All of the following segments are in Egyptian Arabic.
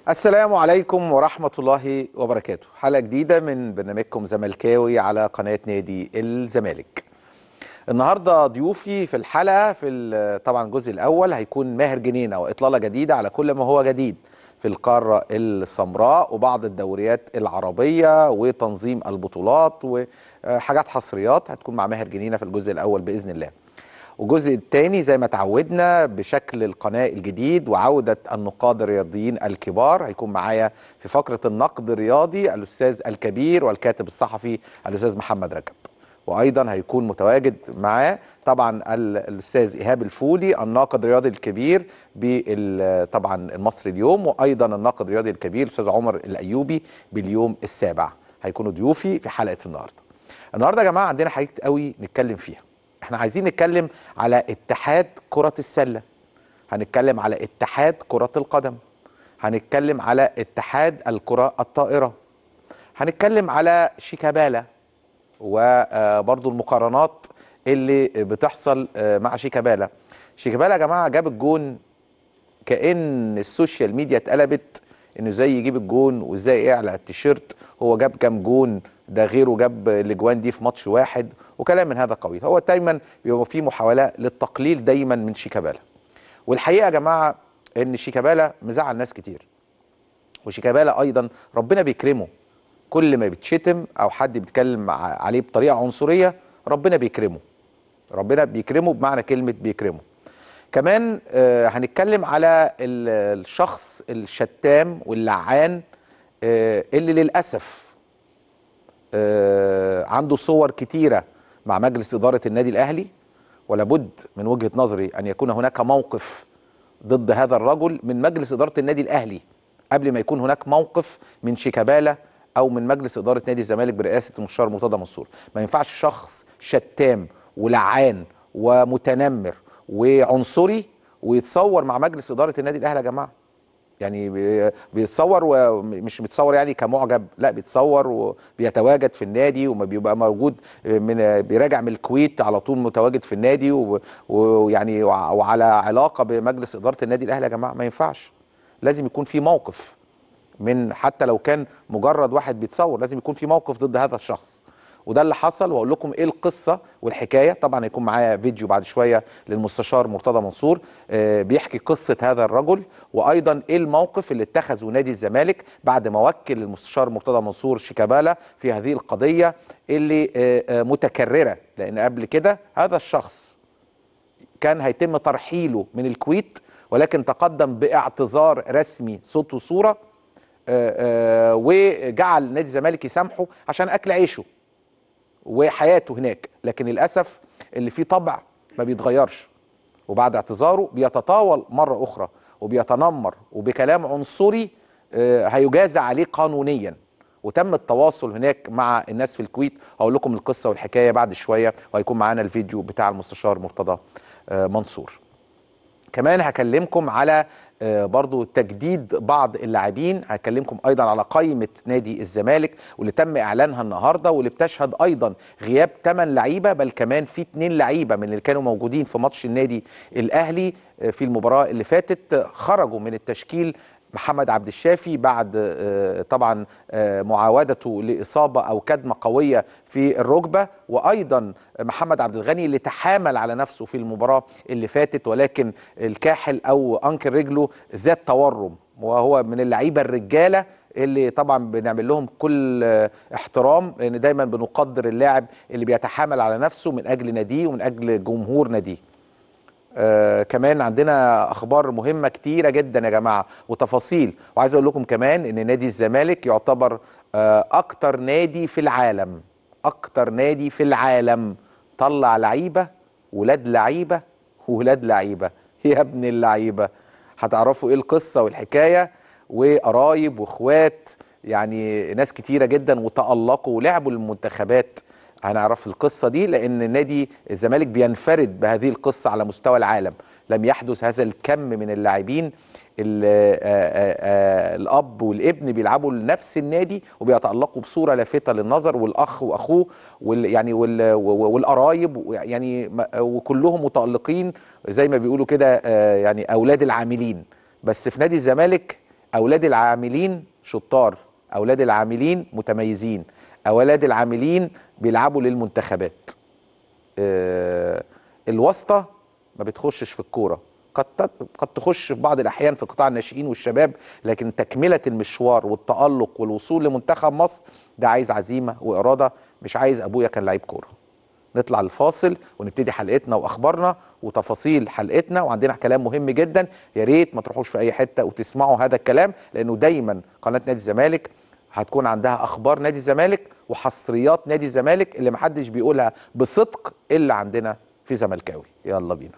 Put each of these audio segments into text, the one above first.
السلام عليكم ورحمة الله وبركاته حلقة جديدة من برنامجكم زملكاوي على قناة نادي الزمالك النهاردة ضيوفي في الحلقة في ال- طبعا الجزء الأول هيكون ماهر جنينة وإطلالة جديدة على كل ما هو جديد في القارة السمراء وبعض الدوريات العربية وتنظيم البطولات وحاجات حصريات هتكون مع ماهر جنينة في الجزء الأول بإذن الله والجزء الثاني زي ما تعودنا بشكل القناة الجديد وعودة النقاد الرياضيين الكبار هيكون معايا في فقرة النقد الرياضي الأستاذ الكبير والكاتب الصحفي الأستاذ محمد رجب وأيضا هيكون متواجد معاه طبعا ال- الأستاذ إيهاب الفولي الناقد الرياضي الكبير بال- طبعا المصري اليوم وأيضا الناقد الرياضي الكبير الأستاذ عمر الأيوبي باليوم السابع هيكونوا ضيوفي في حلقة النهاردة النهارده يا جماعه عندنا حاجات قوي نتكلم فيها احنا عايزين نتكلم على اتحاد كرة السلة هنتكلم على اتحاد كرة القدم هنتكلم على اتحاد الكرة الطائرة هنتكلم على شيكابالا وبرضو المقارنات اللي بتحصل آه، مع شيكابالا شيكابالا يا جماعة جاب الجون كأن السوشيال ميديا اتقلبت انه ازاي يجيب الجون وازاي يعلق التيشيرت هو جاب كام جون ده غيره جاب الاجوان دي في ماتش واحد وكلام من هذا القبيل هو دايما بيبقى في محاولة للتقليل دايما من شيكابالا والحقيقة يا جماعة ان شيكابالا مزعل ناس كتير وشيكابالا ايضا ربنا بيكرمه كل ما بيتشتم او حد بيتكلم ع- عليه بطريقة عنصرية ربنا بيكرمه ربنا بيكرمه بمعنى كلمة بيكرمه كمان آه، هنتكلم على ال- الشخص الشتام واللعان آه، اللي للأسف آه، عنده صور كتيرة مع مجلس إدارة النادي الأهلي ولابد من وجهة نظري أن يكون هناك موقف ضد هذا الرجل من مجلس إدارة النادي الأهلي قبل ما يكون هناك موقف من شيكابالا أو من مجلس إدارة نادي الزمالك برئاسة المستشار مرتضى منصور ما ينفعش شخص شتام ولعان ومتنمر وعنصري ويتصور مع مجلس إدارة النادي الأهلي يا جماعة يعني بي- بيتصور ومش بيتصور يعني كمعجب لا بيتصور وبيتواجد في النادي وما بيبقى موجود من بيراجع من الكويت على طول متواجد في النادي و- ويعني وع- وعلى علاقه بمجلس اداره النادي الاهلي يا جماعه ما ينفعش لازم يكون في موقف من حتى لو كان مجرد واحد بيتصور لازم يكون في موقف ضد هذا الشخص وده اللي حصل واقول لكم ايه القصه والحكايه طبعا هيكون معايا فيديو بعد شويه للمستشار مرتضى منصور آه، بيحكي قصه هذا الرجل وايضا ايه الموقف اللي اتخذه نادي الزمالك بعد ما وكل المستشار مرتضى منصور شيكابالا في هذه القضيه اللي آه، آه، متكرره لان قبل كده هذا الشخص كان هيتم ترحيله من الكويت ولكن تقدم باعتذار رسمي صوت وصوره آه، آه، وجعل نادي الزمالك يسامحه عشان اكل عيشه وحياته هناك لكن للاسف اللي فيه طبع ما بيتغيرش وبعد اعتذاره بيتطاول مره اخرى وبيتنمر وبكلام عنصري آه، هيجازى عليه قانونيا وتم التواصل هناك مع الناس في الكويت هقول لكم القصه والحكايه بعد شويه وهيكون معانا الفيديو بتاع المستشار مرتضى آه، منصور كمان هكلمكم على آه، برضو تجديد بعض اللاعبين هكلمكم ايضا على قائمه نادي الزمالك واللي تم اعلانها النهارده واللي بتشهد ايضا غياب 8 لعيبه بل كمان في 2 لعيبه من اللي كانوا موجودين في ماتش النادي الاهلي آه، في المباراه اللي فاتت آه، خرجوا من التشكيل محمد عبد الشافي بعد آه، طبعا آه، معاودته لاصابه او كدمه قويه في الركبه وايضا محمد عبد الغني اللي تحامل على نفسه في المباراه اللي فاتت ولكن الكاحل او انكل رجله زاد تورم وهو من اللعيبه الرجاله اللي طبعا بنعمل لهم كل آه، احترام لان دايما بنقدر اللاعب اللي بيتحامل على نفسه من اجل ناديه ومن اجل جمهور ناديه آه كمان عندنا اخبار مهمه كتيره جدا يا جماعه وتفاصيل وعايز اقول لكم كمان ان نادي الزمالك يعتبر آه اكتر نادي في العالم اكتر نادي في العالم طلع لعيبه ولاد لعيبه ولاد لعيبه يا ابن اللعيبه هتعرفوا ايه القصه والحكايه وقرايب واخوات يعني ناس كتيره جدا وتالقوا ولعبوا المنتخبات هنعرف القصة دي لأن نادي الزمالك بينفرد بهذه القصة على مستوى العالم لم يحدث هذا الكم من اللاعبين ال- آه، آه، آه، الأب والابن بيلعبوا لنفس النادي وبيتألقوا بصورة لافتة للنظر والأخ وأخوه وال يعني وال والقرايب يعني م- وكلهم متألقين زي ما بيقولوا كده آه، يعني أولاد العاملين بس في نادي الزمالك اولاد العاملين شطار اولاد العاملين متميزين اولاد العاملين بيلعبوا للمنتخبات آه، الواسطه ما بتخشش في الكوره قد تت- قد تخش في بعض الاحيان في قطاع الناشئين والشباب لكن تكمله المشوار والتالق والوصول لمنتخب مصر ده عايز عزيمه واراده مش عايز ابويا كان لعيب كوره نطلع الفاصل ونبتدي حلقتنا واخبارنا وتفاصيل حلقتنا وعندنا كلام مهم جدا يا ريت ما تروحوش في اي حته وتسمعوا هذا الكلام لانه دايما قناه نادي الزمالك هتكون عندها اخبار نادي الزمالك وحصريات نادي الزمالك اللي محدش بيقولها بصدق الا عندنا في زملكاوي يلا بينا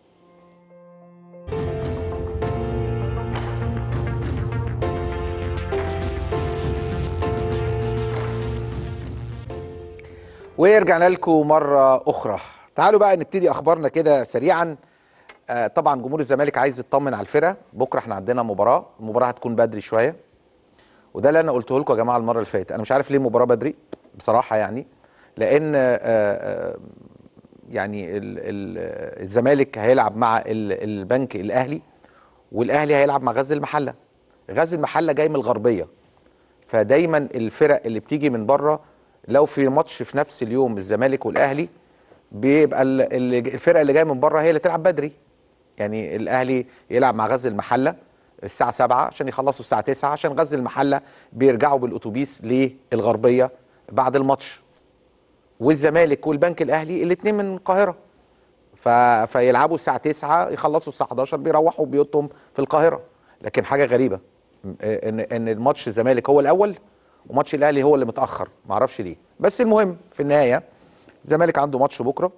ورجعنا لكم مرة أخرى تعالوا بقى نبتدي أخبارنا كده سريعا آه طبعا جمهور الزمالك عايز يطمن على الفرقة بكرة احنا عندنا مباراة المباراة هتكون بدري شوية وده اللي أنا قلته لكم يا جماعة المرة اللي فاتت أنا مش عارف ليه المباراة بدري بصراحة يعني لأن آه آه يعني ال ال الزمالك هيلعب مع ال البنك الأهلي والأهلي هيلعب مع غزل المحلة غزل المحلة جاي من الغربية فدايما الفرق اللي بتيجي من بره لو في ماتش في نفس اليوم الزمالك والاهلي بيبقى ال- ال- الفرقه اللي جايه من بره هي اللي تلعب بدري يعني الاهلي يلعب مع غزل المحله الساعه 7 عشان يخلصوا الساعه 9 عشان غزل المحله بيرجعوا بالاتوبيس للغربيه بعد الماتش والزمالك والبنك الاهلي الاثنين من القاهره ف... فيلعبوا الساعه 9 يخلصوا الساعه 11 بيروحوا بيوتهم في القاهره لكن حاجه غريبه م- ان ان الماتش الزمالك هو الاول وماتش الاهلي هو اللي متاخر معرفش ليه بس المهم في النهايه الزمالك عنده ماتش بكره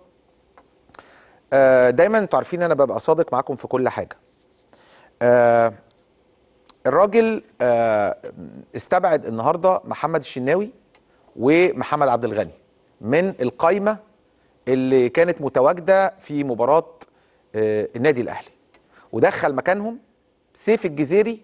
آه، دايما انتوا عارفين انا ببقى صادق معاكم في كل حاجه آه، الراجل آه، استبعد النهارده محمد الشناوي ومحمد عبد الغني من القايمه اللي كانت متواجده في مباراه آه، النادي الاهلي ودخل مكانهم سيف الجزيري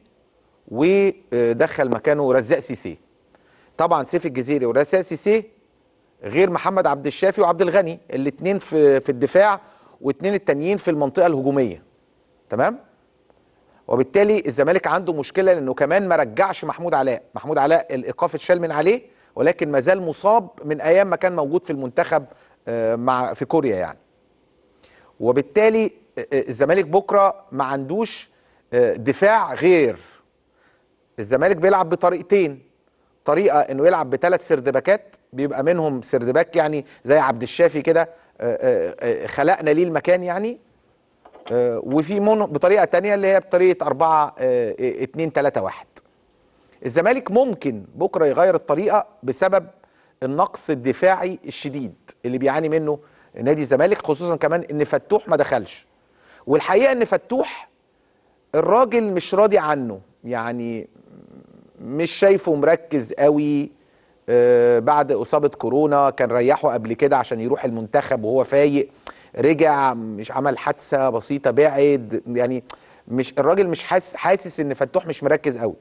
ودخل مكانه رزاق سيسي طبعا سيف الجزيري ورزاق سيسي غير محمد عبد الشافي وعبد الغني الاثنين في في الدفاع واثنين التانيين في المنطقه الهجوميه تمام وبالتالي الزمالك عنده مشكله لانه كمان ما رجعش محمود علاء محمود علاء الايقاف اتشال من عليه ولكن ما زال مصاب من ايام ما كان موجود في المنتخب آه، مع في كوريا يعني وبالتالي آه، آه، الزمالك بكره ما عندوش آه، دفاع غير الزمالك بيلعب بطريقتين طريقه انه يلعب بثلاث سردباكات بيبقى منهم سردباك يعني زي عبد الشافي كده آه، آه، آه، خلقنا ليه المكان يعني آه، وفي منه بطريقه تانية اللي هي بطريقه 4 2 3 1 الزمالك ممكن بكره يغير الطريقه بسبب النقص الدفاعي الشديد اللي بيعاني منه نادي الزمالك خصوصا كمان ان فتوح ما دخلش والحقيقه ان فتوح الراجل مش راضي عنه يعني مش شايفه مركز قوي آه، بعد اصابه كورونا كان ريحه قبل كده عشان يروح المنتخب وهو فايق رجع مش عمل حادثه بسيطه بعد يعني مش الراجل مش حاسس حاسس ان فتوح مش مركز قوي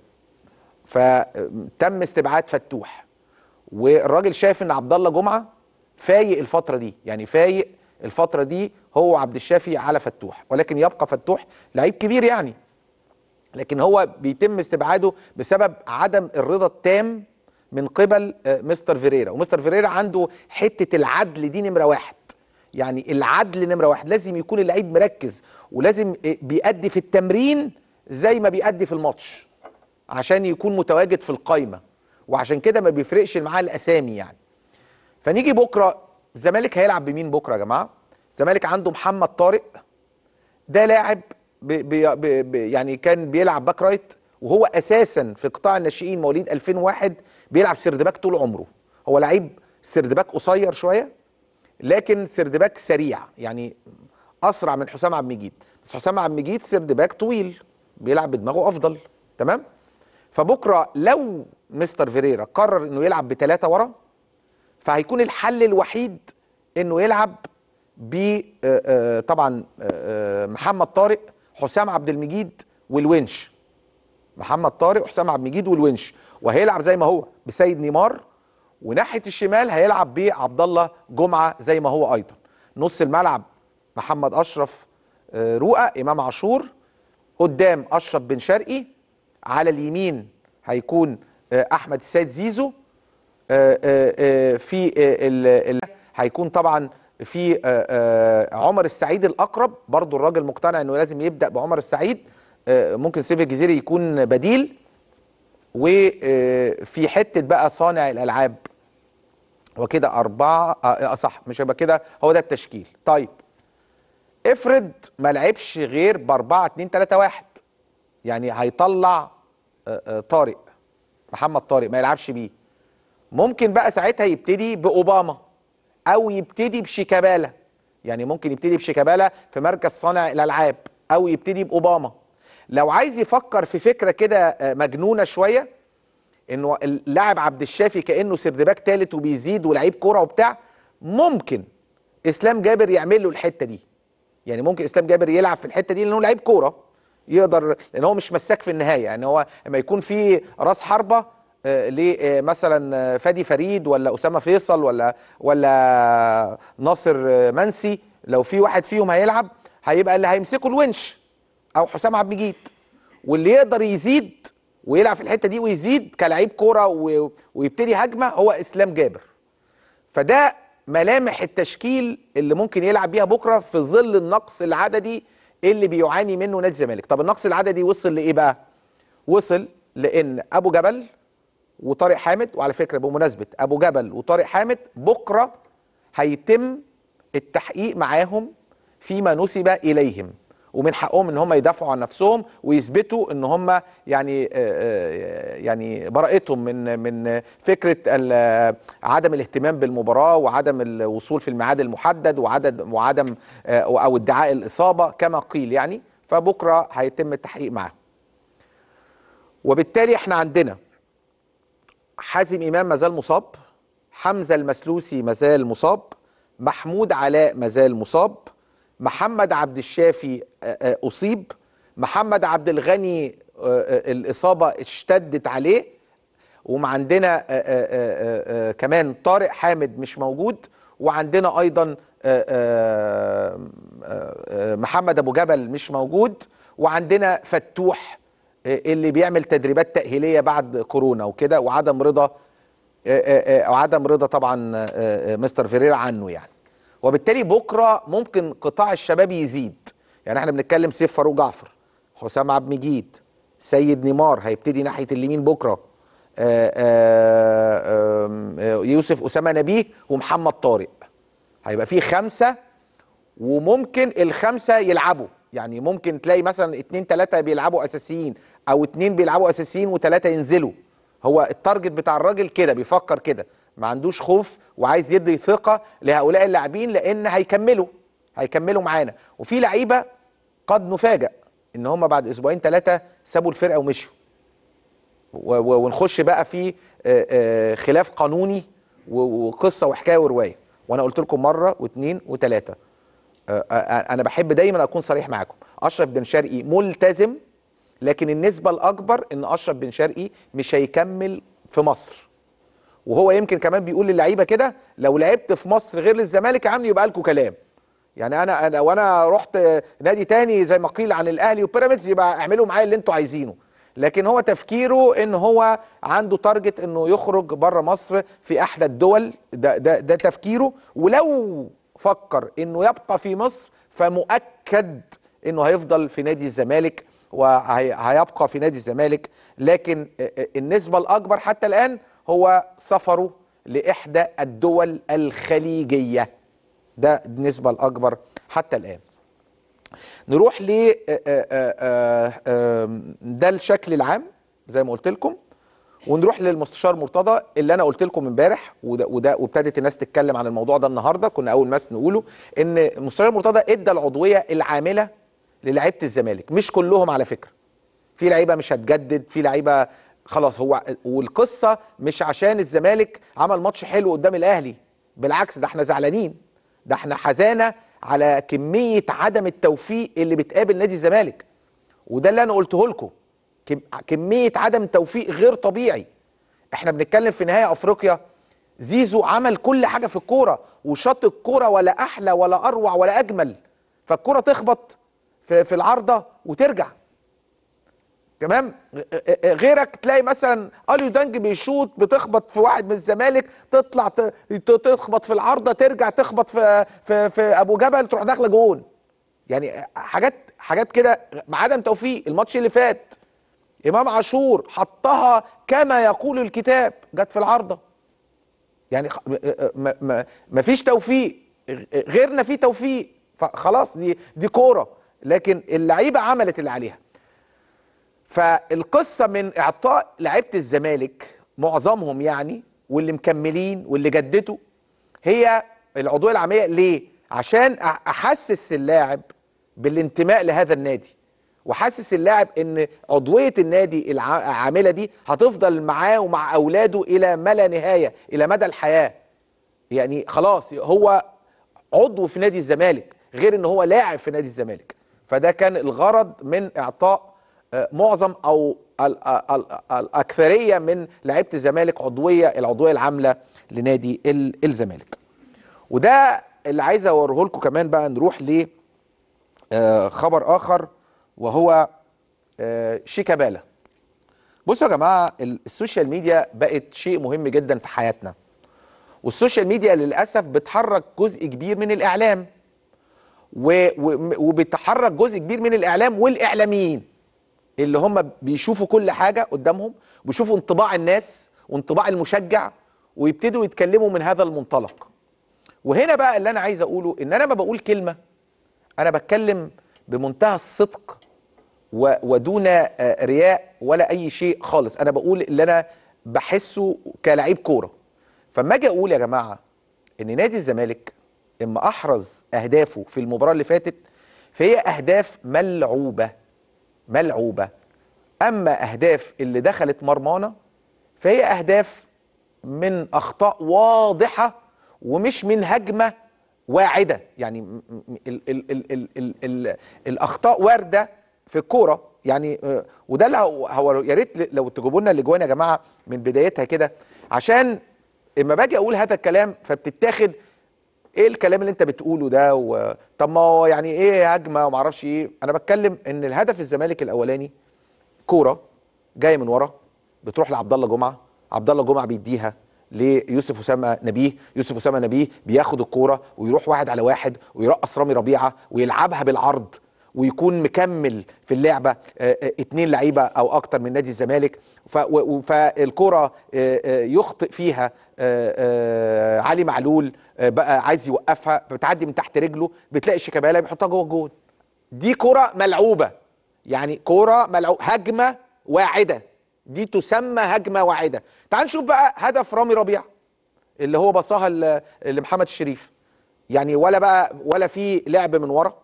فتم استبعاد فتوح والراجل شايف ان عبد الله جمعه فايق الفتره دي يعني فايق الفتره دي هو عبد الشافي على فتوح ولكن يبقى فتوح لعيب كبير يعني لكن هو بيتم استبعاده بسبب عدم الرضا التام من قبل آه، مستر فيريرا ومستر فيريرا عنده حته العدل دي نمره واحد يعني العدل نمره واحد لازم يكون اللعيب مركز ولازم آه، بيأدي في التمرين زي ما بيأدي في الماتش عشان يكون متواجد في القايمه وعشان كده ما بيفرقش معاه الاسامي يعني فنيجي بكره الزمالك هيلعب بمين بكره يا جماعه الزمالك عنده محمد طارق ده لاعب بي بي بي بي يعني كان بيلعب باك رايت وهو اساسا في قطاع الناشئين مواليد 2001 بيلعب سردباك طول عمره هو لعيب سردباك قصير شويه لكن سردباك سريع يعني اسرع من حسام عبد المجيد بس حسام عبد المجيد سردباك طويل بيلعب بدماغه افضل تمام فبكره لو مستر فيريرا قرر انه يلعب بثلاثه ورا فهيكون الحل الوحيد انه يلعب ب آه، آه، طبعا آه، آه، محمد طارق حسام عبد المجيد والونش محمد طارق وحسام عبد المجيد والونش وهيلعب زي ما هو بسيد نيمار وناحيه الشمال هيلعب بعبد الله جمعه زي ما هو ايضا نص الملعب محمد اشرف آه، رؤى امام عاشور قدام اشرف بن شرقي على اليمين هيكون آه، احمد السيد زيزو آه، آه، آه، في آه، ال- ال- هيكون طبعا في آه، آه، عمر السعيد الاقرب برضو الراجل مقتنع انه لازم يبدا بعمر السعيد آه، ممكن سيف الجزيري يكون بديل وفي حته بقى صانع الالعاب وكده أربعة آه آه، صح مش هيبقى كده هو ده التشكيل طيب افرض ما لعبش غير بأربعة اتنين تلاتة واحد يعني هيطلع آه، آه، طارق محمد طارق ما يلعبش بيه ممكن بقى ساعتها يبتدي بأوباما أو يبتدي بشيكابالا يعني ممكن يبتدي بشيكابالا في مركز صانع الألعاب أو يبتدي بأوباما لو عايز يفكر في فكرة كده آه، مجنونة شوية انه اللاعب عبد الشافي كانه سردباك ثالث وبيزيد ولعيب كوره وبتاع ممكن اسلام جابر يعمل له الحته دي يعني ممكن اسلام جابر يلعب في الحته دي لانه لعيب كوره يقدر لان هو مش مساك في النهايه يعني هو لما يكون في راس حربه آه، ل آه، مثلا آه، فادي فريد ولا اسامه فيصل ولا ولا ناصر آه، منسي لو في واحد فيهم هيلعب هيبقى اللي هيمسكه الونش او حسام عبد المجيد واللي يقدر يزيد ويلعب في الحته دي ويزيد كلاعب كوره و- ويبتدي هجمه هو اسلام جابر فده ملامح التشكيل اللي ممكن يلعب بيها بكره في ظل النقص العددي اللي بيعاني منه نادي الزمالك طب النقص العددي وصل لايه بقى وصل لان ابو جبل وطارق حامد وعلى فكره بمناسبه ابو جبل وطارق حامد بكره هيتم التحقيق معاهم فيما نسب اليهم ومن حقهم ان هم يدافعوا عن نفسهم ويثبتوا ان هم يعني آه، آه، يعني براءتهم من من فكره ال- عدم الاهتمام بالمباراه وعدم الوصول في الميعاد المحدد وعدد وعدم آه، او ادعاء الاصابه كما قيل يعني فبكره هيتم التحقيق معاهم وبالتالي احنا عندنا حازم امام مازال مصاب حمزه المسلوسي مازال مصاب محمود علاء مازال مصاب محمد عبد الشافي آه، آه، اصيب محمد عبد الغني آه، آه، الاصابه اشتدت عليه وعندنا آه، آه، آه، آه، كمان طارق حامد مش موجود وعندنا ايضا آه، آه، آه، محمد ابو جبل مش موجود وعندنا فتوح آه، اللي بيعمل تدريبات تأهيلية بعد كورونا وكده وعدم رضا آه، آه، آه، وعدم رضا طبعا آه، آه، مستر فيريرا عنه يعني وبالتالي بكره ممكن قطاع الشباب يزيد يعني احنا بنتكلم سيف فاروق جعفر حسام عبد المجيد سيد نيمار هيبتدي ناحيه اليمين بكره آه، آه، آم، آه، يوسف اسامه نبيه ومحمد طارق هيبقى فيه خمسه وممكن الخمسه يلعبوا يعني ممكن تلاقي مثلا اتنين تلاته بيلعبوا اساسيين او اتنين بيلعبوا اساسيين وتلاته ينزلوا هو التارجت بتاع الراجل كده بيفكر كده ما عندوش خوف وعايز يدي ثقه لهؤلاء اللاعبين لان هيكملوا هيكملوا معانا وفي لعيبه قد نفاجئ ان هم بعد اسبوعين ثلاثه سابوا الفرقه ومشوا و- و- ونخش بقى في آه، آه، خلاف قانوني و- وقصه وحكايه وروايه وانا قلت لكم مره واثنين وثلاثه آه، آه، انا بحب دايما اكون صريح معاكم اشرف بن شرقي ملتزم لكن النسبه الاكبر ان اشرف بن شرقي مش هيكمل في مصر وهو يمكن كمان بيقول للعيبه كده لو لعبت في مصر غير للزمالك يا عم يبقى لكم كلام يعني انا انا وانا رحت نادي تاني زي ما قيل عن الاهلي وبيراميدز يبقى اعملوا معايا اللي انتوا عايزينه لكن هو تفكيره ان هو عنده تارجت انه يخرج بره مصر في احدى الدول ده ده ده تفكيره ولو فكر انه يبقى في مصر فمؤكد انه هيفضل في نادي الزمالك وهيبقى في نادي الزمالك لكن النسبه الاكبر حتى الان هو سفره لاحدى الدول الخليجيه ده النسبه الاكبر حتى الان نروح ل آه، آه، آه، آه، ده الشكل العام زي ما قلت لكم ونروح للمستشار مرتضى اللي انا قلت لكم امبارح وده وده وابتدت الناس تتكلم عن الموضوع ده النهارده كنا اول ناس نقوله ان المستشار مرتضى ادى العضويه العامله للاعيبه الزمالك مش كلهم على فكره في لعيبه مش هتجدد في لعيبه خلاص هو والقصه مش عشان الزمالك عمل ماتش حلو قدام الاهلي بالعكس ده احنا زعلانين ده احنا حزانه على كميه عدم التوفيق اللي بتقابل نادي الزمالك وده اللي انا قلته لكم كم- كميه عدم توفيق غير طبيعي احنا بنتكلم في نهائي افريقيا زيزو عمل كل حاجه في الكوره وشاط الكوره ولا احلى ولا اروع ولا اجمل فالكوره تخبط في, في العارضه وترجع ت- تمام غيرك تلاقي مثلا اليو دانج بيشوط بتخبط في واحد من الزمالك تطلع ت- ت- تخبط في العارضه ترجع تخبط في في, في ابو جبل تروح داخله جون يعني حاجات حاجات كده عدم توفيق الماتش اللي فات امام عاشور حطها كما يقول الكتاب جت في العارضه يعني خ- ما, ما, ما فيش توفيق غيرنا فيه توفيق فخلاص دي دي كوره لكن اللعيبه عملت اللي عليها فالقصه من اعطاء لعيبه الزمالك معظمهم يعني واللي مكملين واللي جددوا هي العضويه العاميه ليه؟ عشان أ- احسس اللاعب بالانتماء لهذا النادي وحسس اللاعب ان عضويه النادي الع- العامله دي هتفضل معاه ومع اولاده الى ما لا نهايه الى مدى الحياه يعني خلاص هو عضو في نادي الزمالك غير ان هو لاعب في نادي الزمالك فده كان الغرض من اعطاء آه، معظم او ال- ال- ال- الاكثريه من لعيبه الزمالك عضويه العضويه العامله لنادي ال- الزمالك وده اللي عايز اوريه لكم كمان بقى نروح ل آه، خبر اخر وهو آه، شيكابالا بصوا يا جماعه ال- السوشيال ميديا بقت شيء مهم جدا في حياتنا والسوشيال ميديا للاسف بتحرك جزء كبير من الاعلام و- و- وبتحرك جزء كبير من الاعلام والاعلاميين اللي هم بيشوفوا كل حاجه قدامهم بيشوفوا انطباع الناس وانطباع المشجع ويبتدوا يتكلموا من هذا المنطلق وهنا بقى اللي انا عايز اقوله ان انا ما بقول كلمه انا بتكلم بمنتهى الصدق و- ودون آه، رياء ولا اي شيء خالص انا بقول اللي انا بحسه كلاعب كوره فما اجي اقول يا جماعه ان نادي الزمالك اما احرز اهدافه في المباراه اللي فاتت فهي اهداف ملعوبه ملعوبه اما اهداف اللي دخلت مرمانا فهي اهداف من اخطاء واضحه ومش من هجمه واعده يعني م- م- ال ال ال ال ال ال الاخطاء وارده في الكوره يعني آه، وده اللي هو- هو يا ريت لو تجيبوا لنا الاجوان يا جماعه من بدايتها كده عشان اما باجي اقول هذا الكلام فبتتاخد ايه الكلام اللي انت بتقوله ده و... طب ما هو يعني ايه هجمه وما اعرفش ايه انا بتكلم ان الهدف الزمالك الاولاني كوره جايه من ورا بتروح لعبد الله جمعه عبد الله جمعه بيديها ليوسف اسامه نبيه يوسف اسامه نبيه بياخد الكوره ويروح واحد على واحد ويرقص رامي ربيعه ويلعبها بالعرض ويكون مكمل في اللعبه آه، آه، اتنين لعيبه او اكتر من نادي الزمالك ف- و- و- فالكره آه، آه، يخطئ فيها آه، آه، علي معلول آه، بقى عايز يوقفها بتعدي من تحت رجله بتلاقي شيكابالا بيحطها جوه الجول دي كره ملعوبه يعني كوره ملعوب هجمه واعده دي تسمى هجمه واعده تعال نشوف بقى هدف رامي ربيعه اللي هو بصاها ل- لمحمد الشريف يعني ولا بقى ولا في لعب من ورا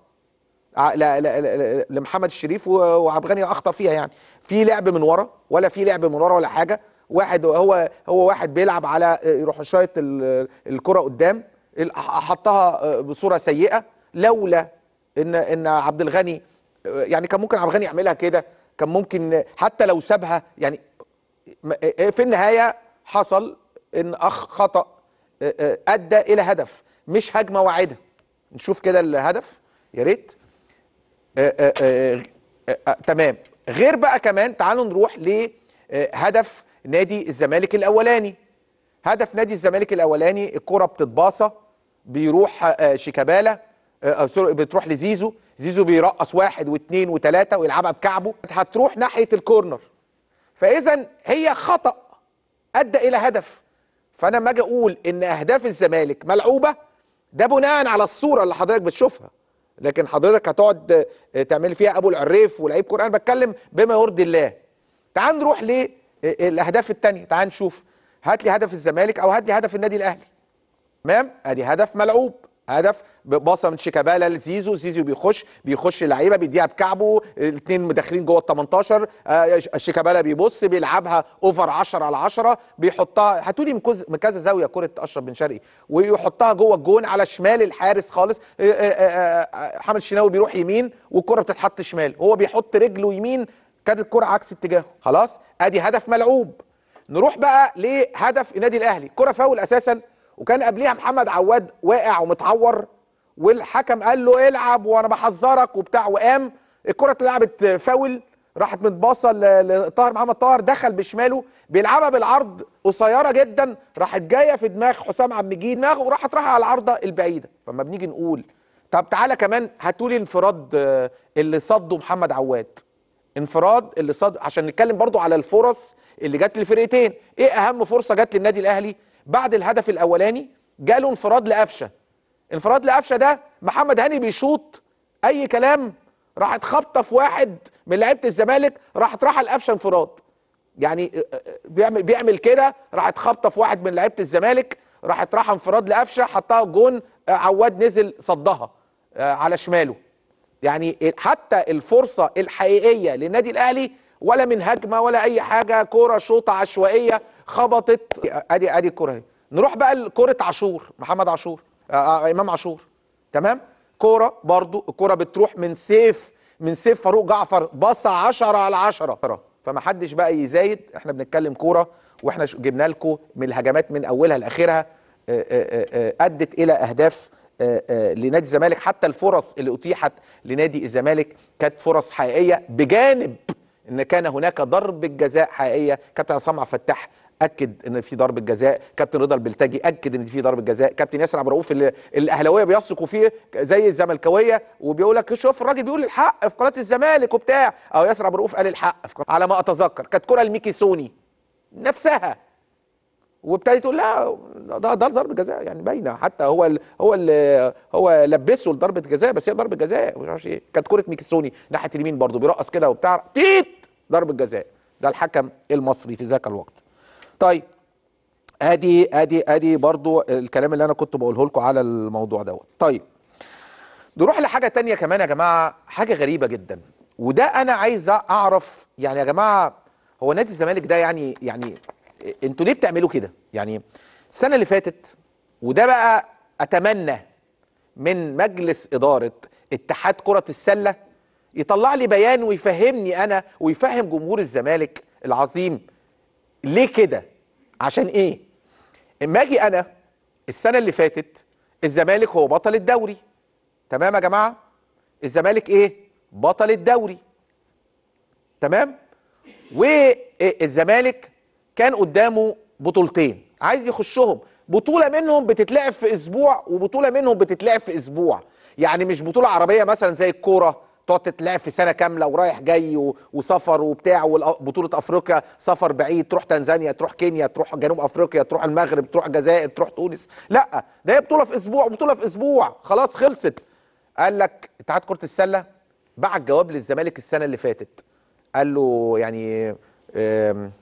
ع- لا لا لا لمحمد الشريف و- وعبد الغني اخطا فيها يعني في لعب من ورا ولا في لعب من ورا ولا حاجه واحد هو هو واحد بيلعب على يروح شايط ال- الكره قدام ال- حطها بصوره سيئه لولا ان ان عبد الغني يعني كان ممكن عبد الغني يعملها كده كان ممكن حتى لو سابها يعني م- في النهايه حصل ان اخ خطا ادى الى هدف مش هجمه واعده نشوف كده الهدف يا ريت آه، آه، آه، آه، آه، تمام غير بقى كمان تعالوا نروح لهدف نادي الزمالك الاولاني هدف نادي الزمالك الاولاني الكره بتتباصى بيروح آه، شيكابالا آه، آه، سوري، بتروح لزيزو زيزو بيرقص واحد واثنين وثلاثه ويلعبها بكعبه هتروح ناحيه الكورنر فاذا هي خطا ادى الى هدف فانا لما اجي اقول ان اهداف الزمالك ملعوبه ده بناء على الصوره اللي حضرتك بتشوفها لكن حضرتك هتقعد آه، تعمل فيها ابو العريف ولعيب كوره انا بتكلم بما يرضي الله تعال نروح للاهداف الثانيه تعال نشوف هات لي هدف الزمالك او هات لي هدف النادي الاهلي تمام ادي هدف ملعوب هدف باصه من شيكابالا لزيزو زيزو بيخش بيخش لعيبه بيديها بكعبه الاثنين مداخلين جوه ال 18 آه، شيكابالا بيبص بيلعبها اوفر 10 على 10 بيحطها هاتوا لي من كز- من كذا زاويه كره اشرف بن شرقي ويحطها جوه الجون على شمال الحارس خالص آه، آه، آه، آه، محمد الشناوي بيروح يمين والكره بتتحط شمال هو بيحط رجله يمين كانت الكره عكس اتجاهه خلاص ادي هدف ملعوب نروح بقى لهدف النادي الاهلي كره فاول اساسا وكان قبليها محمد عواد واقع ومتعور والحكم قال له العب وانا بحذرك وبتاع وقام الكره اتلعبت فاول راحت متباصه ل- لطاهر محمد طاهر دخل بشماله بيلعبها بالعرض قصيره جدا راحت جايه في دماغ حسام عبد المجيد دماغه وراحت رايحه على العارضه البعيده فما بنيجي نقول طب تعالى كمان هاتولي انفراد آه، اللي صده محمد عواد انفراد اللي صد عشان نتكلم برضو على الفرص اللي جت للفرقتين ايه اهم فرصه جت للنادي الاهلي بعد الهدف الاولاني جاله انفراد لقفشه انفراد لقفشه ده محمد هاني بيشوط اي كلام راحت خبطه في واحد من لعيبه الزمالك راحت راح لقفشه انفراد يعني اه، اه، بيعمل بيعمل كده راحت خبطه في واحد من لعيبه الزمالك راحت راح انفراد لقفشه حطها جون اه، عواد نزل صدها اه، على شماله يعني ال- حتى الفرصه الحقيقيه للنادي الاهلي ولا من هجمه ولا اي حاجه كوره شوطه عشوائيه خبطت ادي ادي الكوره اهي نروح بقى لكوره عاشور محمد عاشور آه آه امام عاشور تمام كوره برضو الكوره بتروح من سيف من سيف فاروق جعفر باصه 10 على 10 فما حدش بقى يزايد احنا بنتكلم كوره واحنا ش- جبنا لكم من الهجمات من اولها لاخرها آه، آه، آه، ادت الى اهداف آه، آه، لنادي الزمالك حتى الفرص اللي اتيحت لنادي الزمالك كانت فرص حقيقيه بجانب ان كان هناك ضربه جزاء حقيقيه كابتن عصام عبد الفتاح اكد ان في ضربه جزاء كابتن رضا البلتاجي اكد ان في ضربه جزاء كابتن ياسر عبد الرؤوف اللي الاهلاويه بيثقوا فيه زي الزملكاويه وبيقول لك شوف الراجل بيقول الحق في قناه الزمالك وبتاع او ياسر عبد الرؤوف قال الحق في قناة على ما اتذكر كانت كره لميكي سوني نفسها وابتدى تقول لا ده ده ضربه جزاء يعني باينه حتى هو ال هو ال هو لبسه لضربه جزاء بس هي ضربه جزاء مش عارف ايه كانت كره ميكيسوني ناحيه اليمين برضه بيرقص كده وبتاع تيت ضربه جزاء ده الحكم المصري في ذاك الوقت طيب ادي ادي ادي برضو الكلام اللي انا كنت بقوله لكم على الموضوع دوت طيب نروح لحاجه تانية كمان يا جماعه حاجه غريبه جدا وده انا عايز اعرف يعني يا جماعه هو نادي الزمالك ده يعني يعني انتوا ليه بتعملوا كده يعني السنه اللي فاتت وده بقى اتمنى من مجلس اداره اتحاد كره السله يطلع لي بيان ويفهمني انا ويفهم جمهور الزمالك العظيم ليه كده عشان ايه اما اجي انا السنه اللي فاتت الزمالك هو بطل الدوري تمام يا جماعه الزمالك ايه بطل الدوري تمام والزمالك كان قدامه بطولتين عايز يخشهم بطوله منهم بتتلعب في اسبوع وبطوله منهم بتتلعب في اسبوع يعني مش بطوله عربيه مثلا زي الكوره تقعد تتلعب في سنه كامله ورايح جاي و- وسفر وبتاع وبطوله افريقيا سفر بعيد تروح تنزانيا تروح كينيا تروح جنوب افريقيا تروح المغرب تروح الجزائر تروح تونس لا ده هي بطوله في اسبوع وبطوله في اسبوع خلاص خلصت قال لك اتحاد كره السله بعت جواب للزمالك السنه اللي فاتت قال له يعني آم،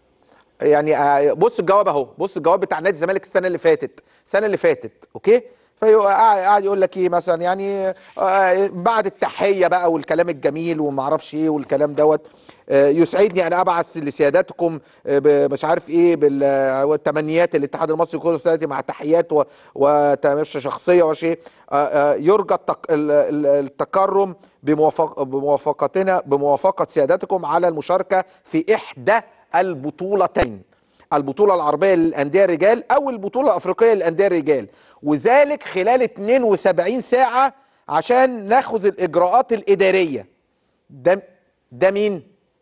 يعني آه، بص الجواب اهو بص الجواب بتاع نادي الزمالك السنه اللي فاتت السنه اللي فاتت اوكي فقعد يقول لك ايه مثلا يعني آه، بعد التحيه بقى والكلام الجميل وما اعرفش ايه والكلام دوت آه، يسعدني ان ابعث لسيادتكم آه، ب- مش عارف ايه بالتمنيات الاتحاد المصري لكره السله مع تحيات و- وتمشى شخصيه وشيء آه، آه، يرجى التق- ال- ال- التكرم بموافق بموافقتنا بموافقه سيادتكم على المشاركه في احدى البطولتين البطولة العربية للأندية الرجال أو البطولة الأفريقية للأندية الرجال وذلك خلال 72 ساعة عشان ناخذ الإجراءات الإدارية ده ده مين؟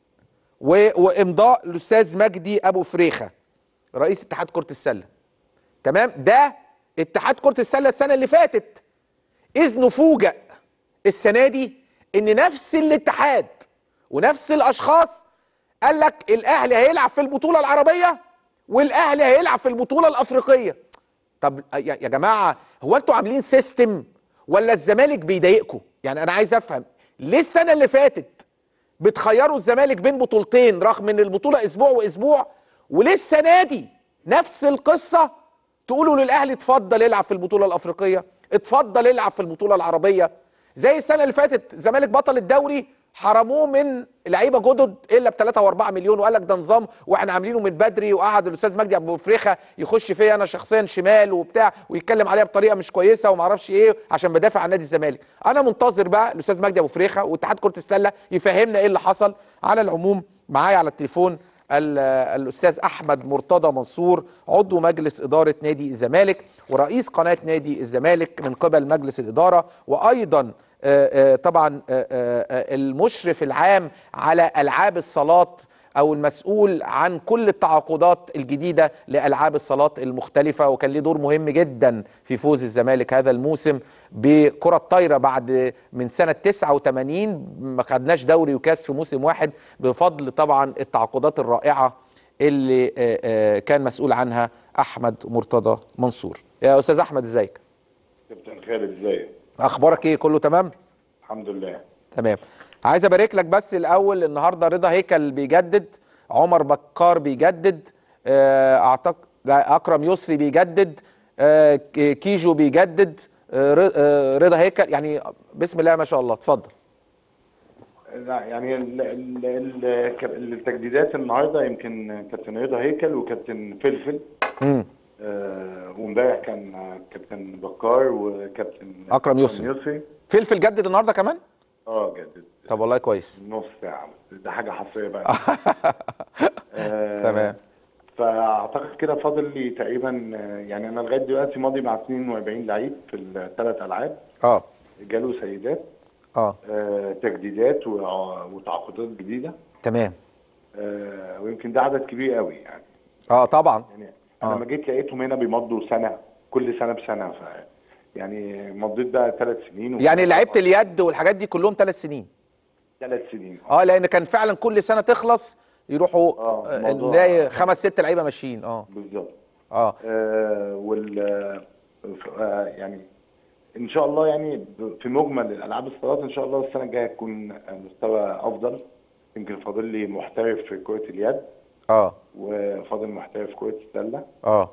و- وإمضاء الأستاذ مجدي أبو فريخة رئيس اتحاد كرة السلة تمام ده اتحاد كرة السلة السنة اللي فاتت إذ نفوجئ السنة دي إن نفس الاتحاد ونفس الأشخاص قال لك الاهلي هيلعب في البطوله العربيه والاهلي هيلعب في البطوله الافريقيه طب يا يا جماعه هو انتوا عاملين سيستم ولا الزمالك بيضايقكم يعني انا عايز افهم ليه السنه اللي فاتت بتخيروا الزمالك بين بطولتين رغم ان البطوله اسبوع واسبوع وليه السنه دي نفس القصه تقولوا للاهلي اتفضل العب في البطوله الافريقيه اتفضل العب في البطوله العربيه زي السنه اللي فاتت الزمالك بطل الدوري حرموه من لعيبه جدد الا ب 3 و4 مليون وقال لك ده نظام واحنا عاملينه من بدري وقعد الاستاذ مجدي ابو فريخه يخش فيا انا شخصيا شمال وبتاع ويتكلم عليها بطريقه مش كويسه وما اعرفش ايه عشان بدافع عن نادي الزمالك انا منتظر بقى الاستاذ مجدي ابو فريخه واتحاد كره السله يفهمنا ايه اللي حصل على العموم معايا على التليفون ال- الاستاذ احمد مرتضى منصور عضو مجلس اداره نادي الزمالك ورئيس قناه نادي الزمالك من قبل مجلس الاداره وايضا آه، آه، طبعا آه، آه، آه، المشرف العام على العاب الصالات او المسؤول عن كل التعاقدات الجديده لالعاب الصالات المختلفه وكان ليه دور مهم جدا في فوز الزمالك هذا الموسم بكره الطايره بعد من سنه 89 ما خدناش دوري وكاس في موسم واحد بفضل طبعا التعاقدات الرائعه اللي آه، آه، كان مسؤول عنها احمد مرتضى منصور يا استاذ احمد ازيك كابتن خالد ازيك؟ اخبارك ايه كله تمام الحمد لله تمام عايز ابارك لك بس الاول النهارده رضا هيكل بيجدد عمر بكار بيجدد آه، اعتقد لا، اكرم يسري بيجدد آه، ك- كيجو بيجدد آه، ر- آه، رضا هيكل يعني بسم الله ما شاء الله اتفضل لا يعني ال ال ال ك- التجديدات النهارده يمكن كابتن رضا هيكل وكابتن فلفل امم آه وامبارح كان آه، كابتن بكار وكابتن أكرم يسري. يسري فلفل جدد النهارده كمان اه جدد طب والله كويس نص ساعه بس ده حاجه حصريه بقى آه تمام. فاعتقد كده فاضل لي تقريبا آه، يعني انا لغايه دلوقتي ماضي مع 42 لعيب في الثلاث العاب اه جاله سيدات اه آه تجديدات وع- وتعاقدات جديده تمام آه، ويمكن ده عدد كبير قوي يعني اه طبعا يعني انا آه. لما جيت لقيتهم هنا بيمضوا سنه كل سنه بسنه ف يعني مضيت بقى ثلاث سنين يعني لعيبه اليد والحاجات دي كلهم ثلاث سنين ثلاث سنين اه لان كان فعلا كل سنه تخلص يروحوا آه، آه، الموضوع- نلاقي خمس ست لعيبه ماشيين اه بالظبط اه آه وال ف- آه، يعني ان شاء الله يعني ب- في مجمل الالعاب الصالات ان شاء الله السنه الجايه هتكون مستوى افضل يمكن فاضل لي محترف في كره اليد اه وفاضل محترف في كره السله اه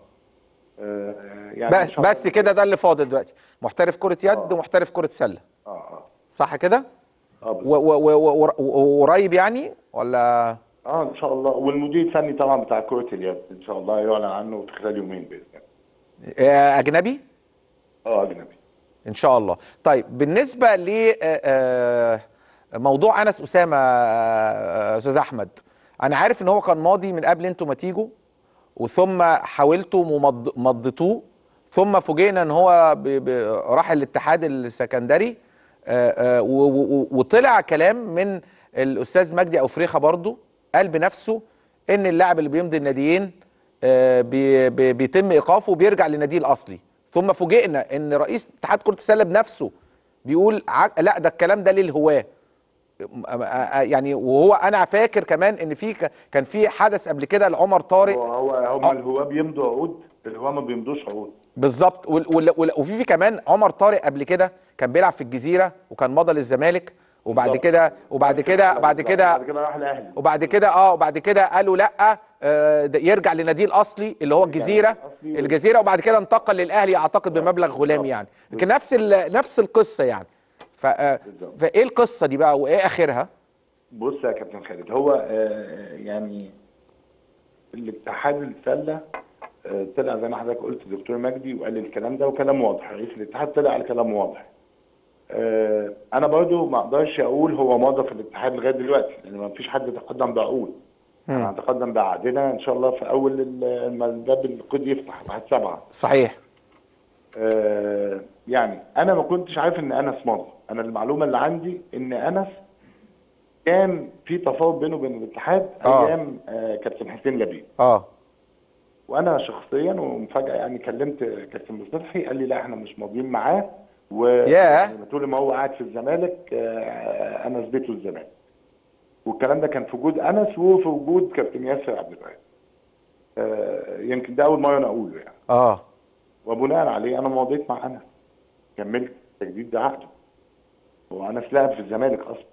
آه يعني إن بس شاء الله- بس كده ده اللي فاضل دلوقتي محترف كرة يد آه. ومحترف كرة سلة اه اه صح كده؟ اه بالظبط. و- و- و- و- وقريب يعني ولا اه ان شاء الله والمدير الفني طبعا بتاع كرة اليد ان شاء الله يعلن عنه في خلال يومين باذن الله آه، اجنبي؟ اه اجنبي ان شاء الله طيب بالنسبه ل آه، آه، موضوع انس اسامه آه، استاذ احمد انا عارف ان هو كان ماضي من قبل انتوا ما تيجوا وثم حاولتوا ومض- مضيتوه ثم فوجئنا ان هو ب- ب- راح الاتحاد السكندري آه، آه، و- و- وطلع كلام من الاستاذ مجدي افريخه برضو قال بنفسه ان اللاعب اللي بيمضي الناديين آه، بي- بي- بيتم ايقافه وبيرجع للنادي الاصلي ثم فوجئنا ان رئيس اتحاد كره السله بنفسه بيقول ع- لا ده الكلام ده للهواه م- آه، آه، يعني وهو انا فاكر كمان ان في ك- كان في حدث قبل كده لعمر طارق هو هو هم آه. الهواة بيمضوا عقود الهواة ما بيمضوش عقود بالظبط وال- وال- وال- وفي في كمان عمر طارق قبل كده كان بيلعب في الجزيره وكان مضى للزمالك وبعد بالظبط. كده وبعد كده بعد كده بعد كده راح الاهلي وبعد كده اه وبعد كده قالوا لا آه، ده يرجع للنادي الاصلي اللي هو الجزيره الأصلي. الجزيره وبعد كده انتقل للاهلي اعتقد بمبلغ غلامي يعني لكن نفس ال- نفس القصه يعني ف آه، بالظبط. فايه القصه دي بقى وايه اخرها بص يا كابتن خالد هو آه يعني الاتحاد السله آه طلع زي ما حضرتك قلت دكتور مجدي وقال الكلام ده وكلام واضح رئيس الاتحاد طلع على كلام واضح آه انا برضو ما اقدرش اقول هو ماضى في الاتحاد لغايه دلوقتي لان ما فيش حد تقدم بعقود انا هتقدم بعقدنا ان شاء الله في اول ال- ما الباب القيد يفتح بعد سبعه صحيح آه، يعني انا ما كنتش عارف ان انس ماضي انا المعلومه اللي عندي ان انس كان في تفاوض بينه وبين الاتحاد آه. ايام آه كابتن حسين لبيب اه وانا شخصيا ومفاجاه يعني كلمت كابتن مصطفى قال لي لا احنا مش ماضيين معاه و ياه. يعني طول ما هو قاعد في الزمالك آه، انس بيته الزمالك والكلام ده كان في وجود انس وفي وجود كابتن ياسر عبد الوهاب آه، يمكن ده اول مره انا اقوله يعني اه وبناء عليه انا مضيت مع انس كملت تجديد ده عقده هو انس لعب في الزمالك اصلا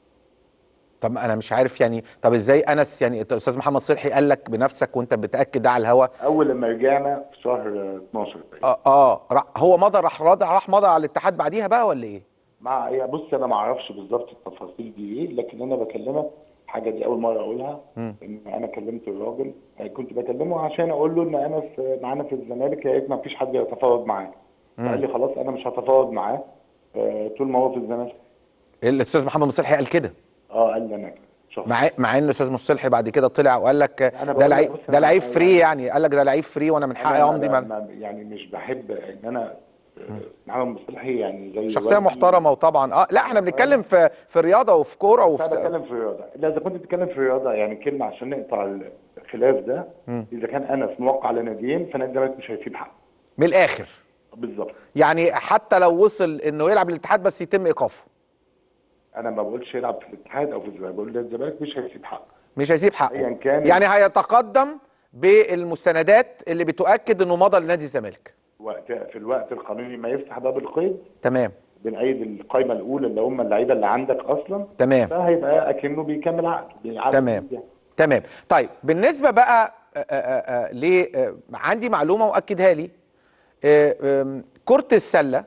طب انا مش عارف يعني طب ازاي انس يعني أنت الاستاذ محمد صلحي قال لك بنفسك وانت بتاكد ده على الهوا اول لما رجعنا في شهر آه، 12 تقريبا اه اه راح هو مضى راح راح راح مضى على الاتحاد بعديها بقى ولا ايه؟ مع يا بص انا ما اعرفش بالظبط التفاصيل دي ايه لكن انا بكلمك حاجه دي اول مره اقولها مم. ان انا كلمت الراجل آه، كنت بكلمه عشان اقول له ان انس آه، معانا في الزمالك يا ريت ما فيش حد يتفاوض معاه قال لي خلاص انا مش هتفاوض معاه آه، طول ما هو في الزمالك الاستاذ محمد مصلحي قال كده اه قال لي انا كده شهر. مع مع ان الاستاذ مصلحي بعد كده طلع وقال لك أنا ده بقول لك لعيب بص ده أنا- لعيب أنا- فري يعني قال لك ده لعيب فري وانا من حقي أنا امضي ما- من ما- يعني مش بحب ان انا محمد مصلحي يعني زي شخصيه والدي. محترمه وطبعا اه لا احنا بنتكلم في في رياضه وفي كوره بس وفي انا بتكلم في رياضه لا اذا كنت بتتكلم في رياضه يعني كلمه عشان نقطع الخلاف ده اذا كان انس موقع على ناديين فنادي الزمالك مش هيسيب حقه من الاخر بالظبط يعني حتى لو وصل انه يلعب الاتحاد بس يتم ايقافه انا ما بقولش يلعب في الاتحاد او في الزمالك بقول الزمالك مش هيسيب حقه مش هيسيب حقه أياً كان. يعني هيتقدم بالمستندات اللي بتؤكد انه مضى لنادي الزمالك وقت في الوقت القانوني ما يفتح باب القيد تمام بنأيد القائمه الاولى اللي هم اللعيبه اللي عندك اصلا تمام ده هيبقى اكنه بيكمل عقد بيعقد تمام يعني. تمام طيب بالنسبه بقى آه، آه، آه، ل آه، عندي معلومه واكدها لي آه، آم، كره السله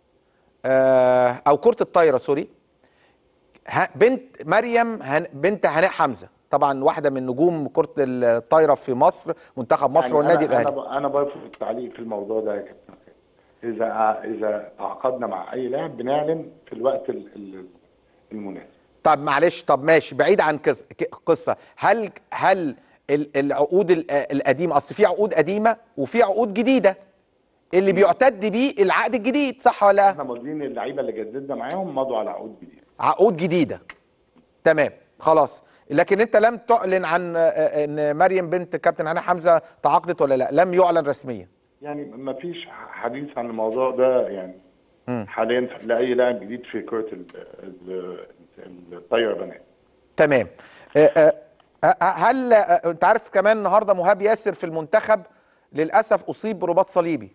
آه، او كره الطايره سوري ه- بنت مريم هن- بنت هناء حمزه طبعا واحده من نجوم كره الطايره في مصر منتخب مصر يعني والنادي أنا الاهلي انا ب- انا برفض التعليق في الموضوع ده يا كابتن اذا اذا تعاقدنا مع اي لاعب بنعلن في الوقت ال- ال- المناسب طب معلش طب ماشي بعيد عن قص- ك- قصه هل هل ال- العقود ال- القديمه اصل في عقود قديمه وفي عقود جديده اللي بيعتد بيه العقد الجديد صح ولا لا؟ احنا ماضيين اللعيبه اللي جددنا معاهم مضوا على عقود جديده عقود جديده تمام خلاص لكن انت لم تعلن عن آه، ان مريم بنت كابتن هنا حمزه تعاقدت ولا لا لم يعلن رسميا يعني ما فيش حديث عن الموضوع ده يعني مم. حاليا لاي لاعب جديد في كره ال- ال- الطايره بنات تمام آه، آه، آه، هل آه، انت عارف كمان النهارده مهاب ياسر في المنتخب للاسف اصيب برباط صليبي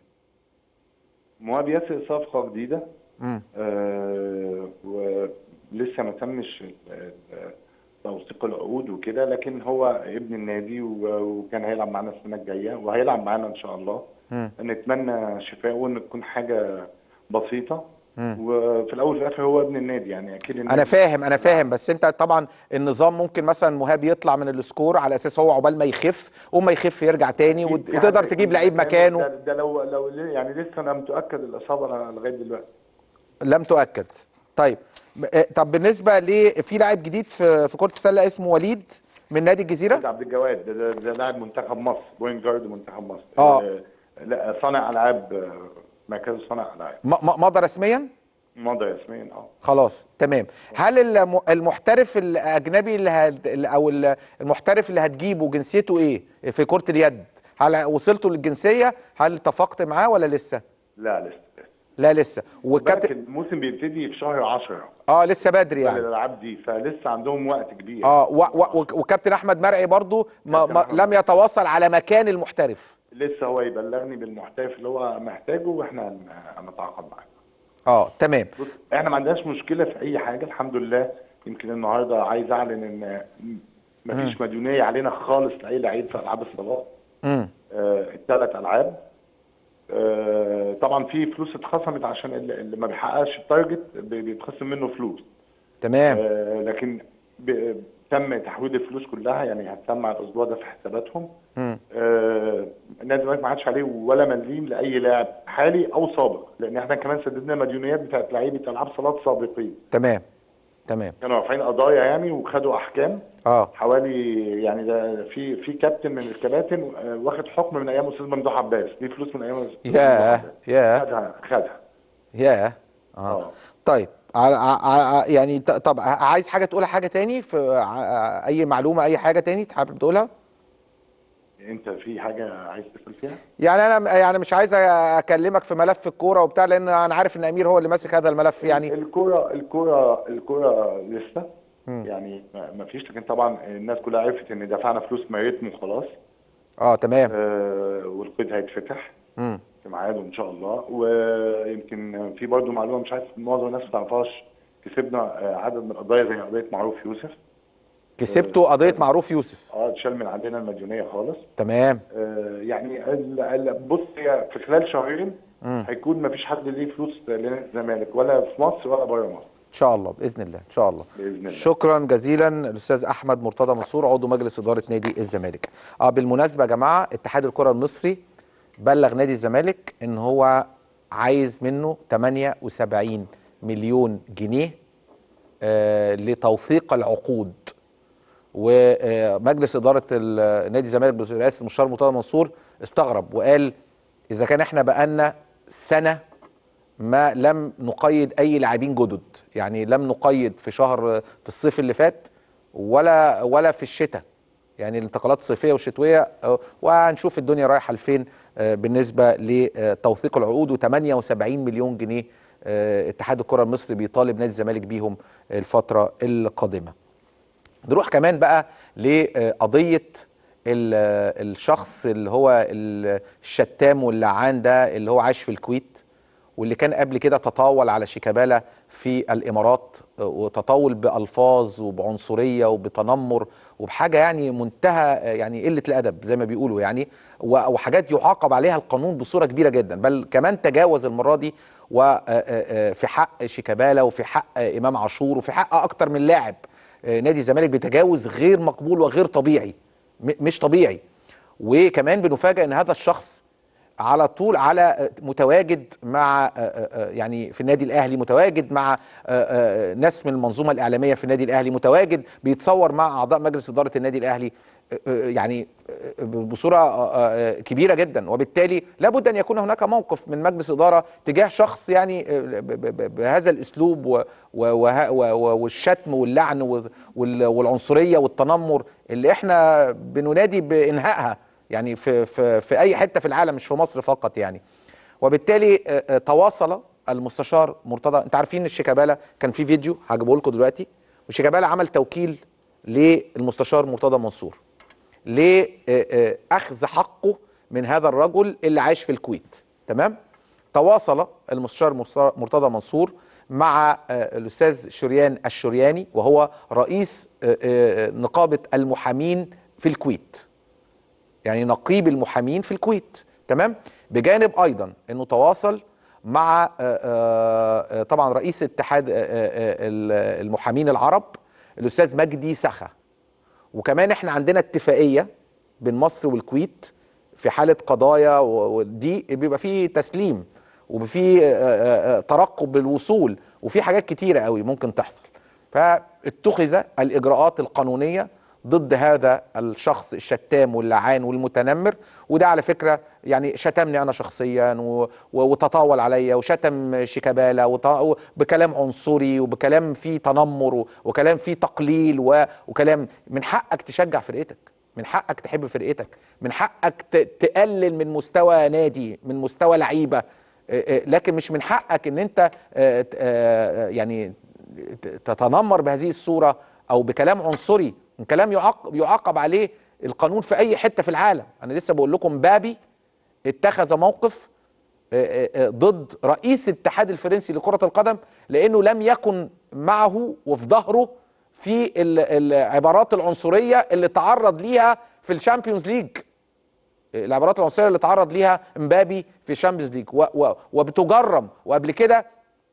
مهاب ياسر صفقه جديده مم. آه ولسه ما تمش ال- ال- توثيق العقود وكده لكن هو ابن النادي و- وكان هيلعب معانا السنه الجايه وهيلعب معانا ان شاء الله مم. نتمنى شفائه وان تكون حاجه بسيطه مم. وفي الاول وفي الاخر هو ابن النادي يعني اكيد انا النادي فاهم انا فاهم بس انت طبعا النظام ممكن مثلا مهاب يطلع من السكور على اساس هو عقبال ما يخف وما يخف يرجع تاني أكيد وت- في وتقدر حاجة تجيب يكون لعيب مكانه ده, ده لو لو يعني لسه انا متاكد الاصابه لغايه دلوقتي لم تؤكد طيب ب- آه، طب بالنسبه ل في لاعب جديد في في كره السله اسمه وليد من نادي الجزيره ده عبد الجواد ده, ده, ده لاعب منتخب مصر بوينت جارد منتخب مصر آه. لا صانع العاب آه، مركزه صانع العاب م- م- مضى رسميا مضى ياسمين اه خلاص تمام هل الم- المحترف الاجنبي اللي هد... او ال- المحترف اللي هتجيبه جنسيته ايه في كره اليد هل وصلتوا للجنسيه هل اتفقت معاه ولا لسه لا لسه لا لسه بالك والكابتن الموسم بيبتدي في شهر 10 اه لسه بدري يعني الالعاب دي فلسه عندهم وقت كبير اه و... و... وكابتن احمد مرعي برضو ما... كابتن ما... أحمد لم يتواصل على مكان المحترف لسه هو يبلغني بالمحترف اللي هو محتاجه واحنا هن- هنتعاقد معاه اه تمام بص احنا ما عندناش مشكله في اي حاجه الحمد لله يمكن النهارده عايز اعلن ان مفيش مديونيه علينا خالص لاي لعيب في العاب الصالات امم آه الثلاث العاب آه طبعا في فلوس اتخصمت عشان اللي اللي ما بيحققش التارجت بي- بيتخصم منه فلوس تمام آه لكن ب- تم تحويل الفلوس كلها يعني هتسمع الاسبوع ده في حساباتهم مم. آه النادي الزمالك ما عادش عليه ولا مليم لاي لاعب حالي او سابق لان احنا كمان سددنا المديونيات بتاعت لعيبه العاب صالات سابقين تمام تمام كانوا رافعين قضايا يعني وخدوا احكام اه حوالي يعني ده في في كابتن من الكباتن آه، واخد حكم من ايام استاذ ممدوح عباس دي فلوس من ايام استاذ ممدوح ياه عباس. ياه خدها خدها ياه اه اه طيب ع- ع- ع- يعني ط- طب عايز حاجه تقولها حاجه تاني في ع- اي معلومه اي حاجه تاني حابب تقولها انت في حاجه عايز تسال فيها؟ يعني انا يعني مش عايز اكلمك في ملف الكوره وبتاع لان انا عارف ان امير هو اللي ماسك هذا الملف يعني الكوره الكوره الكوره لسه مم. يعني ما ما فيش لكن طبعا الناس كلها عرفت ان دفعنا فلوس ميتم وخلاص اه تمام آه والقيد هيتفتح مم. في ميعاده ان شاء الله ويمكن في برضه معلومه مش عارف معظم الناس ما تعرفهاش كسبنا آه، عدد من القضايا زي قضيه معروف يوسف كسبتوا قضيه معروف يوسف اه اتشال من عندنا المديونيه خالص تمام آه يعني ال- ال- بص هي في خلال شهرين مم. هيكون ما فيش حد ليه فلوس لنادي الزمالك ولا في مصر ولا بره مصر ان شاء الله باذن الله ان شاء الله باذن الله شكرا جزيلا الاستاذ احمد مرتضى منصور عضو مجلس اداره نادي الزمالك اه بالمناسبه يا جماعه اتحاد الكره المصري بلغ نادي الزمالك ان هو عايز منه 78 مليون جنيه آه لتوثيق العقود ومجلس اداره ال- نادي الزمالك برئاسه المستشار مرتضى منصور استغرب وقال اذا كان احنا بقالنا سنه ما لم نقيد اي لاعبين جدد يعني لم نقيد في شهر في الصيف اللي فات ولا ولا في الشتاء يعني الانتقالات الصيفيه والشتويه آه، وهنشوف الدنيا رايحه لفين آه، بالنسبه لتوثيق العقود و78 مليون جنيه آه، اتحاد الكره المصري بيطالب نادي الزمالك بيهم الفتره القادمه. نروح كمان بقى لقضيه ال- الشخص اللي هو الشتام واللعان ده اللي هو عايش في الكويت واللي كان قبل كده تطاول على شيكابالا في الامارات وتطاول بالفاظ وبعنصريه وبتنمر وبحاجه يعني منتهى يعني قله الادب زي ما بيقولوا يعني و- وحاجات يعاقب عليها القانون بصوره كبيره جدا بل كمان تجاوز المره دي وفي حق شيكابالا وفي حق امام عاشور وفي حق اكتر من لاعب نادي الزمالك بتجاوز غير مقبول وغير طبيعي م- مش طبيعي وكمان بنفاجئ ان هذا الشخص على طول على متواجد مع يعني في النادي الاهلي متواجد مع ناس من المنظومه الاعلاميه في النادي الاهلي متواجد بيتصور مع اعضاء مجلس اداره النادي الاهلي يعني بصوره كبيره جدا وبالتالي لابد ان يكون هناك موقف من مجلس اداره تجاه شخص يعني ب- ب- بهذا الاسلوب و- و- وه- و- والشتم واللعن وال- والعنصريه والتنمر اللي احنا بننادي بانهائها يعني في في في اي حته في العالم مش في مصر فقط يعني وبالتالي آه، آه، تواصل المستشار مرتضى انت عارفين الشيكابالا كان في فيديو هجيبه لكم دلوقتي وشيكابالا عمل توكيل للمستشار مرتضى منصور لاخذ حقه من هذا الرجل اللي عايش في الكويت تمام تواصل المستشار مصر- مرتضى منصور مع آه، الاستاذ شريان الشرياني وهو رئيس آه، آه، نقابه المحامين في الكويت يعني نقيب المحامين في الكويت تمام بجانب ايضا انه تواصل مع آه، آه، آه، طبعا رئيس اتحاد آه، آه، آه، المحامين العرب الاستاذ مجدي سخا وكمان احنا عندنا اتفاقيه بين مصر والكويت في حاله قضايا و- ودي بيبقى فيه تسليم وفي ترقب بالوصول وفي حاجات كتيره قوي ممكن تحصل فاتخذ الاجراءات القانونيه ضد هذا الشخص الشتام واللعان والمتنمر وده على فكره يعني شتمني انا شخصيا و- و- وتطاول عليا وشتم شيكابالا وط- بكلام عنصري وبكلام فيه تنمر و- وكلام فيه تقليل و- وكلام من حقك تشجع فرقتك من حقك تحب فرقتك من حقك ت- تقلل من مستوى نادي من مستوى لعيبه آه، آه، لكن مش من حقك ان انت آه، ت- آه، يعني ت- تتنمر بهذه الصوره او بكلام عنصري كلام يعاقب يعاقب عليه القانون في اي حته في العالم انا لسه بقول لكم بابي اتخذ موقف آه، آه، آه، ضد رئيس الاتحاد الفرنسي لكرة القدم لأنه لم يكن معه وفي ظهره في ال- العبارات العنصرية اللي تعرض ليها في الشامبيونز ليج العبارات العنصرية اللي تعرض ليها مبابي في الشامبيونز ليج و- و- وبتجرم وقبل كده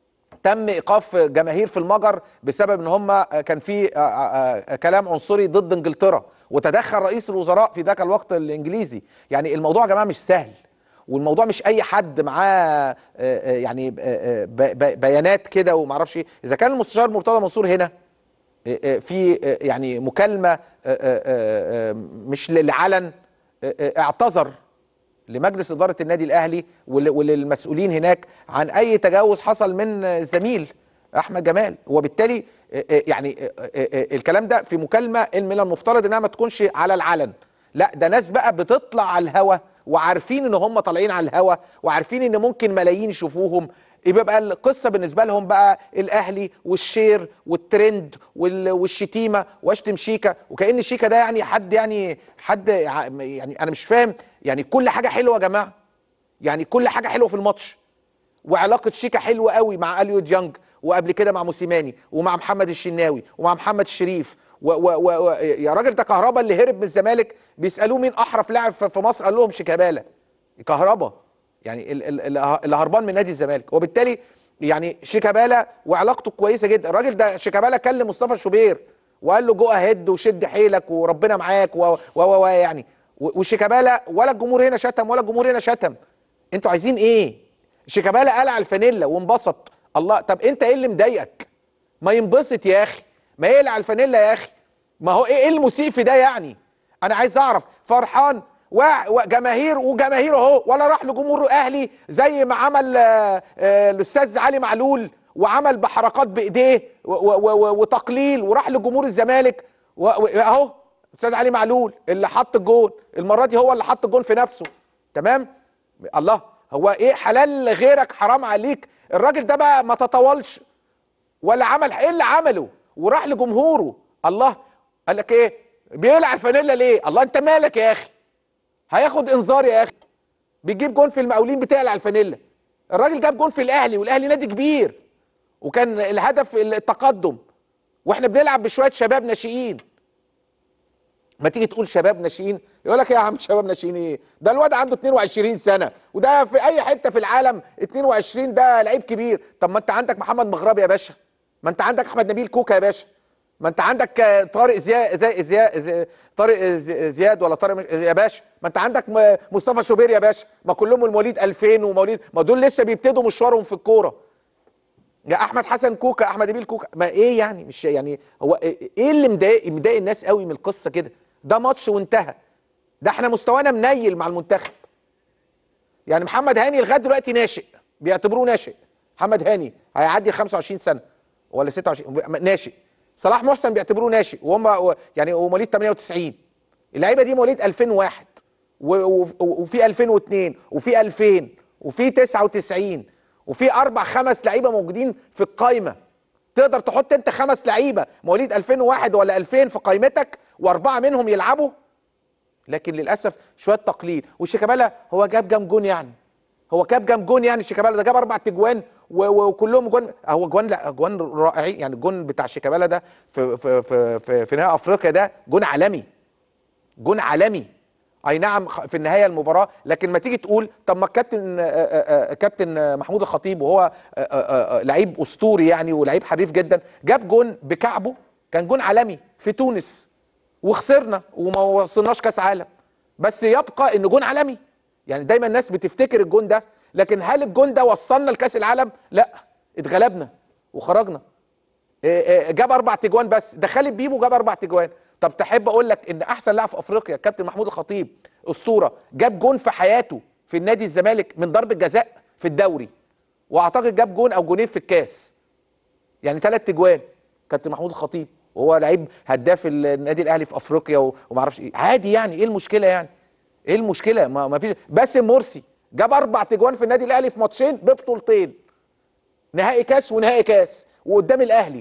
تم ايقاف جماهير في المجر بسبب ان هم كان في آه، آه، آه، كلام عنصري ضد انجلترا وتدخل رئيس الوزراء في ذاك الوقت الانجليزي يعني الموضوع يا جماعه مش سهل والموضوع مش اي حد معاه آه، آه، يعني آه، آه، ب- ب- بيانات كده وما اعرفش ايه اذا كان المستشار مرتضى منصور هنا آه، آه، في آه، يعني مكالمه آه، آه، آه، آه، مش للعلن آه، آه، اعتذر لمجلس اداره النادي الاهلي ول- وللمسؤولين هناك عن اي تجاوز حصل من الزميل احمد جمال وبالتالي آه، آه، يعني آه، آه، آه، الكلام ده في مكالمه من المفترض انها ما تكونش على العلن لا ده ناس بقى بتطلع على الهوا وعارفين ان هم طالعين على الهوا وعارفين ان ممكن ملايين يشوفوهم يبقى بقى القصه بالنسبه لهم بقى الاهلي والشير والترند وال- والشتيمه واشتم شيكا وكان شيكا ده يعني حد يعني حد ع- يعني انا مش فاهم يعني كل حاجه حلوه يا جماعه يعني كل حاجه حلوه في الماتش وعلاقه شيكا حلوه قوي مع اليو ديانج وقبل كده مع موسيماني ومع محمد الشناوي ومع محمد الشريف و و و و يا راجل ده كهربا اللي هرب من الزمالك بيسالوه مين احرف لاعب في في مصر قال لهم شيكابالا كهربا يعني ال- ال- ال- اللي هربان من نادي الزمالك وبالتالي يعني شيكابالا وعلاقته كويسه جدا الراجل ده شيكابالا كلم مصطفى شوبير وقال له جو اهيد وشد حيلك وربنا معاك و و و يعني و- وشيكابالا ولا الجمهور هنا شتم ولا الجمهور هنا شتم انتوا عايزين ايه شيكابالا قلع الفانيلا وانبسط الله طب انت ايه اللي مضايقك ما ينبسط يا اخي ما يقلع الفانيلا يا اخي ما هو ايه إيه المسيء في ده يعني انا عايز اعرف فرحان و- وجماهير وجماهير اهو ولا راح لجمهور اهلي زي ما عمل آه، آه، الاستاذ علي معلول وعمل بحركات بايديه و- و- و- وتقليل وراح لجمهور الزمالك و- و- اهو استاذ علي معلول اللي حط الجون المره دي هو اللي حط الجون في نفسه تمام الله هو ايه حلال غيرك حرام عليك الراجل ده بقى ما تطولش ولا عمل ايه اللي عمله وراح لجمهوره الله قال لك ايه بيقلع الفانيلا ليه الله انت مالك يا اخي هياخد انذار يا اخي بيجيب جون في المقاولين بتقلع الفانيلا الراجل جاب جون في الاهلي والاهلي نادي كبير وكان الهدف التقدم واحنا بنلعب بشويه شباب ناشئين ما تيجي تقول شباب ناشئين يقول لك يا عم شباب ناشئين ايه ده الواد عنده 22 سنه وده في اي حته في العالم 22 ده لعيب كبير طب ما انت عندك محمد مغربي يا باشا ما انت عندك احمد نبيل كوكا يا باشا ما انت عندك آه، طارق زياد زي زي زي طارق زي- زياد ولا طارق مش- يا باشا ما انت عندك م- مصطفى شوبير يا باشا ما كلهم المواليد 2000 ومواليد ما دول لسه بيبتدوا مشوارهم في الكوره يا احمد حسن كوكا احمد نبيل كوكا ما ايه يعني مش يعني هو ايه اللي مضايق مضايق الناس قوي من القصه كده ده ماتش وانتهى ده احنا مستوانا منيل مع المنتخب يعني محمد هاني لغايه دلوقتي ناشئ بيعتبروه ناشئ محمد هاني هيعدي 25 سنه ولا 26 ناشئ صلاح محسن بيعتبروه ناشئ وهم و- يعني هو مواليد 98 اللعيبه دي مواليد 2001 و- و- وفي 2002 وفي 2000 وفي 99 وفي اربع خمس لعيبه موجودين في القايمه تقدر تحط انت خمس لعيبه مواليد 2001 ولا 2000 في قائمتك واربعه منهم يلعبوا لكن للاسف شويه تقليل وشيكابالا هو جاب جام جون يعني هو جاب جام جون يعني شيكابالا ده جاب اربع تجوان و- و- وكلهم جون هو جوان لا جوان رائعين يعني الجون بتاع شيكابالا ده في في في في, في نهائي افريقيا ده جون عالمي جون عالمي اي نعم خ- في النهايه المباراه لكن ما تيجي تقول طب ما الكابتن آه، آه، آه، كابتن آه، محمود الخطيب وهو آه، آه، آه، لعيب اسطوري يعني ولعيب حريف جدا جاب جون بكعبه كان جون عالمي في تونس وخسرنا وما وصلناش كاس عالم بس يبقى ان جون عالمي يعني دايما الناس بتفتكر الجون ده لكن هل الجون ده وصلنا لكاس العالم لا اتغلبنا وخرجنا إيه إيه جاب اربع تجوان بس ده خالد بيبو جاب اربع تجوان طب تحب اقول لك ان احسن لاعب في افريقيا كابتن محمود الخطيب اسطوره جاب جون في حياته في النادي الزمالك من ضربه جزاء في الدوري واعتقد جاب جون او جونين في الكاس يعني ثلاث تجوان كابتن محمود الخطيب وهو لعيب هداف النادي الاهلي في افريقيا و- وما اعرفش ايه عادي يعني ايه المشكله يعني ايه المشكله ما, ما فيش باسم مرسي جاب اربع تجوان في النادي الاهلي في ماتشين ببطولتين نهائي كاس ونهائي كاس وقدام الاهلي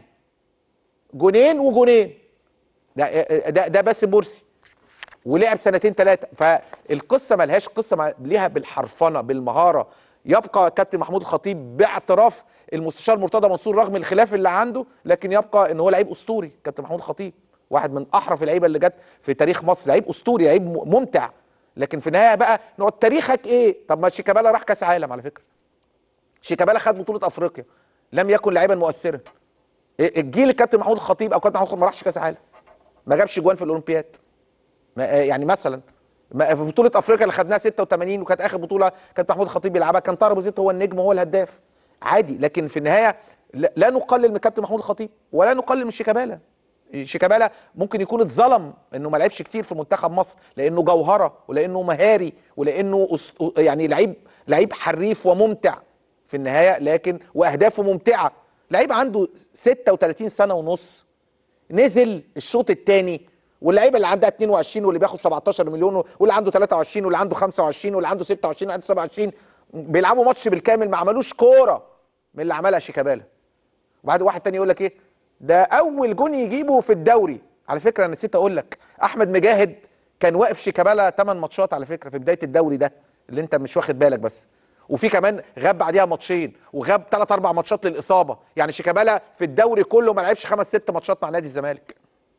جونين وجونين ده ده ده باسم مرسي ولعب سنتين ثلاثه فالقصه ملهاش قصه مع- ليها بالحرفنه بالمهاره يبقى كابتن محمود الخطيب باعتراف المستشار مرتضى منصور رغم الخلاف اللي عنده لكن يبقى ان هو لعيب اسطوري كابتن محمود الخطيب واحد من احرف اللعيبه اللي جت في تاريخ مصر لعيب اسطوري لعيب م- ممتع لكن في النهايه بقى نقعد تاريخك ايه طب ما شيكابالا راح كاس عالم على فكره شيكابالا خد بطوله افريقيا لم يكن لاعبا مؤثرا إيه- الجيل الكابتن محمود الخطيب او كابتن محمود الخطيب ما راحش كاس عالم ما جابش جوان في الاولمبياد ما آه يعني مثلا ما في بطوله افريقيا اللي خدناها 86 وكانت اخر بطوله كانت محمود الخطيب بيلعبها كان طارق أبو زيد هو النجم وهو الهداف عادي لكن في النهايه لا لا نقلل من كابتن محمود الخطيب ولا نقلل من شيكابالا شيكابالا ممكن يكون اتظلم انه ما لعبش كتير في منتخب مصر لانه جوهره ولانه مهاري ولانه أس- يعني لعيب لعيب حريف وممتع في النهايه لكن واهدافه ممتعه لعيب عنده 36 سنه ونص نزل الشوط الثاني واللعيبه اللي عندها 22 واللي بياخد 17 مليون واللي عنده 23 واللي عنده 25 واللي عنده 26 واللي عنده 27 بيلعبوا ماتش بالكامل ما عملوش كوره من اللي عملها شيكابالا وبعد واحد تاني يقول لك ايه ده اول جون يجيبه في الدوري على فكره انا نسيت اقول لك احمد مجاهد كان واقف شيكابالا 8 ماتشات على فكره في بدايه الدوري ده اللي انت مش واخد بالك بس وفي كمان غاب بعديها ماتشين وغاب 3 4 ماتشات للاصابه يعني شيكابالا في الدوري كله ما لعبش خمس ست ماتشات مع نادي الزمالك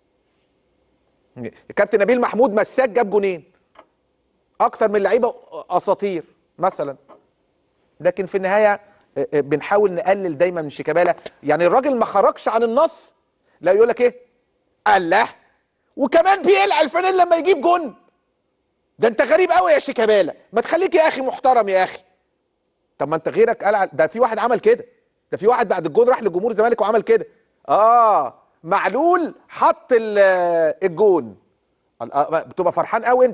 الكابتن نبيل محمود مساك جاب جونين اكتر من لعيبه اساطير مثلا لكن في النهايه آه، آه، بنحاول نقلل دايما من شيكابالا يعني الراجل ما خرجش عن النص لا يقول لك ايه الله وكمان بيقلع الفانيلا لما يجيب جون ده انت غريب قوي يا شيكابالا ما تخليك يا اخي محترم يا اخي طب ما انت غيرك قلع ده في واحد عمل كده ده في واحد بعد الجون راح لجمهور الزمالك وعمل كده اه معلول حط ال- الجون ال- آه، بتبقى فرحان قوي انت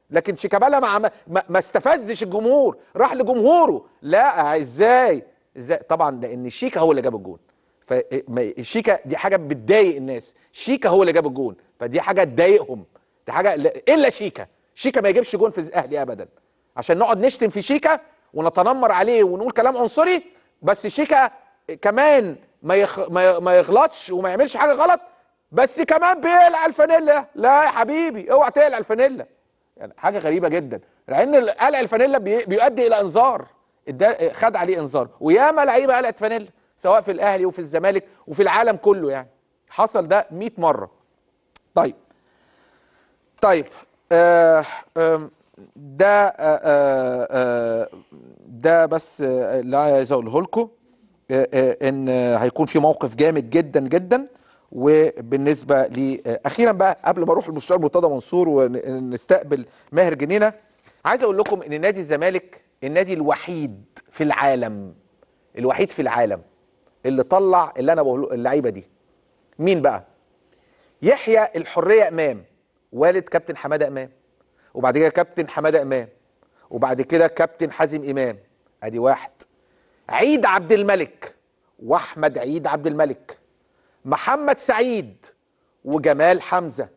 لكن شيكابالا ما, عم- ما, ما استفزش الجمهور راح لجمهوره لا ازاي ازاي طبعا لان شيكا هو اللي جاب الجون فالشيكا دي حاجه بتضايق الناس شيكا هو اللي جاب الجون فدي حاجه تضايقهم دي حاجه لا- الا شيكا شيكا ما يجيبش جون في الاهلي ابدا عشان نقعد نشتم في شيكا ونتنمر عليه ونقول كلام عنصري بس شيكا كمان ما يخ... ما ي- ما يغلطش وما يعملش حاجه غلط بس كمان بيقلع الفانيلا لا يا حبيبي اوعى تقلع الفانيلا يعني حاجه غريبه جدا لان قلع الفانيلا بي... بيؤدي الى انذار إدا- خد عليه انذار وياما لعيبه قلعت فانيلا سواء في الاهلي وفي الزمالك وفي العالم كله يعني حصل ده 100 مره طيب طيب آه آم، ده آه آه آه ده بس آه اللي عايز اقوله لكم آه آه ان آه، هيكون في موقف جامد جدا جدا وبالنسبه لي آه اخيرا بقى قبل ما اروح المستشار مرتضى منصور ونستقبل ماهر جنينه عايز اقول لكم ان نادي الزمالك النادي الوحيد في العالم الوحيد في العالم اللي طلع اللي انا بقوله اللعيبه دي مين بقى يحيى الحريه امام والد كابتن حماده امام وبعد كده كابتن حماده امام وبعد كده كابتن حازم امام ادي واحد عيد عبد الملك واحمد عيد عبد الملك محمد سعيد وجمال حمزه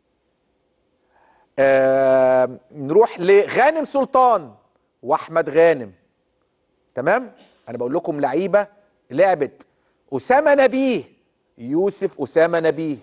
آه نروح لغانم سلطان واحمد غانم تمام انا بقول لكم لعيبه لعبت اسامه نبيه يوسف اسامه نبيه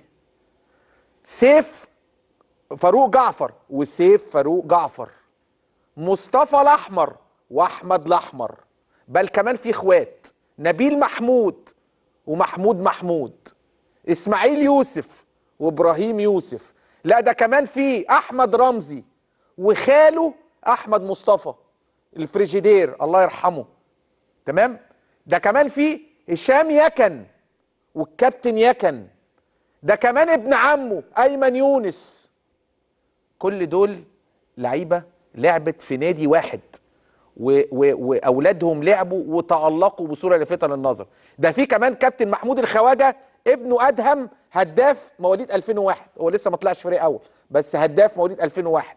سيف فاروق جعفر وسيف فاروق جعفر مصطفى الاحمر واحمد الاحمر بل كمان في اخوات نبيل محمود ومحمود محمود اسماعيل يوسف وابراهيم يوسف لا ده كمان في احمد رمزي وخاله احمد مصطفى الفريجيدير الله يرحمه تمام ده كمان في هشام يكن والكابتن يكن ده كمان ابن عمه ايمن يونس كل دول لعيبه لعبت في نادي واحد و و واولادهم لعبوا وتالقوا بصوره لافته للنظر ده في كمان كابتن محمود الخواجه ابنه ادهم هداف مواليد 2001 هو لسه ما طلعش فريق اول بس هداف مواليد 2001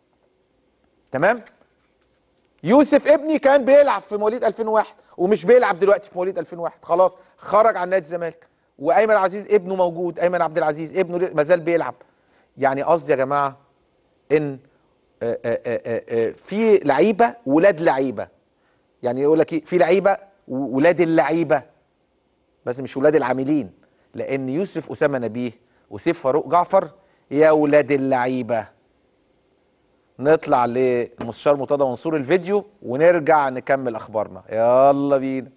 تمام يوسف ابني كان بيلعب في مواليد 2001 ومش بيلعب دلوقتي في مواليد 2001 خلاص خرج عن نادي الزمالك وايمن عزيز ابنه موجود ايمن عبد العزيز ابنه ما زال بيلعب يعني قصدي يا جماعه ان آه، آه، آه، آه، في لعيبه ولاد لعيبه يعني يقول لك إيه؟ في لعيبه ولاد اللعيبه بس مش ولاد العاملين لان يوسف اسامه نبيه وسيف فاروق جعفر يا ولاد اللعيبه نطلع للمستشار مرتضى منصور الفيديو ونرجع نكمل اخبارنا يلا بينا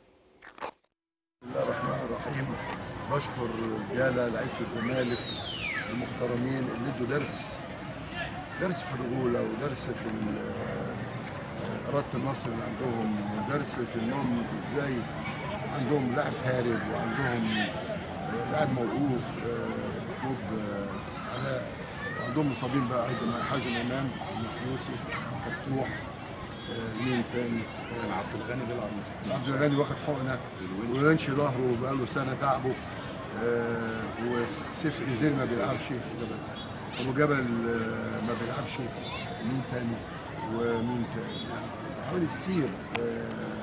بسم الله الرحمن الرحيم بشكر رجاله لعيبه الزمالك المحترمين اللي ادوا درس درس في الرجوله ودرس في ال- اراده النصر اللي عندهم ودرس في انهم ازاي عندهم لاعب هارب وعندهم لاعب موقوف آه، محمود آه، علاء وعندهم مصابين بقى ايضا حازم امام المسلوسي فتوح آه، مين تاني كان عبد الغني بيلعب عبد الغني واخد حقنه وينشي ظهره بقاله سنه تعبه آه، وسيف ايزيل ما بيلعبش ابو جبل آه، ما بيلعبش مين تاني ومين تاني يعني حوالي كتير آه،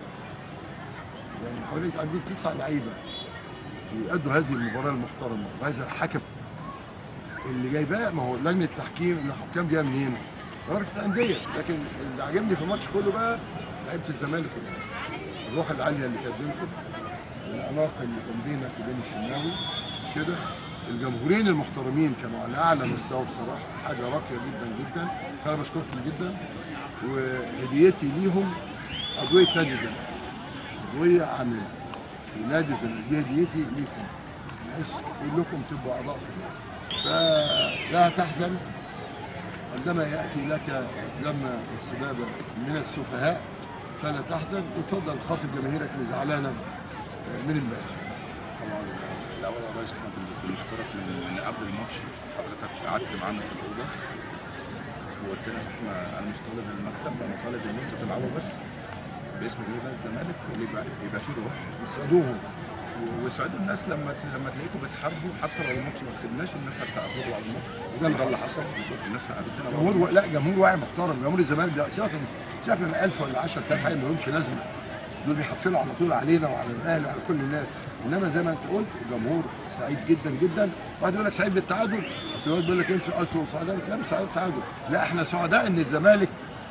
يعني حوالي عندي تسع لعيبه يؤدوا هذه المباراه المحترمه وهذا الحكم اللي جايباه ما هو لجنه التحكيم الحكام جايه منين؟ درجه الانديه لكن اللي عجبني في الماتش كله بقى لعيبه الزمالك الروح العاليه اللي كانت بينكم العلاقه اللي كان بينك وبين الشناوي مش كده؟ الجمهورين المحترمين كانوا على اعلى مستوى بصراحه حاجه راقيه جدا جدا فانا بشكركم جدا وهديتي ليهم ادويه نادي الزمالك ادويه عامله في نادي الزمالك دي هديتي ليكم بحيث كلكم تبقوا اعضاء في النادي فلا تحزن عندما ياتي لك ذم والسبابه من السفهاء فلا تحزن وتفضل خاطب جماهيرك اللي زعلانه من امبارح طبعا الاول يا ريس احنا بن- بنشكرك من من قبل الماتش حضرتك قعدت معانا في الاوضه وقلت لنا احنا انا مش طالب المكسب انا طالب ان انتوا تلعبوا بس باسم جمهور نادي الزمالك اللي يبقى يبقى فيه روح بيساعدوهم وسعدوا الناس لما لما تلاقيكم بتحاربوا حتى لو الماتش ما كسبناش الناس هتسقف لكم على الماتش ده اللي ده اللي حصل. حصل الناس سقفت لنا جمهور برضه. و... لا جمهور واعي محترم جمهور الزمالك ده سيبك من سيبك من 1000 ولا 10000 حاجه ما لهمش لازمه دول بيحفلوا على طول علينا وعلى الاهلي وعلى كل الناس انما زي ما انت قلت الجمهور سعيد جدا جدا واحد يقول لك سعيد بالتعادل بس هو بيقول لك انت اصل سعداء لا مش سعيد بالتعادل لا احنا سعداء ان الزمالك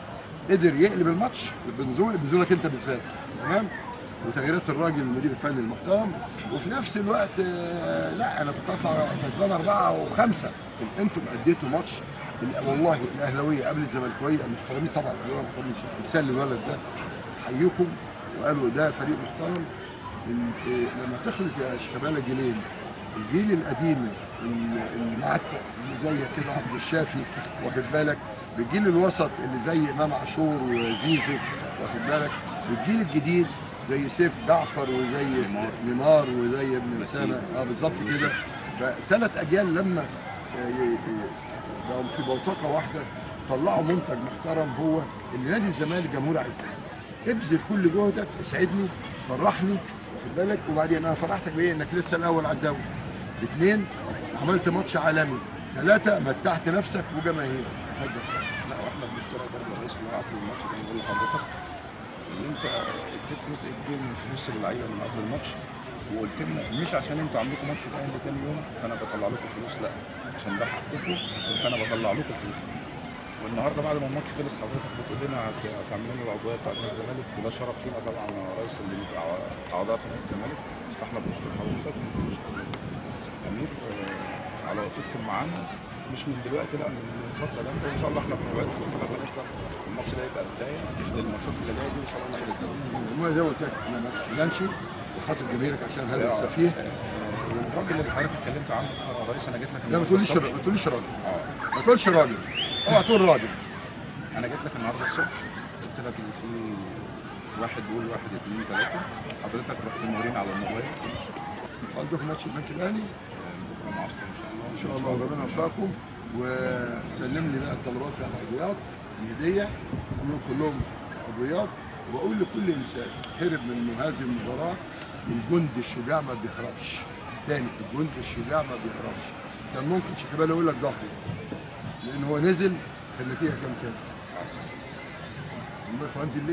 قدر يقلب الماتش بنزول بنزولك انت بالذات تمام وتغييرات الراجل المدير الفني المحترم وفي نفس الوقت آه، لا انا كنت اطلع كسبان اربعه وخمسه انتم اديتوا ماتش ال- والله الاهلاويه قبل الزملكاويه المحترمين طبعا الاهلاويه المحترمين مثال للولد ده حييكم وقالوا ده فريق محترم ال- آه، لما تخلط يا شيكابالا جيلين الجيل القديم ال- المعتق اللي زيك كده عبد الشافي واخد بالك بالجيل الوسط اللي زي امام عاشور وزيزو واخد بالك بالجيل الجديد زي سيف جعفر وزي نيمار وزي ابن اسامه اه بالظبط كده فثلاث اجيال لما آه، ي- ي- بقوا في بوتقه واحده طلعوا منتج محترم هو اللي نادي الزمالك جمهور عايزاه ابذل كل جهدك اسعدني فرحني واخد بالك وبعدين انا فرحتك بايه انك لسه الاول على الدوري اثنين عملت ماتش عالمي ثلاثه متعت نفسك وجماهيرك اتفضل لا واحنا بنشكرك برضه يا ريس اللي هو قبل الماتش زي ما بقول لحضرتك ان انت اديت جزء كبير من فلوس اللعيبه من قبل الماتش وقلت لنا مش عشان انتوا عندكم ماتش الاهلي تاني يوم فانا بطلع لكم فلوس لا عشان ده حقكم عشان انا بطلع لكم فلوس والنهارده بعد ما الماتش خلص حضرتك بتقول لنا هت- هتعمل لنا العضويه بتاعت نادي الزمالك وده شرف لينا طبعا يا ريس اللي يبقى اعضاء في نادي الزمالك فاحنا بنشكر حضرتك وبنشكر امير آه، على وقفتكم معانا مش من دلوقتي لا من فتره جامده وان شاء الله احنا بنوعدكم ان احنا نقدر الماتش ده يبقى بدايه مش للماتشات اللي جايه دي ان شاء الله ناخد الدوري المهم زي ما قلت لك انا ما تحزنش وحاطط جماهيرك عشان هذا السفيه والراجل اللي حضرتك اتكلمت عنه يا ريس انا جيت لك لا ما النهاردة تقوليش الصبح. ما تقوليش راجل اه ما تقولش راجل اوعى تقول راجل انا جيت لك النهارده الصبح قلت لك ان في واحد بيقول واحد اثنين ثلاثه حضرتك رحت مورين على الموبايل عندكم ماتش البنك الاهلي بكره معسكر ان شاء الله ان شاء الله ربنا يوفقكم وسلم لي بقى الطلبات بتاع العضويات الهديه كلهم كلهم عضويات وبقول لكل انسان هرب من هذه المباراه الجند الشجاع ما بيهربش تاني الجند الشجاع ما بيهربش كان ممكن شيكابالا يقول لك ظهري لان هو نزل كان النتيجه كام كام؟ امال إخوان انزل ليه؟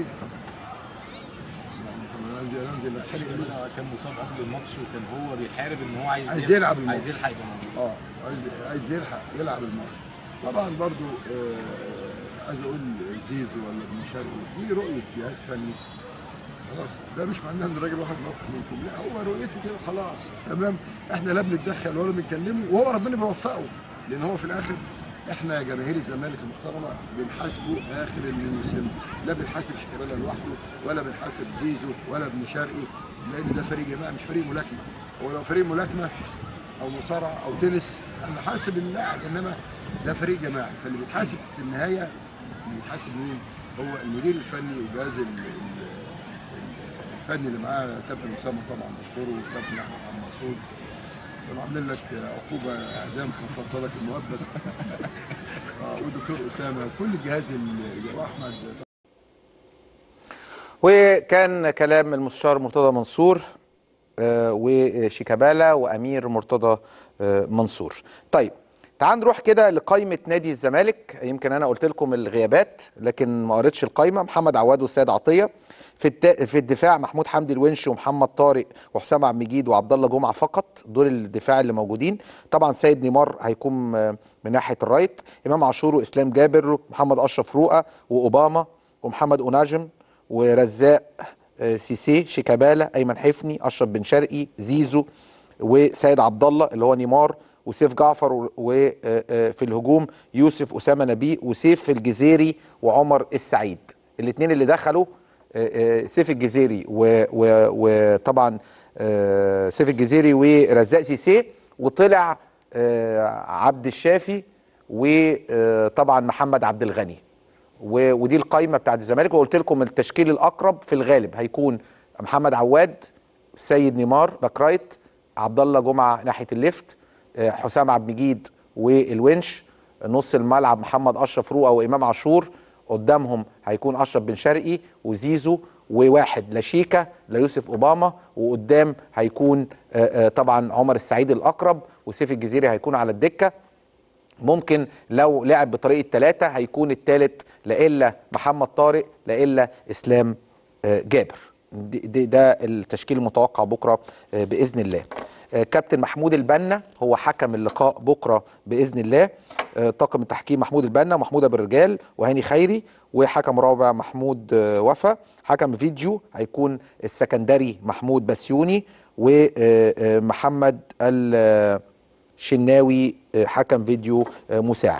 يعني طب أنا انزل انزل اتحرق ليه؟ كان مصاب قبل الماتش وكان هو بيحارب ان هو عايز عايز يلعب الماتش. عايز يلحق يبقى موجود اه عايز عايز يلحق يلعب الماتش طبعا برضو آه عايز اقول زيزو ولا ابن شرقي دي رؤيه جهاز فني خلاص ده مش معناه ان الراجل واخد موقف منكم لا هو رؤيته كده خلاص تمام احنا لا بنتدخل ولا بنكلمه وهو ربنا بيوفقه لان هو في الاخر احنا جماهير الزمالك المحترمه بنحاسبه اخر الموسم لا بنحاسب شيكابالا لوحده ولا بنحاسب زيزو ولا ابن شرقي لان ده فريق جماعه مش فريق ملاكمه هو لو فريق ملاكمه او مصارعه او تنس انا حاسب اللاعب انما ده فريق جماعي فاللي بيتحاسب في النهايه اللي بيتحاسب مين؟ هو المدير الفني وجهاز ال- ال- الفني اللي معاه كابتن اسامه طبعا بشكره والكابتن احمد عبد المقصود كانوا عاملين لك عقوبه اعدام خفضت لك المؤبد آه، ودكتور اسامه كل الجهاز ال- واحمد وكان كلام المستشار مرتضى منصور آه، وشيكابالا وامير مرتضى آه، منصور طيب تعال نروح كده لقائمه نادي الزمالك يمكن انا قلت لكم الغيابات لكن ما قريتش القائمه محمد عواد والسيد عطيه في الت... في الدفاع محمود حمدي الونش ومحمد طارق وحسام عبد المجيد وعبد الله جمعه فقط دول الدفاع اللي موجودين طبعا سيد نيمار هيكون آه، من ناحيه الرايت امام عاشور واسلام جابر ومحمد اشرف رؤى واوباما ومحمد اوناجم ورزاق آه، سيسي شيكابالا ايمن حفني اشرف بن شرقي زيزو وسيد عبد الله اللي هو نيمار وسيف جعفر وفي الهجوم يوسف اسامه نبيه وسيف الجزيري وعمر السعيد الاثنين اللي دخلوا آه، آه، سيف الجزيري و- و- وطبعا آه، سيف الجزيري ورزاق سيسي وطلع آه، عبد الشافي وطبعا محمد عبد الغني و- ودي القايمه بتاعت الزمالك وقلت لكم التشكيل الاقرب في الغالب هيكون محمد عواد سيد نيمار باك رايت عبد الله جمعه ناحيه الليفت آه، حسام عبد المجيد والونش نص الملعب محمد اشرف روقه وامام عاشور قدامهم هيكون اشرف بن شرقي وزيزو وواحد لا شيكا لا يوسف اوباما وقدام هيكون آه، آه، طبعا عمر السعيد الاقرب وسيف الجزيري هيكون على الدكه ممكن لو لعب بطريقه ثلاثه هيكون الثالث لا الا محمد طارق لا الا اسلام آه، جابر دي دي ده التشكيل المتوقع بكره آه، باذن الله آه، كابتن محمود البنا هو حكم اللقاء بكره باذن الله آه، طاقم التحكيم محمود البنا محمود ابو الرجال وهاني خيري وحكم رابع محمود آه، وفا حكم فيديو هيكون السكندري محمود بسيوني ومحمد الشناوي آه، حكم فيديو آه، مساعد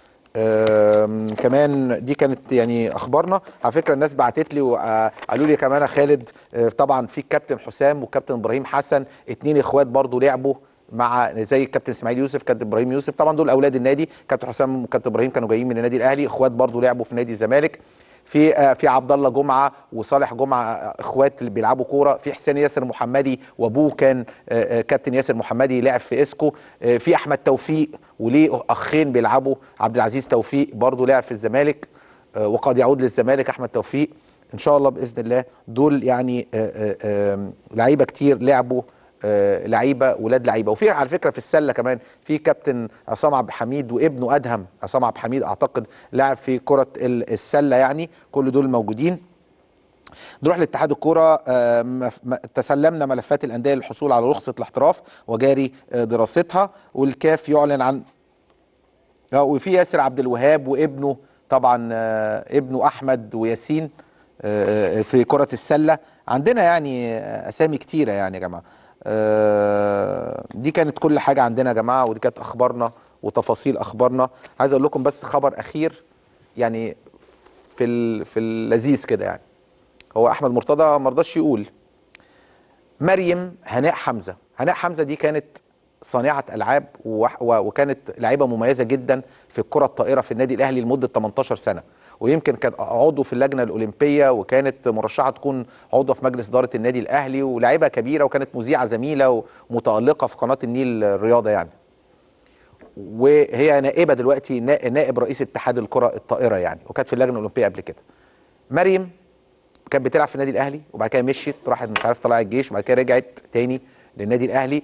آم، كمان دي كانت يعني اخبارنا على فكره الناس بعتت لي وقالوا لي كمان يا خالد آه، طبعا في الكابتن حسام والكابتن ابراهيم حسن اتنين اخوات برضو لعبوا مع زي الكابتن اسماعيل يوسف كابتن ابراهيم يوسف طبعا دول اولاد النادي كابتن حسام وكابتن ابراهيم كانوا جايين من النادي الاهلي اخوات برضو لعبوا في نادي الزمالك في آه، في عبد الله جمعه وصالح جمعه آه، اخوات اللي بيلعبوا كوره في حسين ياسر محمدي وابوه كان آه، آه، كابتن ياسر محمدي لاعب في اسكو آه، في احمد توفيق وليه اخين بيلعبوا عبد العزيز توفيق برضه لاعب في الزمالك آه، وقد يعود للزمالك احمد توفيق ان شاء الله باذن الله دول يعني آه، آه، آه، لعيبه كتير لعبوا آه، لعيبه ولاد لعيبه وفي على فكره في السله كمان في كابتن عصام عبد الحميد وابنه ادهم عصام عبد الحميد اعتقد لاعب في كره ال- السله يعني كل دول موجودين نروح لاتحاد الكوره آه، مف- م- تسلمنا ملفات الانديه للحصول على رخصه الاحتراف وجاري آه، دراستها والكاف يعلن عن اه وفي ياسر عبد الوهاب وابنه طبعا آه، ابنه احمد وياسين آه، في كره السله عندنا يعني آه، اسامي كتيره يعني يا جماعه آه، دي كانت كل حاجه عندنا يا جماعه ودي كانت اخبارنا وتفاصيل اخبارنا عايز اقول لكم بس خبر اخير يعني في ال- في اللذيذ كده يعني هو احمد مرتضى ما رضاش يقول مريم هناء حمزه هناء حمزه دي كانت صانعه العاب وح- و- وكانت لعيبه مميزه جدا في الكره الطائره في النادي الاهلي لمده 18 سنه ويمكن كانت عضو في اللجنه الاولمبيه وكانت مرشحه تكون عضو في مجلس اداره النادي الاهلي ولاعيبه كبيره وكانت مذيعه زميله ومتالقه في قناه النيل الرياضه يعني وهي نائبه دلوقتي نا- نائب رئيس اتحاد الكره الطائره يعني وكانت في اللجنه الاولمبيه قبل كده مريم كانت بتلعب في النادي الاهلي وبعد كده مشيت راحت مش عارف طلع الجيش وبعد كده رجعت تاني للنادي الاهلي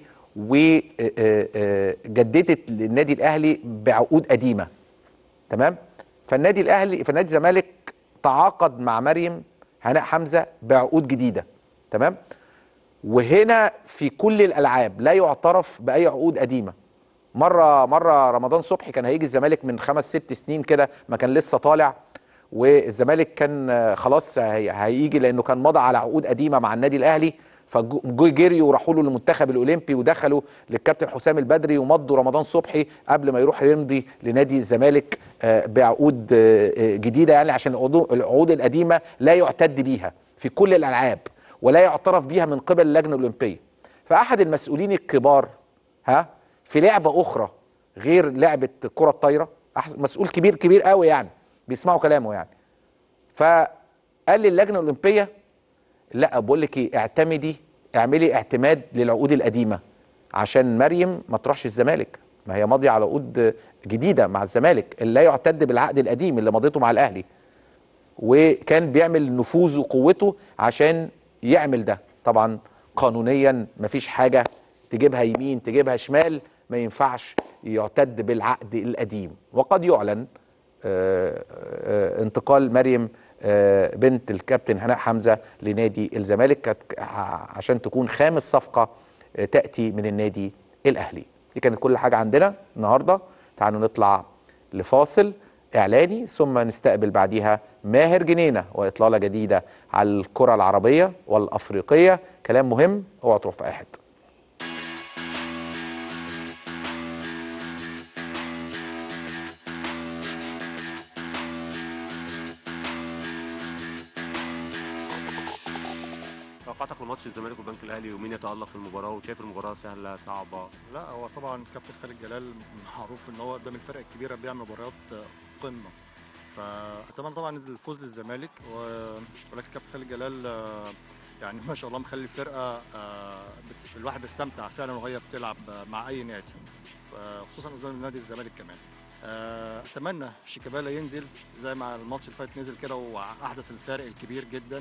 وجددت للنادي الاهلي بعقود قديمه تمام فالنادي الاهلي فالنادي الزمالك تعاقد مع مريم هناء حمزه بعقود جديده تمام وهنا في كل الالعاب لا يعترف باي عقود قديمه مره مره رمضان صبحي كان هيجي الزمالك من خمس ست سنين كده ما كان لسه طالع والزمالك كان آه، خلاص هي- هيجي لانه كان مضى على عقود قديمه مع النادي الاهلي فجريوا وراحوا له للمنتخب الاولمبي ودخلوا للكابتن حسام البدري ومضوا رمضان صبحي قبل ما يروح يمضي لنادي الزمالك آه، بعقود آه، آه، جديده يعني عشان العقود- العقود القديمه لا يعتد بيها في كل الالعاب ولا يعترف بيها من قبل اللجنه الاولمبيه فاحد المسؤولين الكبار ها في لعبه اخرى غير لعبه كره الطايره أحس- مسؤول كبير كبير قوي يعني بيسمعوا كلامه يعني فقال للجنه الاولمبيه لا بقول لك ايه اعتمدي اعملي اعتماد للعقود القديمه عشان مريم ما تروحش الزمالك ما هي ماضيه على عقود جديده مع الزمالك اللي لا يعتد بالعقد القديم اللي مضيته مع الاهلي وكان بيعمل نفوذه وقوته عشان يعمل ده طبعا قانونيا مفيش حاجه تجيبها يمين تجيبها شمال ما ينفعش يعتد بالعقد القديم وقد يعلن آه، آه، انتقال مريم آه، بنت الكابتن هناء حمزه لنادي الزمالك كانت ع- عشان تكون خامس صفقه آه، تاتي من النادي الاهلي دي كانت كل حاجه عندنا النهارده تعالوا نطلع لفاصل اعلاني ثم نستقبل بعديها ماهر جنينه واطلاله جديده على الكره العربيه والافريقيه كلام مهم اوعى تروح في اي حته توقعاتك لماتش الزمالك والبنك الاهلي ومين يتالق في المباراه وشايف المباراه سهله صعبه لا هو طبعا كابتن خالد جلال معروف ان هو قدام الفرق الكبيره بيعمل مباريات قمه فاتمنى طبعا الفوز للزمالك و- ولكن كابتن خالد جلال آه، يعني ما شاء الله مخلي الفرقه آه، بت- الواحد بيستمتع فعلا وهي بتلعب مع اي نادي آه، خصوصا قدام نادي الزمالك كمان آه، اتمنى شيكابالا ينزل زي ما الماتش اللي فات نزل كده واحدث الفارق الكبير جدا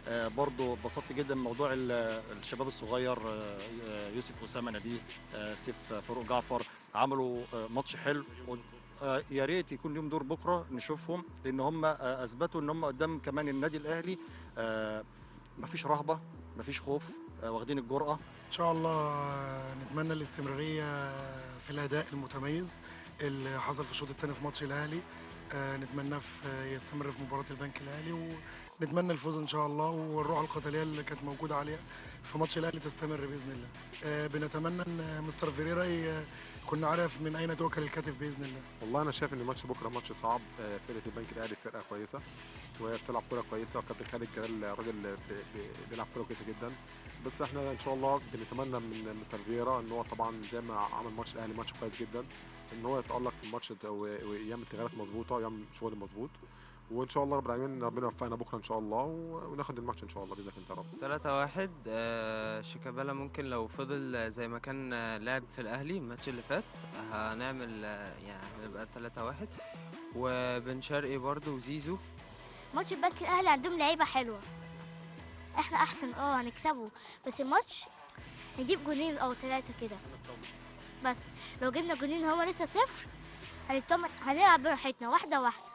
آه، برضو اتبسطت جدا من موضوع ال- الشباب الصغير آه، آه، يوسف اسامه نبيه آه، سيف فاروق جعفر عملوا آه، ماتش حلو و- آه، يا ريت يكون لهم دور بكره نشوفهم لان هم آه، اثبتوا ان هم قدام كمان النادي الاهلي آه، مفيش رهبه مفيش خوف آه، واخدين الجرأه ان شاء الله نتمنى الاستمراريه في الاداء المتميز اللي حصل في الشوط الثاني في ماتش الاهلي آه، نتمناه في يستمر في مباراه البنك الاهلي ونتمنى الفوز ان شاء الله والروح القتاليه اللي كانت موجوده عليها في ماتش الاهلي تستمر باذن الله آه، بنتمنى ان مستر فيريرا ي- يكون عارف من اين تؤكل الكتف باذن الله والله انا شايف ان ماتش بكره ماتش صعب آه، فرقه البنك الاهلي فرقه كويسه وهي بتلعب كوره كويسه وكابتن خالد جلال راجل ب- ب- بيلعب كوره كويسه جدا بس احنا ان شاء الله بنتمنى من مستر فييرا ان هو طبعا زي ما عمل ماتش الاهلي ماتش كويس جدا ان هو يتالق في الماتش ده و- ويعمل تغييرات مظبوطه ويعمل شغل مظبوط وان شاء الله رب العالمين ربنا يوفقنا بكره ان شاء الله و- وناخد الماتش ان شاء الله باذن الله يا رب 3 واحد آه شيكابالا ممكن لو فضل زي ما كان آه، لعب في الاهلي الماتش اللي فات هنعمل آه، يعني هنبقى 3 واحد وبن شرقي برضو وزيزو ماتش البنك الاهلي عندهم لعيبه حلوه احنا احسن اه هنكسبه بس الماتش نجيب جونين او ثلاثه كده بس لو جبنا جونين هو لسه صفر هنطمن هنلعب براحتنا واحده واحده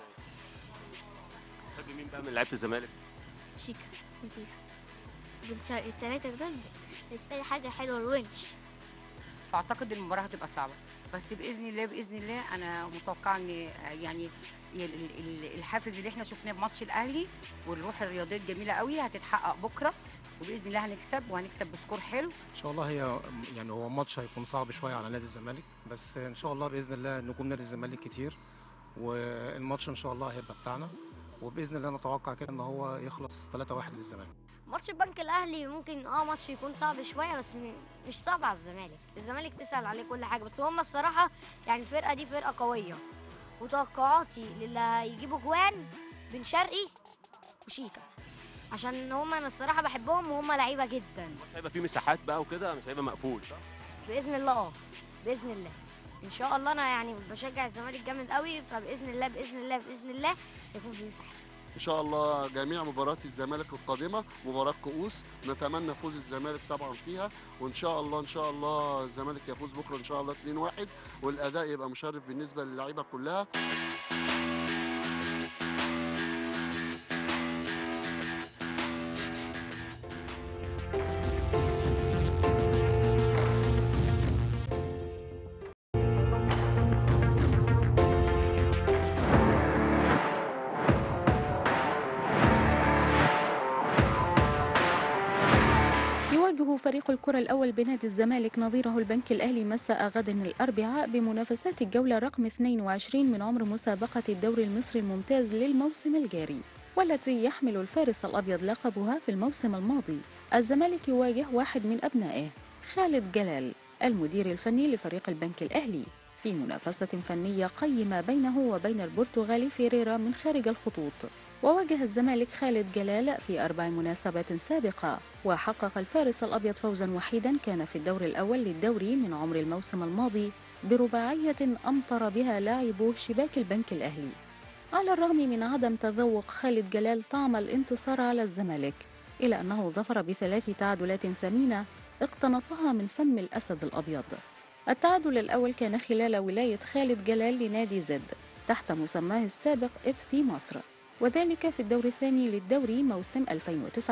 تحب مين بقى من لعيبه الزمالك شيكا وزيزو بن شرقي الثلاثه دول بالنسبه لي حاجه حلوه الونش فاعتقد المباراه هتبقى صعبه بس باذن الله باذن الله انا متوقعه ان يعني ال- ال- الحافز اللي احنا شفناه في ماتش الاهلي والروح الرياضيه الجميله قوي هتتحقق بكره وباذن الله هنكسب وهنكسب بسكور حلو ان شاء الله هي يعني هو ماتش هيكون صعب شويه على نادي الزمالك بس ان شاء الله باذن الله نجوم نادي الزمالك كتير والماتش ان شاء الله هيبقى بتاعنا وباذن الله نتوقع كده ان هو يخلص 3-1 للزمالك ماتش البنك الاهلي ممكن اه ماتش يكون صعب شويه بس م- مش صعب على الزمالك الزمالك تسال عليه كل حاجه بس هم الصراحه يعني الفرقه دي فرقه قويه وتوقعاتي للي هيجيبوا جوان بن شرقي وشيكا عشان هم انا الصراحه بحبهم وهم لعيبه جدا مش هيبقى فيه مساحات بقى وكده مش هيبقى مقفول صح باذن الله اه باذن الله ان شاء الله انا يعني بشجع الزمالك جامد قوي فباذن الله باذن الله باذن الله يكون في مساحه ان شاء الله جميع مباريات الزمالك القادمه مباراه كؤوس نتمنى فوز الزمالك طبعا فيها وان شاء الله ان شاء الله الزمالك يفوز بكره ان شاء الله 2-1 والاداء يبقى مشرف بالنسبه للعيبه كلها يواجه فريق الكرة الأول بنادي الزمالك نظيره البنك الأهلي مساء غد الأربعاء بمنافسات الجولة رقم 22 من عمر مسابقة الدوري المصري الممتاز للموسم الجاري والتي يحمل الفارس الأبيض لقبها في الموسم الماضي الزمالك يواجه واحد من أبنائه خالد جلال المدير الفني لفريق البنك الأهلي في منافسة فنية قيمة بينه وبين البرتغالي فيريرا من خارج الخطوط وواجه الزمالك خالد جلال في أربع مناسبات سابقة وحقق الفارس الأبيض فوزا وحيدا كان في الدور الأول للدوري من عمر الموسم الماضي برباعية أمطر بها لاعبو شباك البنك الأهلي على الرغم من عدم تذوق خالد جلال طعم الانتصار على الزمالك إلا أنه ظفر بثلاث تعادلات ثمينة اقتنصها من فم الأسد الأبيض التعادل الأول كان خلال ولاية خالد جلال لنادي زد تحت مسماه السابق اف سي مصر وذلك في الدور الثاني للدوري موسم 2019-2020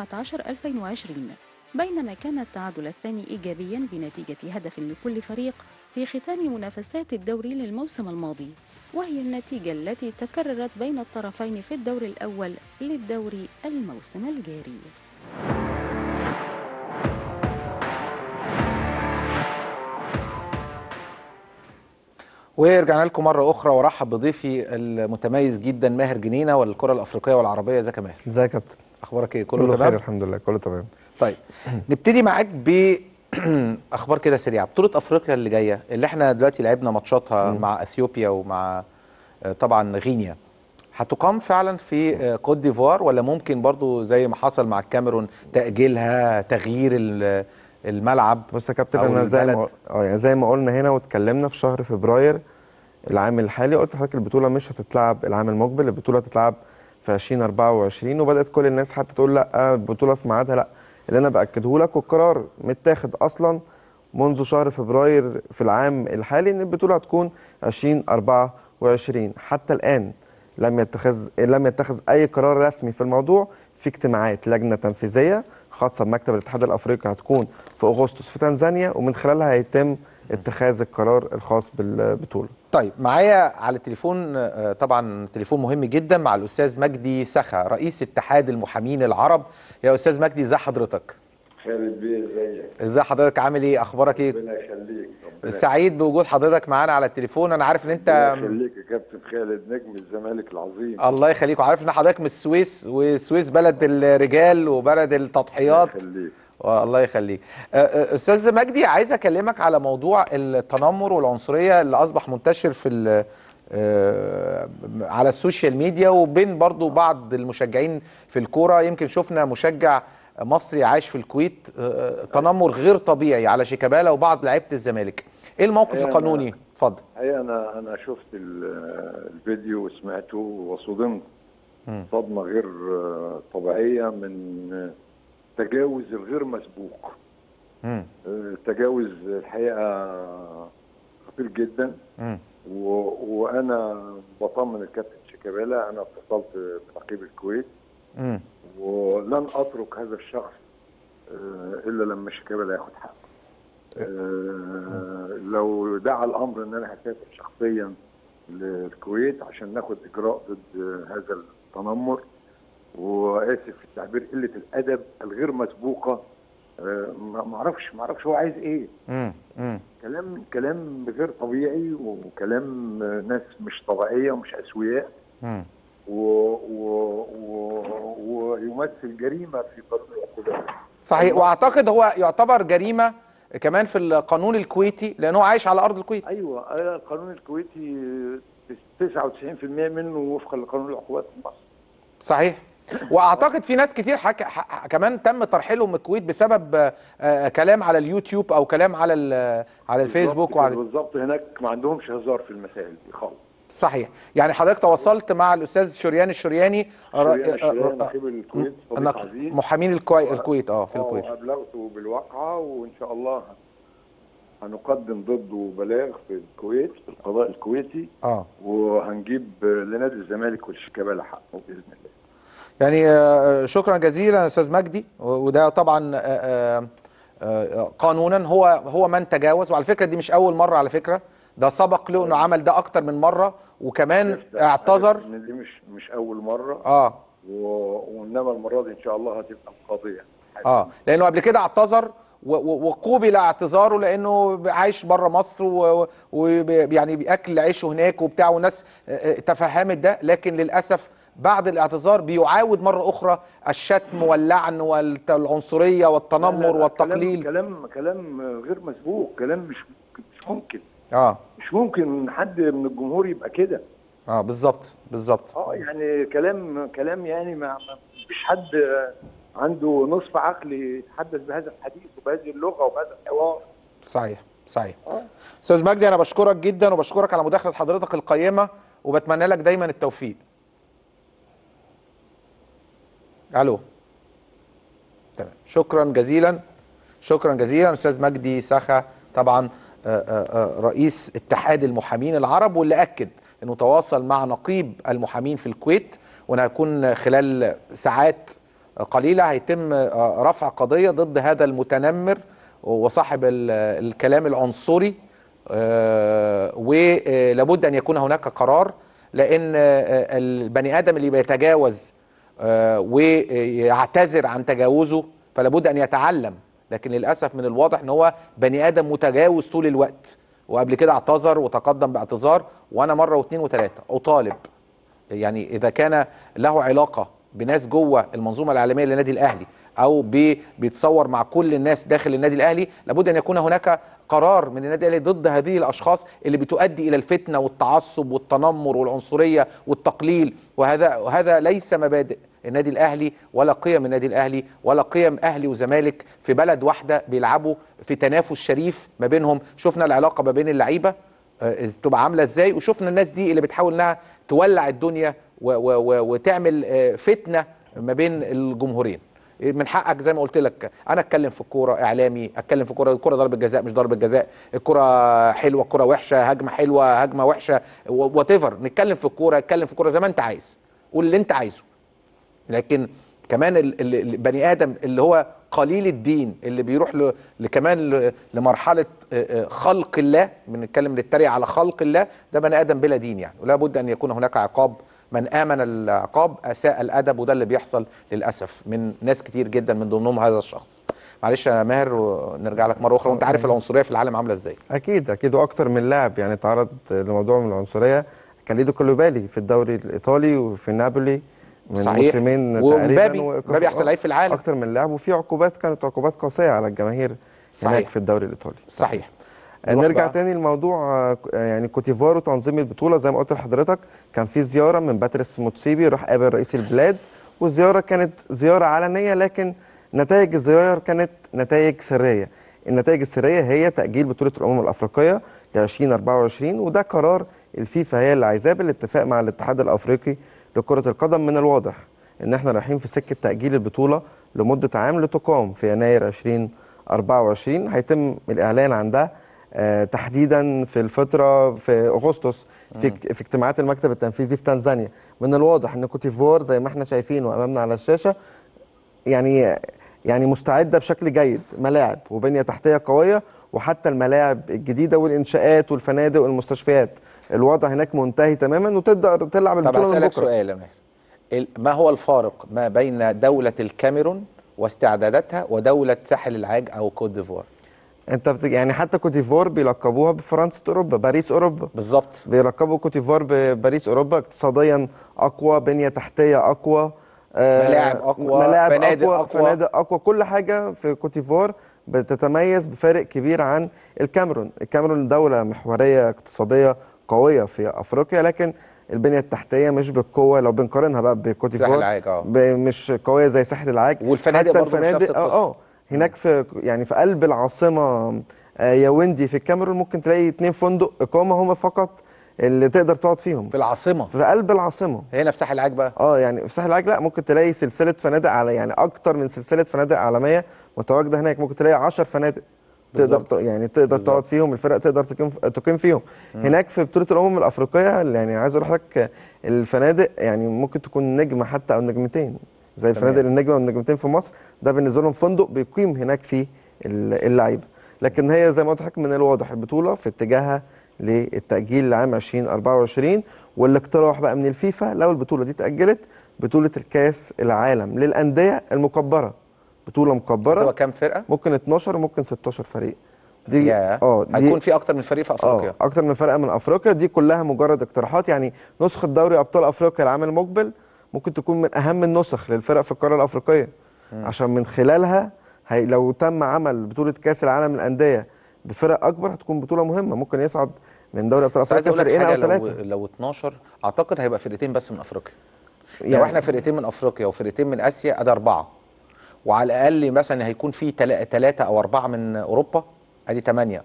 بينما كان التعادل الثاني إيجابيا بنتيجة هدف لكل فريق في ختام منافسات الدوري للموسم الماضي وهي النتيجة التي تكررت بين الطرفين في الدور الأول للدوري الموسم الجاري ورجعنا لكم مره اخرى وارحب بضيفي المتميز جدا ماهر جنينه والكره الافريقيه والعربيه ازيك يا ماهر ازيك يا كابتن اخبارك ايه كله, كله تمام خير الحمد لله كله تمام طيب نبتدي معاك ب اخبار كده سريعه بطوله افريقيا اللي جايه اللي احنا دلوقتي لعبنا ماتشاتها مع اثيوبيا ومع آه، طبعا غينيا هتقام فعلا في آه، كوت ديفوار ولا ممكن برضو زي ما حصل مع الكاميرون تاجيلها تغيير ال- الملعب بص يا كابتن أو انا زي ما البلد؟ اه يعني زي ما قلنا هنا واتكلمنا في شهر فبراير العام الحالي قلت لحضرتك البطوله مش هتتلعب العام المقبل البطوله هتتلعب في 2024 وبدات كل الناس حتى تقول لا البطوله في ميعادها لا اللي انا باكده لك والقرار متاخد اصلا منذ شهر فبراير في العام الحالي ان البطوله هتكون 2024 حتى الان لم يتخذ لم يتخذ اي قرار رسمي في الموضوع في اجتماعات لجنه تنفيذيه خاصه بمكتب الاتحاد الافريقي هتكون في اغسطس في تنزانيا ومن خلالها هيتم اتخاذ القرار الخاص بالبطوله طيب معايا على التليفون آه، طبعا تليفون مهم جدا مع الاستاذ مجدي سخا رئيس اتحاد المحامين العرب يا استاذ مجدي ازي حضرتك خالد بيه ازيك ازي حضرتك عامل ايه اخبارك ايه ربنا يخليك ربنا سعيد بوجود حضرتك معانا على التليفون انا عارف ان ربنا انت يخليك يا كابتن خالد نجم الزمالك العظيم الله يخليك وعارف ان حضرتك من السويس والسويس بلد الرجال وبلد التضحيات يخليك الله يخليك آه، آه، استاذ مجدي عايز اكلمك على موضوع التنمر والعنصريه اللي اصبح منتشر في ال- آه، على السوشيال ميديا وبين برضو بعض المشجعين في الكوره يمكن شفنا مشجع مصري عايش في الكويت آه، تنمر غير طبيعي على شيكابالا وبعض لعيبه الزمالك ايه الموقف أيوة، أنا- القانوني اتفضل هي انا انا شفت ال- الفيديو وسمعته وصدمت مم. صدمه غير آه، طبيعيه من تجاوز الغير مسبوق مم. آه، تجاوز الحقيقه خطير جدا مم. و... وانا بطمن الكابتن شيكابالا انا اتصلت بنقيب الكويت مم. ولن اترك هذا الشخص آه، الا لما شيكابالا ياخد حقه آه، لو دعا الامر ان انا هسافر شخصيا للكويت عشان ناخد اجراء ضد هذا التنمر واسف في التعبير قله الادب الغير مسبوقه آه، ما ما اعرفش ما اعرفش هو عايز ايه مم. مم. كلام كلام غير طبيعي وكلام ناس مش طبيعيه ومش اسوياء مم. و... و... و... ويمثل جريمه في قانون العقوبات صحيح واعتقد هو يعتبر جريمه كمان في القانون الكويتي لان هو عايش على ارض الكويت ايوه آه، القانون الكويتي 99% منه وفقا لقانون العقوبات في مصر صحيح واعتقد في ناس كتير حك... ح... كمان تم ترحيلهم من الكويت بسبب آه، آه، كلام على اليوتيوب او كلام على ال... على الفيسبوك بالظبط وعلى كده، بالظبط هناك ما عندهمش هزار في المسائل دي خالص صحيح يعني حضرتك تواصلت مع الاستاذ شريان الشرياني شريان آه، الشريان آه، نقيب الكويت صديق نق- عزيز محامين الكوي... الكويت اه في آه، الكويت وابلغته بالواقعه وان شاء الله هنقدم ضده بلاغ في الكويت في القضاء الكويتي اه وهنجيب لنادي الزمالك والشيكابالا حقه باذن الله يعني آه، شكرا جزيلا استاذ مجدي و- وده طبعا آه، آه، آه، قانونا هو هو من تجاوز وعلى فكره دي مش اول مره على فكره ده سبق له انه عمل ده اكتر من مره وكمان اعتذر ان دي مش مش اول مره اه و... وانما المره دي ان شاء الله هتبقى قضيه اه لانه قبل كده اعتذر و- و- وقوبل اعتذاره لانه عايش بره مصر ويعني بياكل عيشه هناك وبتاع والناس آه، آه، تفهمت ده لكن للاسف بعد الاعتذار بيعاود مره اخرى الشتم واللعن والعنصريه والتنمر لا، لا، والتقليل كلام كلام كلام غير مسبوق كلام مش مش ممكن اه مش ممكن حد من الجمهور يبقى كده اه بالظبط بالظبط اه يعني كلام كلام يعني ما ما فيش حد عنده نصف عقل يتحدث بهذا الحديث وبهذه اللغه وبهذا الحوار صحيح صحيح استاذ مجدي انا بشكرك جدا وبشكرك على مداخله حضرتك القيمه وبتمنى لك دايما التوفيق الو تمام شكرا جزيلا شكرا جزيلا استاذ مجدي سخا طبعا آه، آه، آه، رئيس اتحاد المحامين العرب واللي اكد انه تواصل مع نقيب المحامين في الكويت وانه هيكون خلال ساعات قليله هيتم آه، رفع قضيه ضد هذا المتنمر وصاحب ال- الكلام العنصري آه، ولابد ان يكون هناك قرار لان آه، البني ادم اللي بيتجاوز آه، ويعتذر عن تجاوزه فلابد ان يتعلم لكن للاسف من الواضح ان هو بني ادم متجاوز طول الوقت وقبل كده اعتذر وتقدم باعتذار وانا مره واثنين وثلاثه اطالب يعني اذا كان له علاقه بناس جوه المنظومه الاعلاميه للنادي الاهلي او بي- بيتصور مع كل الناس داخل النادي الاهلي لابد ان يكون هناك قرار من النادي الاهلي ضد هذه الاشخاص اللي بتؤدي الى الفتنه والتعصب والتنمر والعنصريه والتقليل وهذا وهذا ليس مبادئ النادي الاهلي ولا قيم النادي الاهلي ولا قيم اهلي وزمالك في بلد واحده بيلعبوا في تنافس شريف ما بينهم شفنا العلاقه ما بين اللعيبه آه، إز- تبقى عامله ازاي وشفنا الناس دي اللي بتحاول انها تولع الدنيا و و و وتعمل آه، فتنه ما بين الجمهورين من حقك زي ما قلت لك انا اتكلم في الكوره اعلامي اتكلم في الكوره الكوره ضربه جزاء مش ضربه جزاء الكوره حلوه الكوره وحشه هجمه حلوه هجمه وحشه وات ايفر نتكلم في الكوره اتكلم في الكوره زي ما انت عايز قول اللي انت عايزه لكن كمان ال- ال- البني ادم اللي هو قليل الدين اللي بيروح ل- لكمان ل- لمرحله آه، آه، خلق الله بنتكلم نتريق على خلق الله ده بني ادم بلا دين يعني ولا بد ان يكون هناك عقاب من امن العقاب اساء الادب وده اللي بيحصل للاسف من ناس كتير جدا من ضمنهم هذا الشخص معلش يا ماهر ونرجع لك مره اخرى وانت عارف العنصريه في العالم عامله ازاي اكيد اكيد واكتر من لاعب يعني تعرض لموضوع من العنصريه كاليدو كولوبالي في الدوري الايطالي وفي نابولي من صحيح. موسمين ومبابي- تقريبا وإيقاف- مبابي أحسن لعيب في العالم. اكتر من لاعب وفي عقوبات كانت عقوبات قاسيه على الجماهير صحيح. هناك في الدوري الايطالي صحيح آه، نروح نرجع بقى. تاني لموضوع آه، يعني كوتيفوار وتنظيم البطوله زي ما قلت لحضرتك كان في زياره من باتريس موتسيبي راح قابل رئيس البلاد والزياره كانت زياره علنيه لكن نتائج الزياره كانت نتائج سريه النتائج السريه هي تاجيل بطوله الامم الافريقيه ل 2024 وده قرار الفيفا هي اللي عايزاه بالاتفاق مع الاتحاد الافريقي لكره القدم من الواضح ان احنا رايحين في سكه تاجيل البطوله لمده عام لتقام في يناير 2024 هيتم الاعلان عن ده آه، تحديدا في الفتره في اغسطس في, في اجتماعات المكتب التنفيذي في تنزانيا من الواضح ان كوتيفوار زي ما احنا شايفين وامامنا على الشاشه يعني يعني مستعده بشكل جيد ملاعب وبنيه تحتيه قويه وحتى الملاعب الجديده والانشاءات والفنادق والمستشفيات الوضع هناك منتهي تماما وتقدر تلعب طب البطوله من اسالك بكره سؤال يا ماهر ال- ما هو الفارق ما بين دوله الكاميرون واستعداداتها ودوله ساحل العاج او كوت ديفوار انت بت... يعني حتى كوتيفوار بيلقبوها بفرنسا اوروبا باريس اوروبا بالظبط بيلقبوا كوتيفوار بباريس اوروبا اقتصاديا اقوى بنيه تحتيه اقوى آه، ملاعب أقوى، ملاعب فنادق أقوى, أقوى. فنادق اقوى كل حاجه في كوتيفوار بتتميز بفارق كبير عن الكاميرون الكاميرون دوله محوريه اقتصاديه قويه في افريقيا لكن البنيه التحتيه مش بالقوه لو بنقارنها بقى بكوتيفوار ساحل العاج، اه. ب- مش قويه زي ساحل العاج والفنادق حتى برضه مش نفس الفنادق اه القصة. اه هناك في يعني في قلب العاصمه آه، ياوندي في الكاميرون ممكن تلاقي اتنين فندق اقامه هم فقط اللي تقدر تقعد فيهم في العاصمه في قلب العاصمه هنا في ساحل العاج بقى اه يعني في ساحل العاج لا ممكن تلاقي سلسله فنادق على يعني اكتر من سلسله فنادق عالميه متواجده هناك ممكن تلاقي 10 فنادق تقدر بالظبط. ت- يعني تقدر بالظبط. تقعد فيهم الفرق تقدر تقيم تقيم فيهم مم. هناك في بطوله الامم الافريقيه يعني عايز اقول لحضرتك الفنادق يعني ممكن تكون نجمه حتى او نجمتين زي الفنادق النجمه والنجمتين في مصر ده بالنسبه لهم فندق بيقيم هناك فيه ال- اللعيبه لكن هي زي ما قلت لحضرتك من الواضح البطوله في اتجاهها للتاجيل لعام 2024 والاقتراح بقى من الفيفا لو البطوله دي اتاجلت بطوله الكاس العالم للانديه المكبره بطوله مكبره هو كام فرقه ممكن 12 وممكن 16 فريق ياه. اه دي هيكون في اكتر من فريق في افريقيا اه اكتر من فرقه من افريقيا دي كلها مجرد اقتراحات يعني نسخه دوري ابطال افريقيا العام المقبل ممكن تكون من اهم النسخ للفرق في القاره الافريقيه مم. عشان من خلالها هي لو تم عمل بطوله كاس العالم للانديه بفرق اكبر هتكون بطوله مهمه ممكن يصعد من دوري ابطال بس عايز افريقيا اقول لك فرقين حاجه او لو ثلاثه لو 12 اعتقد هيبقى فرقتين بس من افريقيا لو يعني- احنا فرقتين من افريقيا وفرقتين من اسيا ادي اربعه وعلى الاقل مثلا هيكون في ثلاثه او اربعه من اوروبا ادي ثمانيه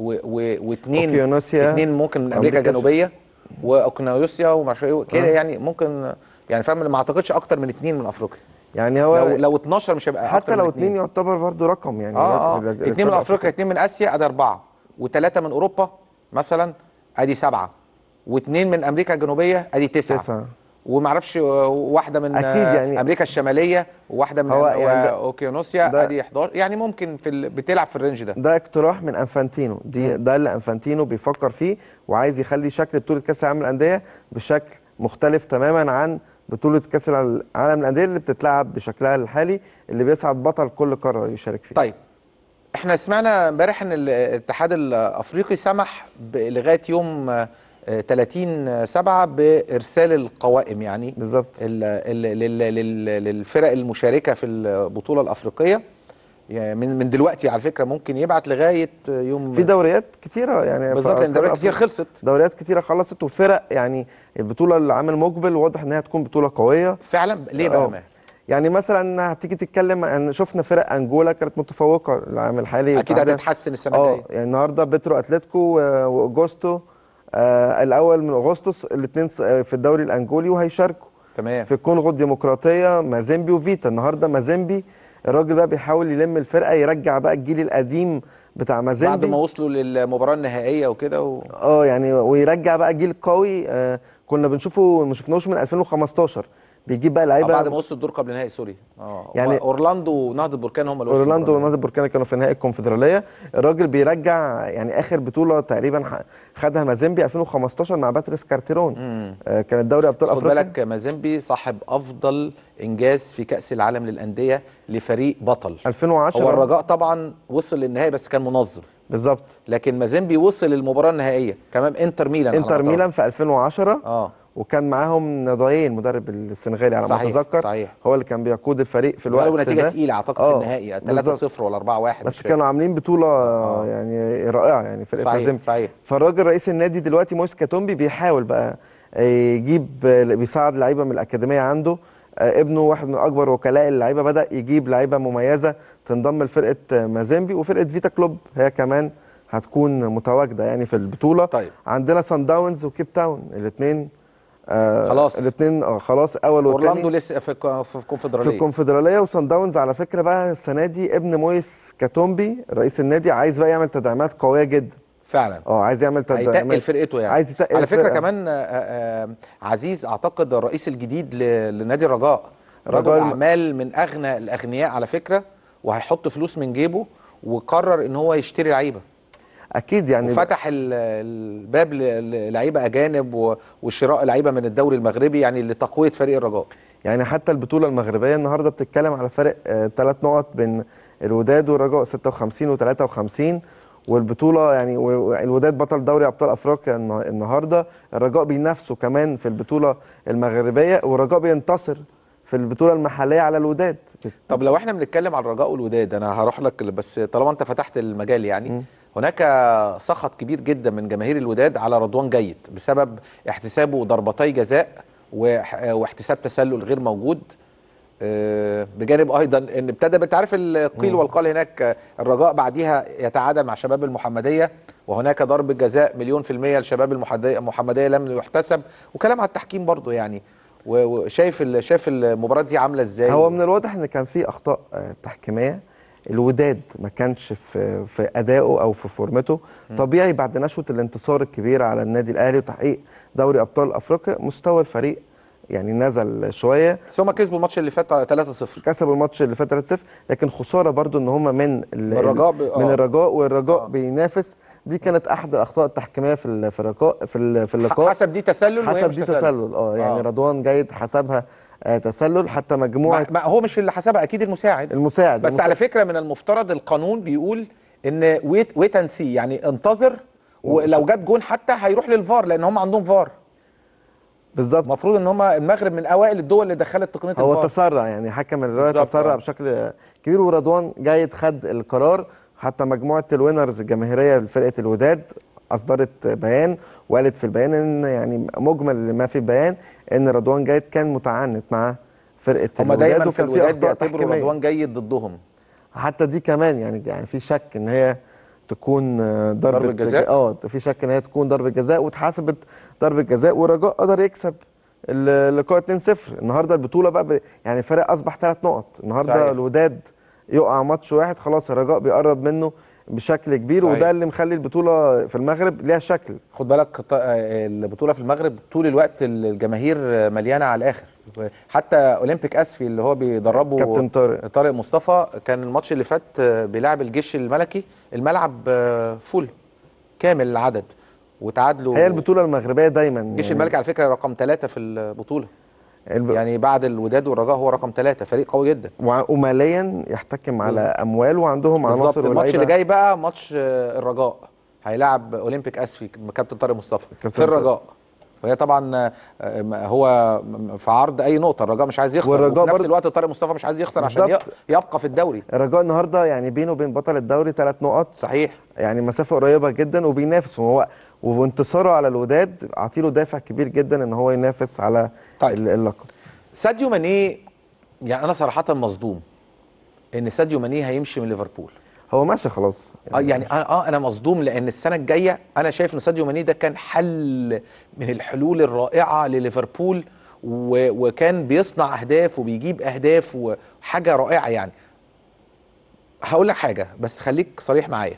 واثنين أوكيانوسيا، اثنين ممكن من امريكا أمريكا الجنوبيه واوكيانوسيا ومش عارف إيه، كده آه. يعني ممكن يعني فاهم ما اعتقدش اكتر من اثنين من افريقيا يعني هو لو لو 12 مش هيبقى حتى أكتر لو من اثنين يعتبر برضو رقم يعني اه اه ال- ال- اثنين من القارة افريقيا اثنين من اسيا ادي اربعه وثلاثه من اوروبا مثلا ادي سبعه واثنين من امريكا الجنوبيه ادي تسعه تسعة. ومعرفش آه، واحده من أكيد آه، يعني- امريكا الشماليه وواحده من هو هو يعني ده- اوكيانوسيا ده- ادي 11 يعني ممكن في ال... بتلعب في الرينج ده ده اقتراح من انفانتينو دي ده اللي انفانتينو بيفكر فيه وعايز يخلي شكل بطوله كاس العالم للانديه بشكل مختلف تماما عن بطوله كاس العالم للانديه اللي بتتلعب بشكلها الحالي اللي بيصعد بطل كل قاره يشارك فيه طيب احنا سمعنا امبارح ان الاتحاد الافريقي سمح ب- لغايه يوم آه، آه، 30 7 بارسال القوائم يعني بالظبط للفرق المشاركه في البطوله الافريقيه يعني من من دلوقتي على فكره ممكن يبعت لغايه يوم في دوريات كتيره يعني بالظبط، في لأن دوريات قارة كتير أفريقيا. خلصت. دوريات كتيره خلصت وفرق يعني البطوله العام المقبل واضح ان هي هتكون بطوله قويه فعلا ليه بقى آه. يا ماهر؟ يعني مثلا هتيجي تتكلم عن شفنا فرق انجولا كانت متفوقه العام الحالي اكيد تحديداً. هتتحسن السنه اه الجايه يعني النهارده بيترو اتلتيكو و- واوجوستو آه الاول من اغسطس الاثنين في الدوري الانجولي وهيشاركوا تمام في الكونغو الديمقراطيه مازيمبي وفيتا النهارده مازيمبي الراجل بقى بيحاول يلم الفرقه يرجع بقى الجيل القديم بتاع مازيمبي بعد ما وصلوا للمباراه النهائيه وكده و... اه يعني ويرجع بقى جيل قوي آه كنا بنشوفه ما شفناهوش من 2015 بيجيب بقى آه لعيبه بعد ما وصلوا الدور قبل نهائي سوري اه يعني- يعني اورلاندو ونهضه بركان هم اللي وصلوا اورلاندو المباراة. ونادي بركان كانوا في نهائي الكونفدراليه الراجل بيرجع يعني اخر بطوله تقريبا ح- خدها مازيمبي 2015 مع باتريس كارتيرون آه كانت دوري ابطال خد افريقيا بالك مازيمبي صاحب افضل انجاز في كاس العالم للانديه لفريق بطل 2010 هو الرجاء طبعا وصل للنهائي بس كان منظم بالظبط لكن مازيمبي وصل للمباراه النهائيه كمان انتر ميلان على انتر ما أعتقد. ميلان في 2010 اه وكان معاهم نضايين المدرب السنغالي على ما صحيح، اتذكر صحيح. هو اللي كان بيقود الفريق في الوقت غلبوا نتيجه ده. تقيله اعتقد آه، في النهائي بالظبط. 3-0 ولا 4-1 بس كانوا عاملين بطوله يعني رائعه يعني فرقه صحيح، مازيمبي صحيح. فالراجل رئيس النادي دلوقتي مويس كاتومبي بيحاول بقى يجيب بيساعد لعيبه من الاكاديميه عنده آه، ابنه واحد من اكبر وكلاء اللعيبه بدا يجيب لعيبه مميزه تنضم لفرقه مازيمبي وفرقه فيتا كلوب هي كمان هتكون متواجده يعني في البطوله طيب. عندنا سان داونز وكيب تاون الاثنين آه خلاص. الاثنين آه خلاص اول والثاني اورلاندو لسه في الك- في الكونفدراليه في الكونفدراليه وصن داونز على فكره بقى السنه دي ابن مويس كاتومبي رئيس النادي عايز بقى يعمل تدعيمات قويه جدا فعلا اه عايز يعمل تدعيمات هيتقل فرقته يعني عايز يتقل على فكره الفرقة. كمان آه، آه، عزيز اعتقد الرئيس الجديد ل- لنادي الرجاء رجل الرجاء الم- اعمال من اغنى الاغنياء على فكره وهيحط فلوس من جيبه وقرر ان هو يشتري لعيبه اكيد يعني وفتح ال- الباب ل- للعيبه اجانب و- وشراء لعيبه من الدوري المغربي يعني لتقويه فريق الرجاء يعني حتى البطوله المغربيه النهارده بتتكلم على فرق ثلاث نقط بين الوداد والرجاء 56 و53 والبطوله يعني و- الوداد بطل دوري ابطال افريقيا النه- النهارده الرجاء بينافسوا كمان في البطوله المغربيه والرجاء بينتصر في البطوله المحليه على الوداد طب لو احنا بنتكلم على الرجاء والوداد انا هروح لك بس طالما انت فتحت المجال يعني هناك سخط كبير جدا من جماهير الوداد على رضوان جيد بسبب احتسابه ضربتي جزاء واح- واحتساب تسلل غير موجود آه، بجانب ايضا ان ابتدى انت عارف القيل مم. والقال هناك آه، الرجاء بعديها يتعادل مع شباب المحمديه وهناك ضرب جزاء مليون في الميه لشباب المحمديه المحمديه لم يحتسب وكلام على التحكيم برضو يعني و- وشايف ال- شايف المباراه دي عامله ازاي هو من الواضح ان كان في اخطاء آه، تحكيميه الوداد ما كانش في في ادائه او في فورمته مم. طبيعي بعد نشوه الانتصار الكبير على النادي الاهلي وتحقيق دوري ابطال افريقيا مستوى الفريق يعني نزل شويه بس هم كسبوا الماتش اللي فات 3-0 كسبوا الماتش اللي فات 3-0 لكن خساره برضو ان هم من ال- من الرجاء ب- من آه. الرجاء والرجاء بينافس دي كانت احد الاخطاء التحكيميه في ال- في الرجاء في ال- في اللقاء حسب دي تسلل وهي حسب مش دي تسلل. تسلل اه يعني آه. رضوان جيد حسبها آه تسلل حتى مجموعه ما ما هو مش اللي حسبها اكيد المساعد المساعد بس المساعد. على فكره من المفترض القانون بيقول ان ويت ويت اند سي يعني انتظر ولو جت جون حتى هيروح للفار لان هم عندهم فار بالظبط المفروض ان هم المغرب من اوائل الدول اللي دخلت تقنيه هو الفار تسرع يعني حكم الرأي بالظبط، تسرع آه. بشكل كبير ورضوان جيد خد القرار حتى مجموعه الوينرز الجماهيريه لفرقه الوداد اصدرت بيان وقالت في البيان ان يعني مجمل ما في البيان ان رضوان جيد كان متعنت مع فرقه هم الوداد دايما في وكان الوداد أخطاء بيعتبروا تحكيمية. رضوان جيد ضدهم حتى دي كمان يعني يعني في شك ان هي تكون آه، ضربه ضربة جزاء؟ اه في شك ان هي تكون ضربه جزاء واتحسبت ضربه جزاء والرجاء قدر يكسب اللقاء 2-0 النهارده البطوله بقى ب... يعني الفرق اصبح ثلاث نقط النهارده صحيح. الوداد يقع ماتش واحد خلاص الرجاء بيقرب منه بشكل كبير صحيح. وده اللي مخلي البطوله في المغرب ليها شكل خد بالك ط- آه، البطوله في المغرب طول الوقت الجماهير مليانه على الاخر حتى اولمبيك اسفي اللي هو بيدربه كابتن طارق. طارق مصطفى كان الماتش اللي فات آه، بيلعب الجيش الملكي الملعب آه، فول كامل العدد وتعادلوا هي البطوله المغربيه دايما الجيش يعني الملكي على فكره رقم ثلاثة في البطوله الب... يعني بعد الوداد والرجاء هو رقم ثلاثة فريق قوي جدا وع- وماليا يحتكم على اموال وعندهم بالظبط عناصر الماتش اللي ولاعيبة. جاي بقى ماتش آه، الرجاء هيلاعب اولمبيك اسفي كابتن طارق مصطفى كابتن في الرجاء وهي طبعا آه، م- هو م- في عرض اي نقطه الرجاء مش عايز يخسر والرجاء وفي نفس برضه- الوقت طارق مصطفى مش عايز يخسر عشان ي- بالظبط. يبقى في الدوري الرجاء النهارده يعني بينه وبين بطل الدوري ثلاث نقط صحيح يعني مسافه قريبه جدا وبينافس وهو وانتصاره على الوداد عطيله دافع كبير جدا ان هو ينافس على طيب. ال- اللقب ساديو ماني يعني انا صراحه مصدوم ان ساديو ماني هيمشي من ليفربول هو ماشي خلاص اه يعني انا اه انا مصدوم لان السنه الجايه انا شايف ان ساديو ماني ده كان حل من الحلول الرائعه لليفربول و... وكان بيصنع اهداف وبيجيب اهداف وحاجه رائعه يعني هقول لك حاجه بس خليك صريح معايا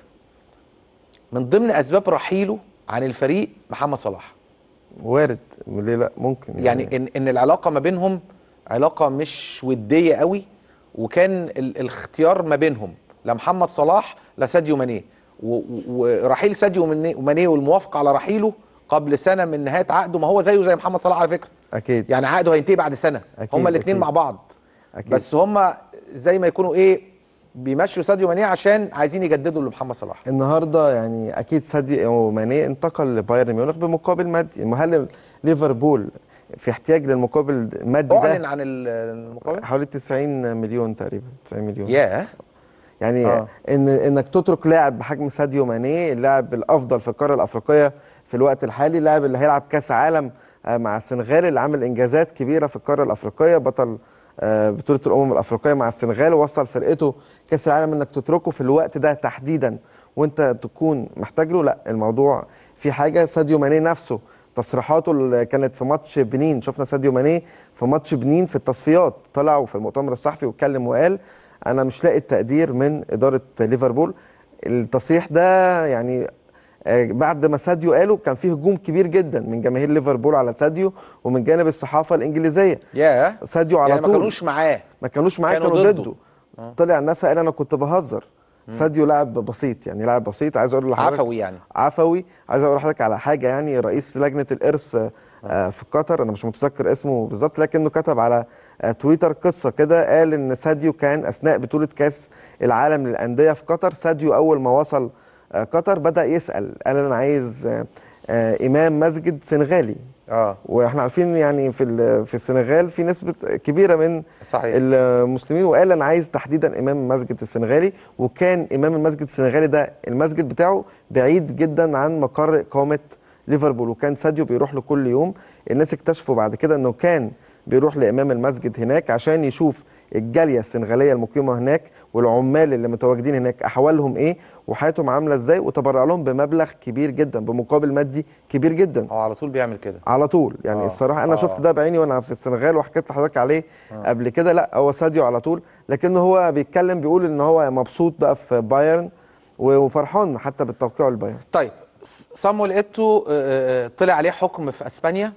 من ضمن اسباب رحيله عن الفريق محمد صلاح وارد ليه لا ممكن يعني ان ان العلاقه ما بينهم علاقه مش وديه قوي وكان ال- الاختيار ما بينهم لا محمد صلاح لا ساديو ماني و- و- ورحيل ساديو ماني ماني والموافقه على رحيله قبل سنه من نهايه عقده ما هو زيه زي محمد صلاح على فكره اكيد يعني عقده هينتهي بعد سنه أكيد، هما الاثنين أكيد. مع بعض أكيد. بس هما زي ما يكونوا ايه بيمشوا ساديو ماني عشان عايزين يجددوا لمحمد صلاح النهارده يعني اكيد ساديو ماني انتقل لبايرن ميونخ بمقابل مادي هل ليفربول في احتياج للمقابل المادي اعلن ده عن ال- المقابل حوالي 90 مليون تقريبا 90 مليون ياه يعني آه. آه. ان انك تترك لاعب بحجم ساديو ماني اللاعب الافضل في القاره الافريقيه في الوقت الحالي اللاعب اللي هيلعب كاس عالم آه، مع السنغال اللي عامل انجازات كبيره في القاره الافريقيه بطل آه، بطوله الامم الافريقيه مع السنغال ووصل فرقته كاس العالم انك تتركه في الوقت ده تحديدا وانت تكون محتاج له لا الموضوع في حاجه ساديو ماني نفسه تصريحاته اللي كانت في ماتش بنين شفنا ساديو ماني في ماتش بنين في التصفيات طلع وفي المؤتمر الصحفي واتكلم وقال انا مش لاقي التقدير من اداره ليفربول التصريح ده يعني آه، بعد ما ساديو قاله كان فيه هجوم كبير جدا من جماهير ليفربول على ساديو ومن جانب الصحافه الانجليزيه ياه ساديو على يعني طول ما كانوش معاه ما كانوش معاه كانوا كانوا ضده. ضده آه. طلع نفى قال انا كنت بهزر مم. ساديو لاعب بسيط يعني لاعب بسيط عايز اقول لحضرتك عفوي يعني عفوي عايز اقول لحضرتك على حاجه يعني رئيس لجنه الارث آه، آه، في قطر انا مش متذكر اسمه بالظبط لكنه كتب على آه، تويتر قصه كده قال ان ساديو كان اثناء بطوله كاس العالم للانديه في قطر ساديو اول ما وصل آه، قطر بدا يسال قال انا عايز آه، آه، امام مسجد سنغالي اه واحنا عارفين يعني في ال- في السنغال في نسبه كبيره من صحيح المسلمين وقال انا عايز تحديدا امام المسجد السنغالي وكان امام المسجد السنغالي ده المسجد بتاعه بعيد جدا عن مقر اقامه ليفربول وكان ساديو بيروح له كل يوم الناس اكتشفوا بعد كده انه كان بيروح لامام المسجد هناك عشان يشوف الجاليه السنغاليه المقيمه هناك والعمال اللي متواجدين هناك احوالهم ايه وحياتهم عامله ازاي وتبرع لهم بمبلغ كبير جدا بمقابل مادي كبير جدا هو على طول بيعمل كده على طول يعني آه. آه. الصراحه انا آه. آه. شفت ده بعيني وانا في السنغال وحكيت لحضرتك عليه آه. آه. قبل كده لا هو ساديو على طول لكن هو بيتكلم بيقول ان هو مبسوط بقى في بايرن و- وفرحان حتى بالتوقيع البايرن طيب س- صامويل ايتو آه، آه، طلع عليه حكم في اسبانيا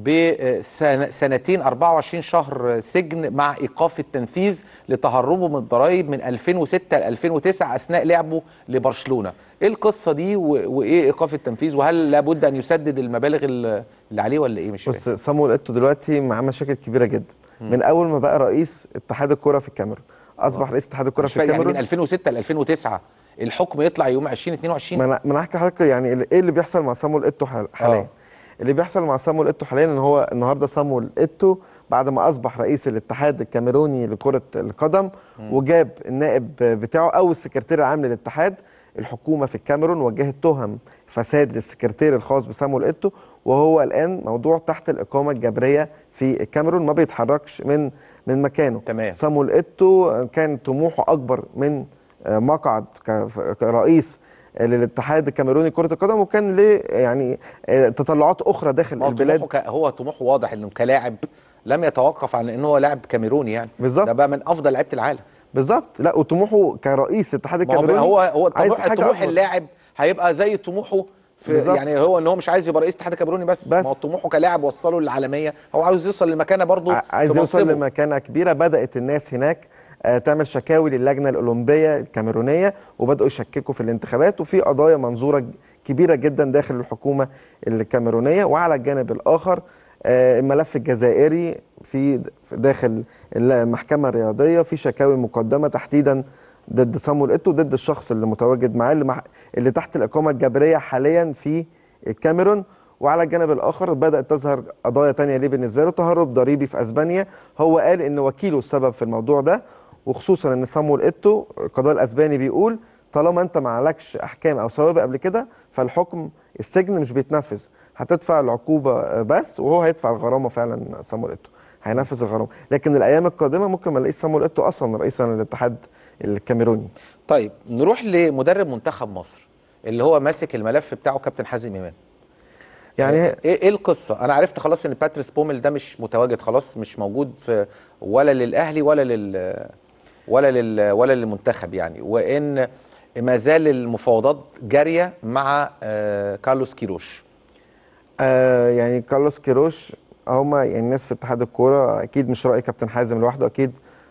بسنتين 24 شهر سجن مع ايقاف التنفيذ لتهربه من الضرائب من 2006 ل 2009 اثناء لعبه لبرشلونه ايه القصه دي و- وايه ايقاف التنفيذ وهل لابد ان يسدد المبالغ ال- اللي عليه ولا ايه مش فاهم بص صامويل ايتو دلوقتي معاه مشاكل كبيره جدا مم. من اول ما بقى رئيس اتحاد الكره في الكاميرون اصبح آه. رئيس اتحاد الكره مش في فاهم يعني من الكاميرون 2006 ل 2009 الحكم يطلع يوم 2022 ما انا ما انا هحكي لحضرتك يعني ال- ايه اللي بيحصل مع صامويل ايتو حال- حاليا آه. اللي بيحصل مع صامويل ايتو حاليا ان هو النهارده صامويل ايتو بعد ما اصبح رئيس الاتحاد الكاميروني لكره القدم مم. وجاب النائب بتاعه او السكرتير العام للاتحاد الحكومه في الكاميرون وجهت تهم فساد للسكرتير الخاص بصامويل ايتو وهو الان موضوع تحت الاقامه الجبريه في الكاميرون ما بيتحركش من من مكانه تمام صامويل ايتو كان طموحه اكبر من آه، مقعد ك- كرئيس للاتحاد الكاميروني لكره القدم وكان ليه يعني آه، تطلعات اخرى داخل هو البلاد طموحه ك... هو طموحه واضح انه كلاعب لم يتوقف عن ان هو لاعب كاميروني يعني بالظبط ده بقى من افضل لعيبه العالم بالظبط لا وطموحه كرئيس الاتحاد ما هو الكاميروني هو هو عايز طموح حاجة طموح أكبر. اللاعب هيبقى زي طموحه في بالظبط. يعني هو ان هو مش عايز يبقى رئيس الاتحاد الكاميروني بس, بس. ما هو طموحه كلاعب وصله للعالميه هو عاوز يوصل لمكانه برضه ع- عايز يوصل لمكانه كبيره بدات الناس هناك آه، تعمل شكاوي للجنه الاولمبيه الكاميرونيه وبداوا يشككوا في الانتخابات وفي قضايا منظوره ج- كبيره جدا داخل الحكومه الكاميرونيه وعلى الجانب الاخر آه، الملف الجزائري في في داخل المحكمه الرياضيه في شكاوي مقدمه تحديدا ضد صامويل ايتو ضد الشخص اللي متواجد معاه اللي, مح- اللي تحت الاقامه الجبريه حاليا في الكاميرون وعلى الجانب الاخر بدات تظهر قضايا تانية ليه بالنسبه له تهرب ضريبي في اسبانيا هو قال ان وكيله السبب في الموضوع ده وخصوصا ان صامويل ايتو القضاء الاسباني بيقول طالما انت ما عليكش احكام او سوابق قبل كده فالحكم السجن مش بيتنفذ هتدفع العقوبه بس وهو هيدفع الغرامه فعلا صامويل ايتو هينفذ الغرامه لكن الايام القادمه ممكن ما نلاقيش صامويل ايتو اصلا رئيسا للاتحاد الكاميروني طيب نروح لمدرب منتخب مصر اللي هو ماسك الملف بتاعه كابتن حازم امام يعني ايه ايه القصه انا عرفت خلاص ان باتريس بومل ده مش متواجد خلاص مش موجود في ولا للاهلي ولا لل ولا لل ولا للمنتخب يعني وان ما زال المفاوضات جاريه مع آه كارلوس كيروش آه يعني كارلوس كيروش هما يعني الناس في اتحاد الكوره اكيد مش راي كابتن حازم لوحده اكيد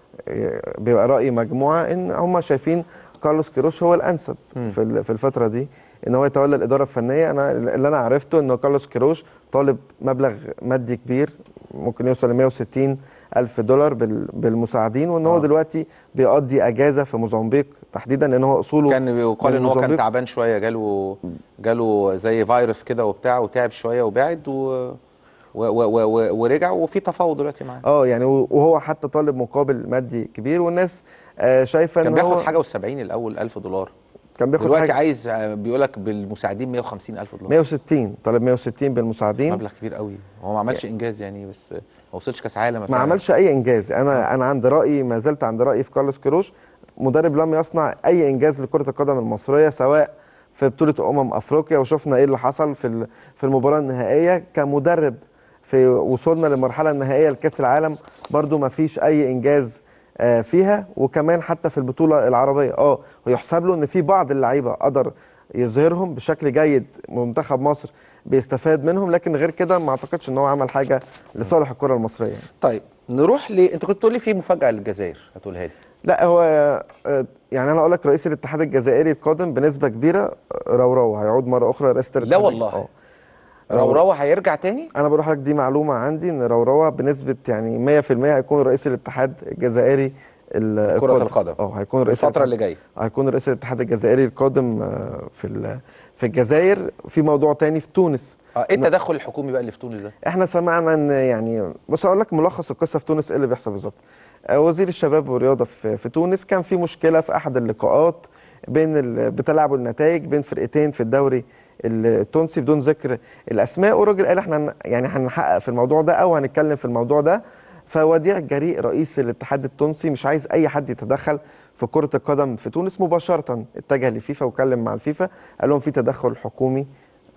آه، بيبقى راي مجموعه ان هما شايفين كارلوس كيروش هو الانسب مم. في ال- في الفتره دي ان هو يتولى الاداره الفنيه انا اللي انا عرفته ان كارلوس كيروش طالب مبلغ مادي كبير ممكن يوصل ل 160 الف دولار بال- بالمساعدين وان هو آه. دلوقتي بيقضي اجازه في موزمبيق تحديدا لان هو اصوله كان بيقال من ان هو كان موزمبيق. تعبان شويه جاله جاله زي فيروس كده وبتاع وتعب شويه وبعد و و و و و ورجع وفي تفاوض دلوقتي معاه اه يعني وهو حتى طالب مقابل مادي كبير والناس آه شايفه كان ان بياخد هو حاجه و70 الاول 1000 دولار كان بياخد دلوقتي حاجة- عايز بيقول لك بالمساعدين 150 الف دولار 160 طالب 160 بس بالمساعدين مبلغ كبير قوي هو ما عملش انجاز يعني بس ما وصلش كاس عالم ما مثلا عملش اي انجاز انا انا عند رايي ما زلت عند رايي في كارلوس كيروش مدرب لم يصنع اي انجاز لكره القدم المصريه سواء في بطوله امم افريقيا وشفنا ايه اللي حصل في ال- في المباراه النهائيه كمدرب في وصولنا للمرحله النهائيه لكاس العالم برضو ما فيش اي انجاز آه، فيها وكمان حتى في البطوله العربيه اه ويحسب له ان في بعض اللعيبه قدر يظهرهم بشكل جيد منتخب مصر بيستفاد منهم لكن غير كده ما اعتقدش ان هو عمل حاجه لصالح الكره المصريه يعني. طيب نروح ل انت كنت تقول لي في مفاجاه للجزائر هتقولها لي لا هو آه، يعني انا اقول لك رئيس الاتحاد الجزائري القادم بنسبه كبيره آه، روراو هيعود مره اخرى رئاسه لا الاتحاد والله اه روراوة هيرجع تاني انا بروح لك دي معلومه عندي ان روراوة بنسبه يعني 100% هيكون رئيس الاتحاد الجزائري ال- كرة القادم. القدم. اه هيكون رئيس الفترة الاتحاد- اللي جاية. هيكون رئيس الاتحاد الجزائري القادم آه، في ال- في الجزائر في موضوع تاني في تونس اه ايه التدخل الحكومي بقى اللي في تونس ده احنا سمعنا ان يعني بص اقول لك ملخص القصه في تونس ايه اللي بيحصل بالظبط آه، وزير الشباب والرياضه في, في تونس كان في مشكله في احد اللقاءات بين ال- بتلاعب النتائج بين فرقتين في الدوري التونسي بدون ذكر الاسماء والراجل قال احنا هن- يعني هنحقق في الموضوع ده او هنتكلم في الموضوع ده فوديع جريء رئيس الاتحاد التونسي مش عايز اي حد يتدخل في كره القدم في تونس مباشره اتجه لفيفا وكلم مع الفيفا قال لهم في تدخل حكومي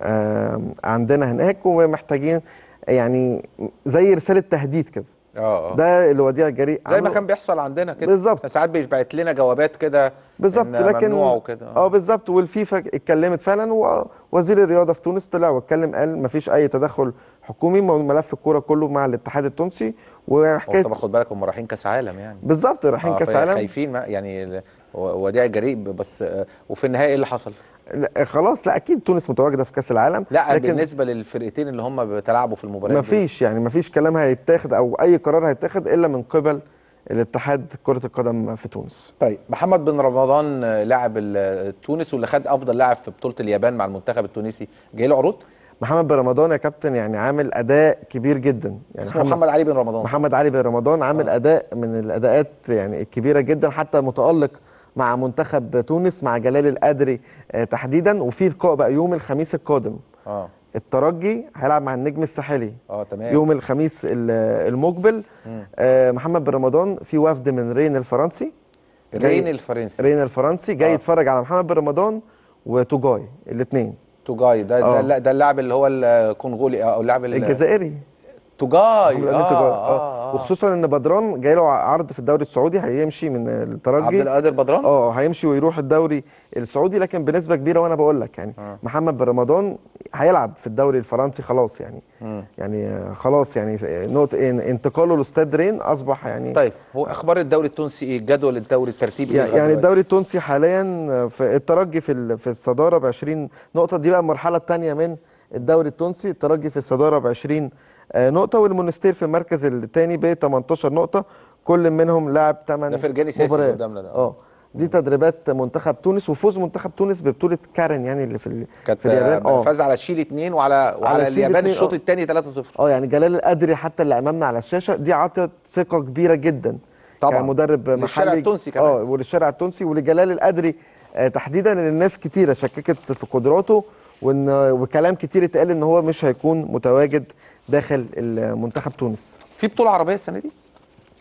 آم، عندنا هناك ومحتاجين يعني زي رساله تهديد كده اه اه ده اللي وديع جريء زي ما عمله. كان بيحصل عندنا كده بالظبط. ساعات بيبعت لنا جوابات كده بالظبط إن لكن ممنوع وكده اه بالظبط والفيفا اتكلمت فعلا ووزير الرياضه في تونس طلع واتكلم قال مفيش اي تدخل حكومي ملف الكوره كله مع الاتحاد التونسي هو وحكايه طب خد بالك هم رايحين كاس عالم يعني بالظبط رايحين آه، كاس فهي عالم خايفين ما يعني ال- و- وديع جريء بس آه، وفي النهايه ايه اللي حصل؟ لا خلاص لا اكيد تونس متواجده في كاس العالم لا لكن بالنسبه للفرقتين اللي هم بيتلاعبوا في المباريات دول. مفيش يعني مفيش كلام هيتاخد او اي قرار هيتاخد الا من قبل الاتحاد كره القدم في تونس طيب محمد بن رمضان آه، لاعب ال- تونس واللي خد افضل لاعب في بطوله اليابان مع المنتخب التونسي جاي له عروض محمد بن رمضان يا كابتن يعني عامل اداء كبير جدا يعني اسمه محمد علي بن رمضان محمد علي بن رمضان عامل اداء من الاداءات يعني الكبيره جدا حتى متالق مع منتخب تونس مع جلال القدري آه، تحديدا وفي لقاء بقى يوم الخميس القادم اه الترجي هيلعب مع النجم الساحلي اه تمام يوم الخميس ال- المقبل مم. آه، محمد بن رمضان في وفد من رين الفرنسي جاي- رين الفرنسي رين الفرنسي جاي آه. يتفرج على محمد بن رمضان وتوجاي الاثنين توجاي ده آه. ده, لا- ده اللاعب اللي هو الكونغولي او اللاعب ال- الجزائري توجاي محمد آه, أمين توجاي. آه, آه. وخصوصا ان بدران جاي له عرض في الدوري السعودي هيمشي من الترجي عبد القادر بدران اه هيمشي ويروح الدوري السعودي لكن بنسبه كبيره وانا بقول لك يعني آه. محمد بن رمضان هيلعب في الدوري الفرنسي خلاص يعني مم. يعني آه، خلاص يعني نقطه إن- انتقاله لاستاد رين اصبح يعني طيب هو اخبار الدوري التونسي ايه جدول الدوري الترتيب ايه يعني لغاية يعني دلوقتي؟ الدوري التونسي حاليا في الترجي في ال- في الصداره ب 20 نقطه دي بقى المرحله الثانيه من الدوري التونسي الترجي في الصداره ب 20 آه، نقطه والمونستير في المركز الثاني ب 18 نقطه كل منهم لعب 8 ده فرجاني ساسي اللي مباريات قدامنا ده. اه دي تدريبات منتخب تونس وفوز منتخب تونس ببطوله كارن يعني اللي في ال- كانت في اليابان آه فاز على تشيلي 2 وعلى وعلى شيلي اليابان اتنين، الشوط آه. الثاني 3-0 اه يعني جلال القدري حتى اللي امامنا على الشاشه دي عطت ثقه كبيره جدا طبعاً. كمدرب للشارع محلي التونسي كمان. اه وللشارع التونسي ولجلال القدري آه تحديدا ان الناس كتيره شككت في قدراته وان وكلام كتير اتقال ان هو مش هيكون متواجد داخل المنتخب تونس في بطوله عربيه السنه دي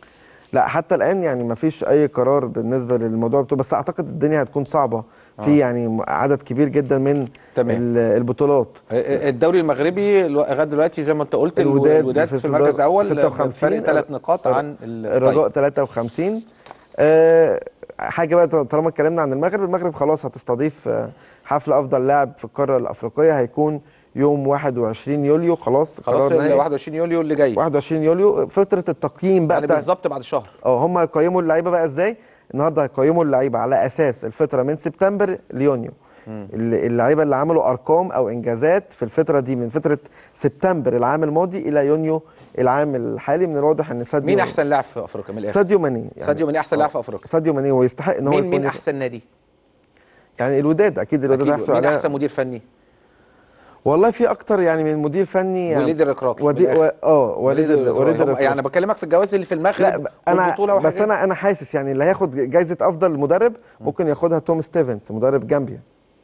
لا حتى الان يعني ما فيش اي قرار بالنسبه للموضوع بتاعه بس اعتقد الدنيا هتكون صعبه آه. في يعني عدد كبير جدا من تمام. ال- البطولات الدوري المغربي الو- لغايه دلوقتي زي ما انت قلت الوداد الوداد في في المركز الصدارة الاول 56 فرق ثلاث نقاط الر- عن ال- الرجاء طيب. 53 آه حاجه بقى طالما اتكلمنا عن المغرب المغرب خلاص هتستضيف آه، حفل افضل لاعب في القاره الافريقيه هيكون يوم 21 يوليو خلاص خلاص قرار ال نهائي. 21 يوليو اللي جاي 21 يوليو فتره التقييم بقى يعني بتاع- بالظبط بعد شهر اه هم هيقيموا اللعيبه بقى ازاي النهارده هيقيموا اللعيبه على اساس الفتره من سبتمبر ليونيو الل- اللعيبه اللي عملوا ارقام او انجازات في الفتره دي من فتره سبتمبر العام الماضي الى يونيو العام الحالي من الواضح ان ساديو مين احسن لاعب في افريقيا من الاخر ساديو ماني يعني ساديو ماني احسن آه، لاعب في افريقيا ساديو ماني هو يستحق ان هو مين يكون مين يخ- احسن نادي يعني الوداد اكيد الوداد أكيد. هيحصل مين عليها احسن مدير فني والله في اكتر يعني من مدير فني يعني وليد الركراكي ودي من الآخر. و... اه وليد ال- وليد هم- الركراكي. يعني بكلمك في الجوائز اللي في المغرب لا انا والبطوله بس وحاجات. انا انا حاسس يعني اللي هياخد جائزه افضل مدرب ممكن ياخدها توم ستيفنت مدرب جامبيا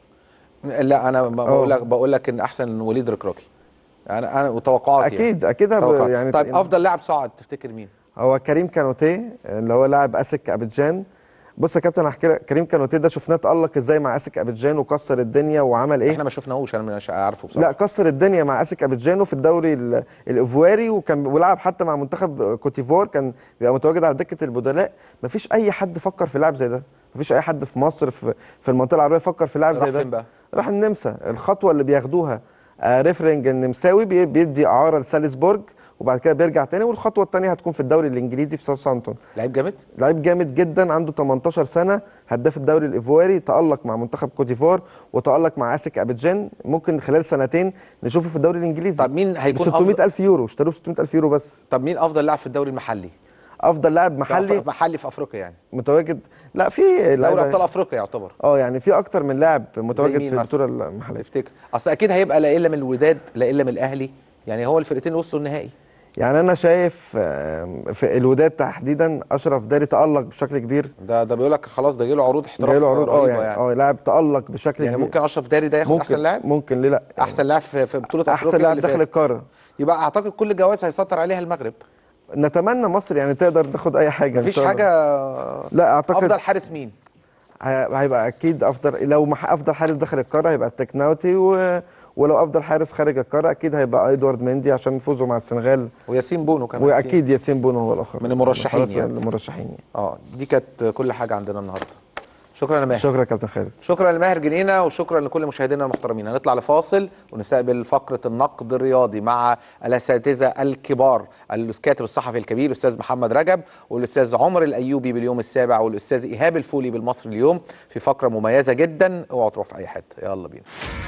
لا انا ب- بقول اه. لك بقول لك ان احسن وليد ركراكي انا انا وتوقعاتي اكيد اكيد هب- توقعات. يعني طيب افضل لاعب صعد تفتكر مين؟ هو كريم كانوتيه اللي هو لاعب اسك ابيجان بص يا كابتن هحكي لك كريم كانوتيه ده شفناه تالق ازاي مع اسك ابيجان وكسر الدنيا وعمل ايه احنا ما شفناهوش انا مش عارفه بصراحه لا كسر الدنيا مع اسك ابيجانو في الدوري ال- الايفواري وكان ولعب حتى مع منتخب كوتيفوار كان بيبقى متواجد على دكه البدلاء مفيش اي حد فكر في لاعب زي ده مفيش اي حد في مصر في, في المنطقه العربيه فكر في لاعب راح زي ده فين بقى؟ راح النمسا الخطوه اللي بياخدوها آه ريفرنج النمساوي بي- بيدي اعاره لسالزبورج وبعد كده بيرجع تاني والخطوه الثانيه هتكون في الدوري الانجليزي في ساوثهامبتون لعيب جامد لعيب جامد جدا عنده 18 سنه هداف الدوري الايفواري تالق مع منتخب كوتيفوار وتالق مع اسك ابيجان ممكن خلال سنتين نشوفه في الدوري الانجليزي طب مين هيكون ب 600 الف يورو اشتروه ب 600 الف يورو بس طب مين افضل لاعب في الدوري المحلي؟ افضل لاعب محلي في- محلي في افريقيا يعني متواجد لا في دوري لعيبة- ابطال افريقيا يعتبر اه يعني في اكتر من لاعب متواجد مين في مثلا؟ البطوله المحليه تفتكر اصل اكيد هيبقى لا الا من الوداد لا الا من الاهلي يعني هو الفرقتين اللي وصلوا النهائي يعني انا شايف آم، في الوداد تحديدا اشرف داري تالق بشكل كبير ده ده بيقول لك خلاص ده جاله عروض احتراف جايله عروض اه رهيبة يعني يعني. اه لاعب تالق بشكل يعني كبير ممكن اشرف داري ده ياخد ممكن احسن لاعب ممكن ليه لا احسن لاعب في في بطوله افريقيا احسن لاعب اللي داخل فاتت. القاره يبقى اعتقد كل الجوائز هيسيطر عليها المغرب نتمنى مصر يعني تقدر تاخد اي حاجه إن مفيش شاء الله. حاجه لا اعتقد افضل حارس مين هي- هيبقى اكيد افضل لو مح- افضل حارس داخل القاره هيبقى التكناوتي و... ولو افضل حارس خارج القاره اكيد هيبقى ادوارد مندي عشان فوزه مع السنغال وياسين بونو كمان واكيد ياسين بونو هو الاخر من المرشحين خلاص يعني. المرشحين يعني. اه دي كانت كل حاجه عندنا النهارده شكرا يا ماهر شكرا يا كابتن خالد شكرا لماهر جنينه وشكرا لكل مشاهدينا المحترمين هنطلع لفاصل ونستقبل فقره النقد الرياضي مع الاساتذه الكبار الكاتب الصحفي الكبير الاستاذ محمد رجب والاستاذ عمر الايوبي باليوم السابع والاستاذ ايهاب الفولي بالمصري اليوم في فقره مميزه جدا اوعوا تروحوا في اي حته يلا بينا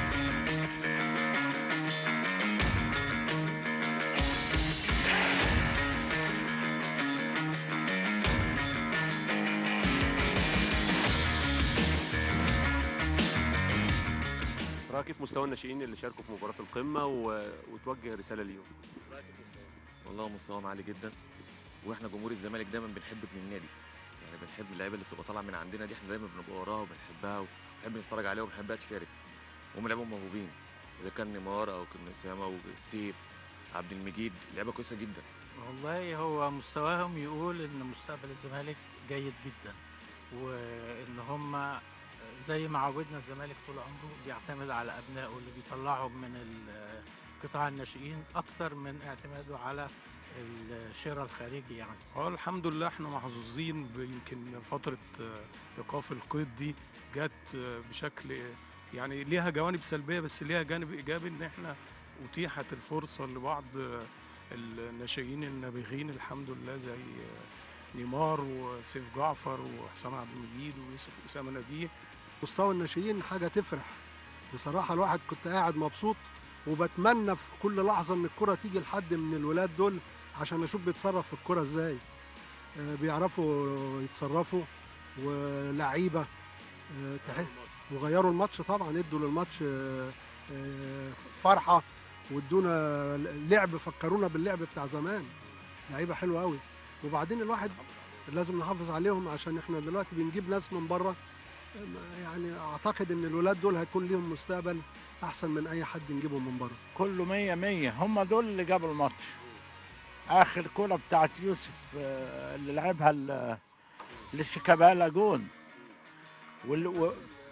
رايك كيف مستوى الناشئين اللي شاركوا في مباراه القمه و... وتوجه رساله ليهم والله مستواهم عالي جدا واحنا جمهور الزمالك دايما بنحب ابن النادي يعني بنحب اللعيبه اللي بتبقى طالعه من عندنا دي احنا دايما بنبقى وراها وبنحبها وبنحب نتفرج عليها وبنحبها تشارك هم لعيبه موهوبين اذا كان نيمار او كان اسامه او سيف عبد المجيد لعيبه كويسه جدا والله هو مستواهم يقول ان مستقبل الزمالك جيد جدا وان هم زي ما عودنا الزمالك طول عمره بيعتمد على ابنائه اللي بيطلعهم من ال- قطاع الناشئين اكتر من اعتماده على الشراء الخارجي يعني اه الحمد لله احنا محظوظين ب- يمكن فترة آه، ايقاف القيد دي جت آه، بشكل آه، يعني ليها جوانب سلبية بس ليها جانب ايجابي ان احنا اتيحت الفرصة لبعض آه، الناشئين النابغين الحمد لله زي آه، نيمار وسيف جعفر وحسام عبد المجيد ويوسف اسامة نبيه مستوى الناشئين حاجه تفرح بصراحه الواحد كنت قاعد مبسوط وبتمنى في كل لحظه ان الكره تيجي لحد من الولاد دول عشان اشوف بيتصرف في الكره ازاي آه، بيعرفوا يتصرفوا ولعيبه آه، تح- وغيروا الماتش طبعا ادوا للماتش آه، آه، فرحه وادونا لعب فكرونا باللعب بتاع زمان لعيبه حلوه قوي وبعدين الواحد لازم نحافظ عليهم عشان احنا دلوقتي بنجيب ناس من بره يعني اعتقد ان الولاد دول هيكون ليهم مستقبل احسن من اي حد نجيبهم من بره كله مية مية هم دول اللي جابوا الماتش اخر كرة بتاعت يوسف آه، اللي لعبها ل- لشيكابالا جون وال... و...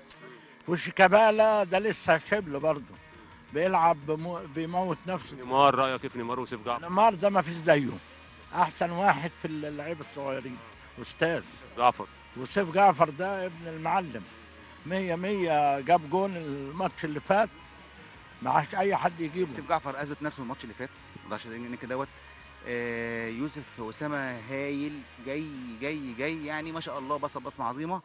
وشيكابالا ده لسه شبل برضه بيلعب بمو... بيموت نفسه نيمار رايك كيف نيمار وسيف جعفر نيمار ده ما فيش زيه احسن واحد في اللعيبه الصغيرين استاذ جعفر وسيف جعفر ده ابن المعلم مية مية جاب جون الماتش اللي فات ما عادش اي حد يجيبه سيف جعفر اثبت نفسه الماتش اللي فات ده عشان انك دوت آه، يوسف اسامه هايل جاي جاي جاي يعني ما شاء الله بصم بصمه عظيمه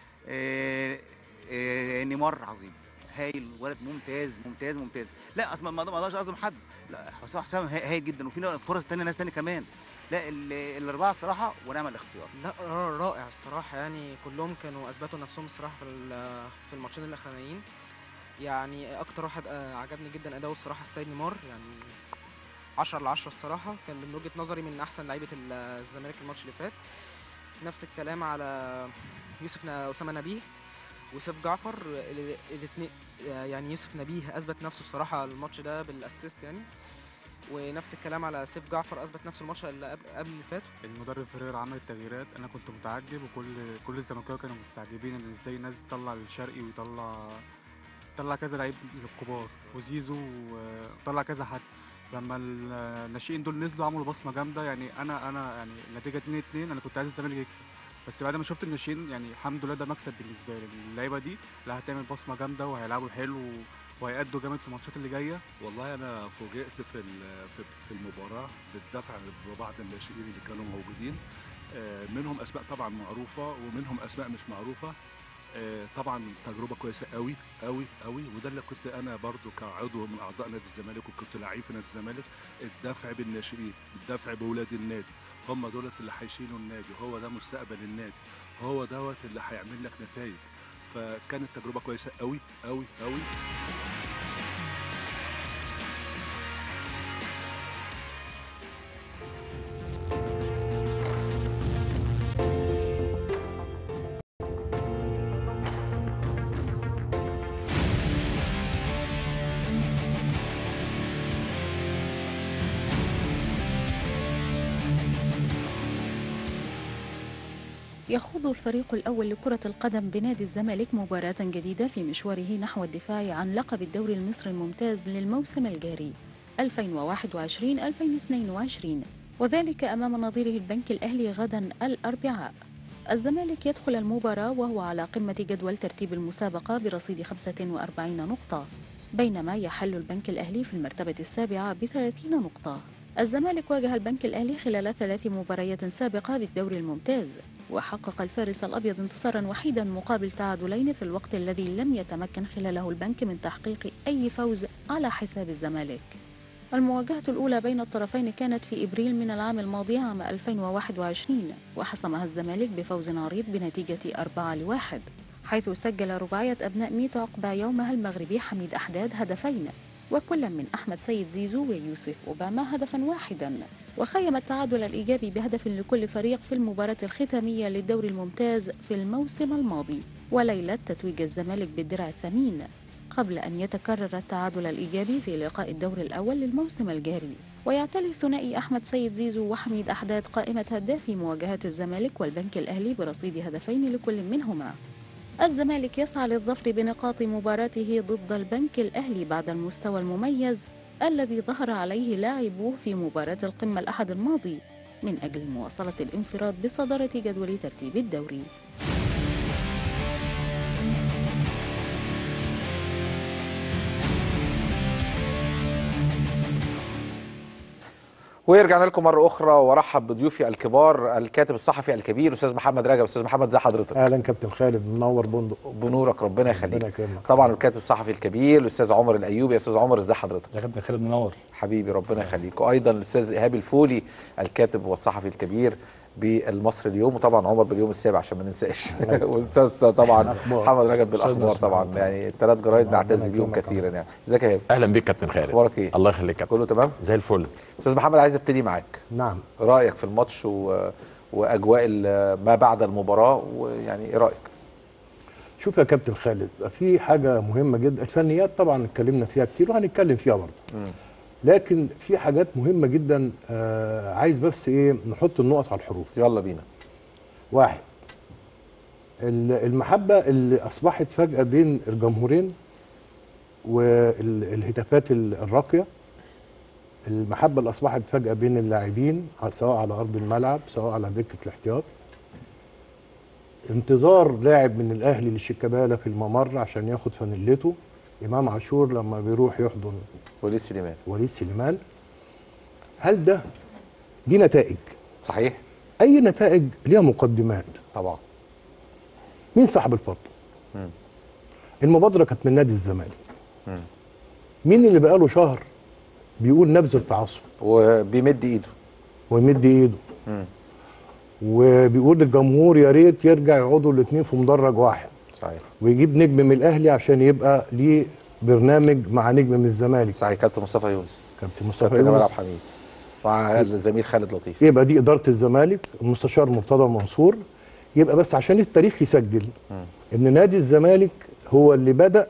آه، آه، نيمار عظيم هايل ولد ممتاز ممتاز ممتاز لا اصلا ما ما اقدرش اظلم حد لا حسام حسام هاي- هايل جدا وفي فرص تانية ناس تانية كمان لا ال- الاربعه الصراحه ونعم الاختيار لا را- رائع الصراحة يعني كلهم كانوا أثبتوا نفسهم الصراحة في ال- في الماتشين الأخرانيين يعني أكتر واحد آه، عجبني جدا أداؤه الصراحة السيد نيمار يعني 10 ل 10 الصراحة كان من وجهة نظري من أحسن لعيبة ال- الزمالك الماتش اللي فات نفس الكلام على يوسف ن- أسامة نبيه وسيف جعفر الاثنين يعني يوسف نبيه أثبت نفسه الصراحة الماتش ده بالأسيست يعني ونفس الكلام على سيف جعفر أثبت نفسه الماتش اللي قبل قبل اللي فات المدرب فريرا عمل التغييرات انا كنت متعجب وكل كل الزملكاويه كانوا مستعجبين ان ازاي ناس تطلع الشرقي ويطلع طلع كذا لعيب للكبار وزيزو وطلع كذا حد لما الناشئين دول نزلوا عملوا بصمه جامده يعني انا انا يعني النتيجه 2 2 انا كنت عايز الزمالك يكسب بس بعد ما شفت الناشئين يعني الحمد لله ده مكسب بالنسبه لي اللعيبه دي لا هتعمل بصمه جامده وهيلعبوا حلو وهيأدوا جامد في الماتشات اللي جايه والله انا فوجئت في ال- في في المباراه بالدفع ببعض الناشئين اللي كانوا موجودين آه، منهم اسماء طبعا معروفه ومنهم اسماء مش معروفه آه، طبعا تجربه كويسه قوي قوي قوي وده اللي كنت انا برضو كعضو من اعضاء نادي الزمالك وكنت لعيب في نادي الزمالك الدفع بالناشئين الدفع باولاد النادي هم دولت اللي هيشيلوا النادي هو ده مستقبل النادي هو دوت اللي هيعمل لك نتائج فكانت تجربه كويسه قوي قوي قوي يخوض الفريق الأول لكرة القدم بنادي الزمالك مباراة جديدة في مشواره نحو الدفاع عن لقب الدوري المصري الممتاز للموسم الجاري 2021-2022 وذلك أمام نظيره البنك الأهلي غدا الأربعاء الزمالك يدخل المباراة وهو على قمة جدول ترتيب المسابقة برصيد 45 نقطة بينما يحل البنك الأهلي في المرتبة السابعة ب 30 نقطة الزمالك واجه البنك الأهلي خلال ثلاث مباريات سابقة بالدوري الممتاز وحقق الفارس الأبيض انتصارا وحيدا مقابل تعادلين في الوقت الذي لم يتمكن خلاله البنك من تحقيق أي فوز على حساب الزمالك المواجهة الأولى بين الطرفين كانت في إبريل من العام الماضي عام 2021 وحسمها الزمالك بفوز عريض بنتيجة 4 لواحد حيث سجل رباعية أبناء ميت عقبة يومها المغربي حميد أحداد هدفين وكل من أحمد سيد زيزو ويوسف أوباما هدفا واحدا وخيم التعادل الإيجابي بهدف لكل فريق في المباراة الختامية للدوري الممتاز في الموسم الماضي وليلة تتويج الزمالك بالدرع الثمين قبل أن يتكرر التعادل الإيجابي في لقاء الدور الأول للموسم الجاري ويعتلي الثنائي أحمد سيد زيزو وحميد أحداد قائمة هدافي مواجهات الزمالك والبنك الأهلي برصيد هدفين لكل منهما الزمالك يسعى للظفر بنقاط مباراته ضد البنك الأهلي بعد المستوى المميز الذي ظهر عليه لاعبوه في مباراة القمة الأحد الماضي من أجل مواصلة الانفراد بصدارة جدول ترتيب الدوري ورجعنا لكم مره اخرى وارحب بضيوفي الكبار الكاتب الصحفي الكبير استاذ محمد رجب استاذ محمد ازي حضرتك اهلا كابتن خالد منور بندق بنورك ربنا يخليك ربنا يكرمك طبعا الكاتب الصحفي الكبير الاستاذ عمر الايوبي يا استاذ عمر ازي حضرتك ازي كابتن خالد منور حبيبي ربنا يخليك وايضا الاستاذ ايهاب الفولي الكاتب والصحفي الكبير بالمصري اليوم وطبعا عمر باليوم السابع عشان ما ننساش والاستاذ طبعا الأخبار. محمد رجب بالاخبار أستاذنا طبعا يعني الثلاث جرايد نعتز بيهم كثيرا يعني ازيك يا ايهاب اهلا بيك كابتن خالد اخبارك ايه الله يخليك كابتن كله تمام زي الفل استاذ محمد عايز ابتدي معاك نعم رايك في الماتش و... واجواء ال- ما بعد المباراه ويعني ايه رايك شوف يا كابتن خالد في حاجه مهمه جدا الفنيات طبعا اتكلمنا فيها كتير وهنتكلم فيها برضه لكن في حاجات مهمه جدا آه عايز بس ايه نحط النقط على الحروف يلا بينا واحد ال- المحبه اللي اصبحت فجاه بين الجمهورين والهتافات ال- الراقيه المحبه اللي اصبحت فجاه بين اللاعبين سواء على ارض الملعب سواء على دكه الاحتياط انتظار لاعب من الاهلي للشيكابالا في الممر عشان ياخد فانيلته امام عاشور لما بيروح يحضن وليد سليمان وليد سليمان هل ده دي نتائج صحيح اي نتائج ليها مقدمات طبعا مين صاحب الفضل مم. المبادره كانت من نادي الزمالك مم. مين اللي بقاله شهر بيقول نبذ التعصب وبيمد ايده ويمد ايده مم. وبيقول للجمهور يا ريت يرجع يقعدوا الاثنين في مدرج واحد صحيح ويجيب نجم من الاهلي عشان يبقى ليه برنامج مع نجم من الزمالك صحيح كابتن مصطفى يونس كابتن مصطفى كابتن جمال يونس عبد الحميد مع الزميل خالد لطيف يبقى دي اداره الزمالك المستشار مرتضى منصور يبقى بس عشان التاريخ يسجل مم. ان نادي الزمالك هو اللي بدا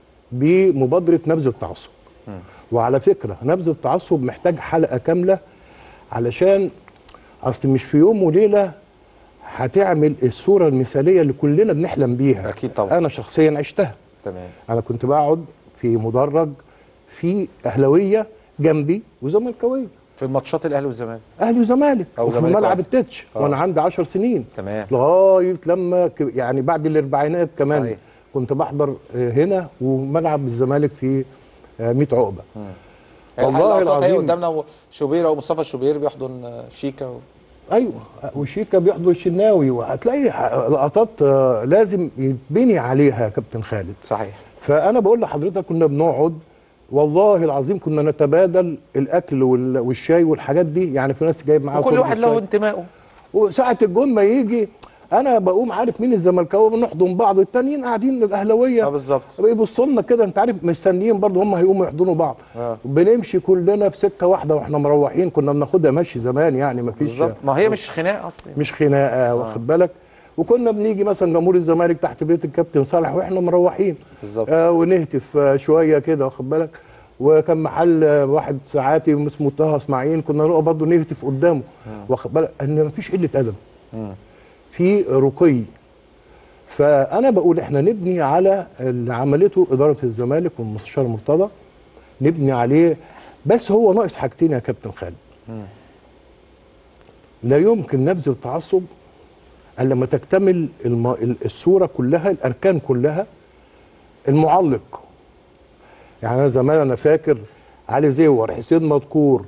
بمبادره نبذ التعصب مم. وعلى فكره نبذ التعصب محتاج حلقه كامله علشان اصل مش في يوم وليله هتعمل الصوره المثاليه اللي كلنا بنحلم بيها اكيد طبعا انا شخصيا عشتها تمام انا كنت بقعد في مدرج في اهلاويه جنبي وزملكاويه في ماتشات الاهلي والزمالك اهلي وزمالك أو وفي زمالك ملعب واحد. التتش آه. وانا عندي 10 سنين تمام لغايه لما ك- يعني بعد الاربعينات كمان صحيح. كنت بحضر آه، هنا وملعب الزمالك في آه، 100 عقبه والله والله اللقطات هي العظيم. قدامنا شوبير او مصطفى الشوبير بيحضن آه، شيكا و... ايوه وشيكا بيحضر الشناوي وهتلاقي ح- لقطات آه، لازم يتبني عليها يا كابتن خالد صحيح فانا بقول لحضرتك كنا بنقعد والله العظيم كنا نتبادل الاكل وال- والشاي والحاجات دي يعني في ناس جايب معاها وكل كوب واحد له الشاي. انتمائه وساعة الجون ما يجي انا بقوم عارف مين الزملكاويه بنحضن بعض والتانيين قاعدين الاهلاويه اه بالظبط بيبصوا لنا كده انت عارف مستنيين برضه هم هيقوموا يحضنوا بعض اه بنمشي كلنا في سكه واحده واحنا مروحين كنا بناخدها ماشي زمان يعني ما فيش بالظبط ما هي مش خناقه اصلا مش خناقه واخد بالك وكنا بنيجي مثلا جمهور الزمالك تحت بيت الكابتن صالح واحنا مروحين بالظبط آه ونهتف آه شويه كده واخد بالك وكان محل آه، واحد ساعاتي اسمه طه اسماعيل كنا نقف برضه نهتف قدامه واخد بالك ان مفيش قله ادب مم. في رقي فانا بقول احنا نبني على اللي عملته اداره الزمالك والمستشار مرتضى نبني عليه بس هو ناقص حاجتين يا كابتن خالد مم. لا يمكن نبذ التعصب الا لما تكتمل الم... ال- الصوره كلها الاركان كلها المعلق يعني انا زمان انا فاكر علي زيور حسين مذكور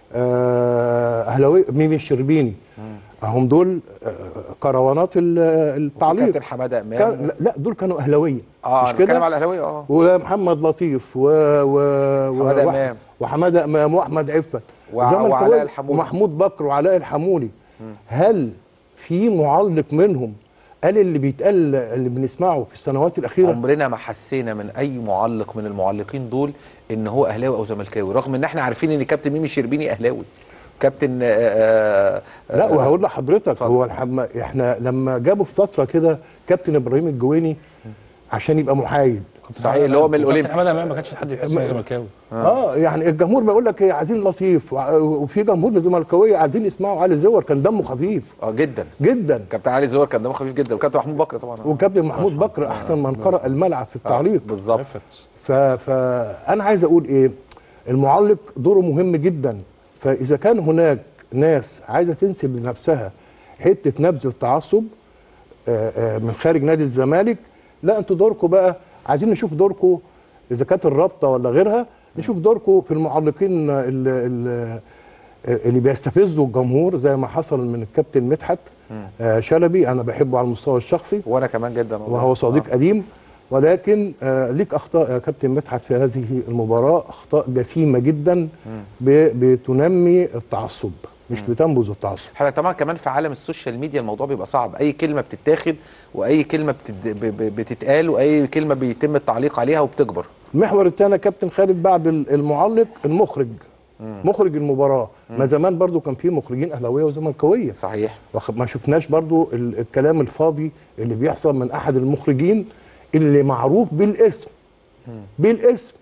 آه، اهلاوي ميمي الشربيني هم دول آه، كروانات ال- التعليق كابتن حماده امام كان لا, لا دول كانوا اهلاويه اه مش انا بتكلم كده على الاهلاويه اه ومحمد لطيف و... و... حمادة و... إمام. وحماده امام واحمد عفت وع- زي ما أنت وعلاء قلت، الحمولي. ومحمود بكر وعلاء الحمولي هل في معلق منهم قال اللي بيتقال اللي بنسمعه في السنوات الاخيره عمرنا ما حسينا من اي معلق من المعلقين دول ان هو اهلاوي او زملكاوي رغم ان احنا عارفين ان كابتن ميمي شربيني اهلاوي كابتن آه، آه، آه، لا وهقول لحضرتك هو الحم... احنا لما جابوا في فتره كده كابتن ابراهيم الجويني عشان يبقى محايد صحيح اللي هو من الأولمبي. الاولمبي حماده امام ما كانش حد يحس انه زملكاوي اه يعني الجمهور بيقول لك إيه، عايزين لطيف وع- وفي جمهور الزملكاويه عايزين يسمعوا علي زور كان دمه خفيف اه جدا جدا كابتن علي زوار كان دمه خفيف جدا وكابتن محمود بكر طبعا وكابتن محمود بكر احسن من قرأ الملعب في التعليق بالظبط ف... فانا عايز اقول ايه المعلق دوره مهم جدا فاذا كان هناك ناس عايزه تنسب لنفسها حته نبذ التعصب آه، آه، من خارج نادي الزمالك لا انتوا دوركم بقى عايزين نشوف دوركم اذا كانت الرابطه ولا غيرها نشوف دوركم في المعلقين ال- ال- اللي بيستفزوا الجمهور زي ما حصل من الكابتن مدحت آه، شلبي انا بحبه على المستوى الشخصي وانا كمان جدا والله. وهو صديق آه. قديم ولكن آه، ليك اخطاء يا كابتن مدحت في هذه المباراه اخطاء جسيمه جدا ب- بتنمي التعصب مش بتنبذ التعصب احنا طبعا كمان في عالم السوشيال ميديا الموضوع بيبقى صعب اي كلمه بتتاخد واي كلمه بتد... ب... ب... بتتقال واي كلمه بيتم التعليق عليها وبتكبر المحور الثاني يا كابتن خالد بعد ال- المعلق المخرج مم. مخرج المباراه مم. ما زمان برضو كان في مخرجين اهلاويه وزملكاويه صحيح واخد- ما شفناش برضو ال- الكلام الفاضي اللي بيحصل من احد المخرجين اللي معروف بالاسم بالاسم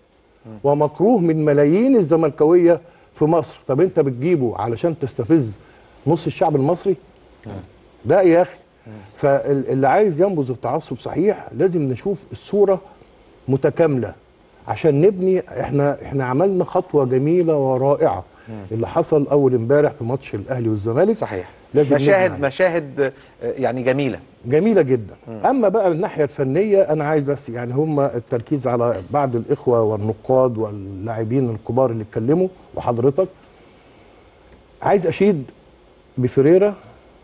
ومكروه من ملايين الزملكاويه في مصر طب انت بتجيبه علشان تستفز نص الشعب المصري لا يا اخي فاللي عايز ينبذ التعصب صحيح لازم نشوف الصوره متكامله عشان نبني احنا احنا عملنا خطوه جميله ورائعه اللي حصل اول امبارح في ماتش الاهلي والزمالك صحيح لازم نبني مشاهد عليه. مشاهد آه، يعني جميله جميله جدا اما بقى من الناحيه الفنيه انا عايز بس يعني هم التركيز على بعض الاخوه والنقاد واللاعبين الكبار اللي اتكلموا وحضرتك عايز اشيد بفريرا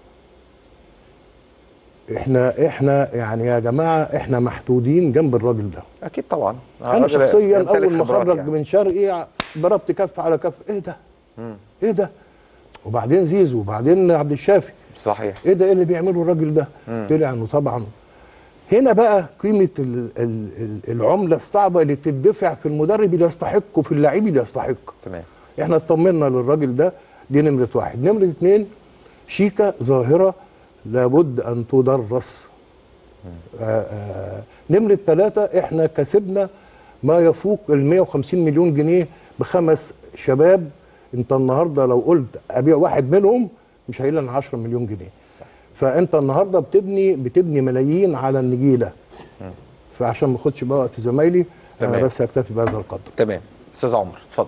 احنا احنا يعني يا جماعه احنا محدودين جنب الراجل ده اكيد طبعا انا راجل شخصيا يمتلك اول ما خبرات خرج يعني. من شرقي ضربت كف على كف ايه ده مم. ايه ده وبعدين زيزو وبعدين عبد الشافي صحيح ايه ده ايه اللي بيعمله الراجل ده مم. طلع انه طبعا هنا بقى قيمه ال ال ال العمله الصعبه اللي بتدفع في المدرب اللي يستحق وفي اللاعب اللي يستحق تمام احنا اطمنا للراجل ده دي نمره واحد نمره اتنين شيكا ظاهره لابد ان تدرس آه آه نمره ثلاثه احنا كسبنا ما يفوق ال 150 مليون جنيه بخمس شباب انت النهارده لو قلت ابيع واحد منهم مش هيقل عن 10 مليون جنيه فانت النهارده بتبني بتبني ملايين على النجيله فعشان ما اخدش بقى وقت زمايلي انا تمام. بس هكتفي بهذا القدر تمام استاذ عمر اتفضل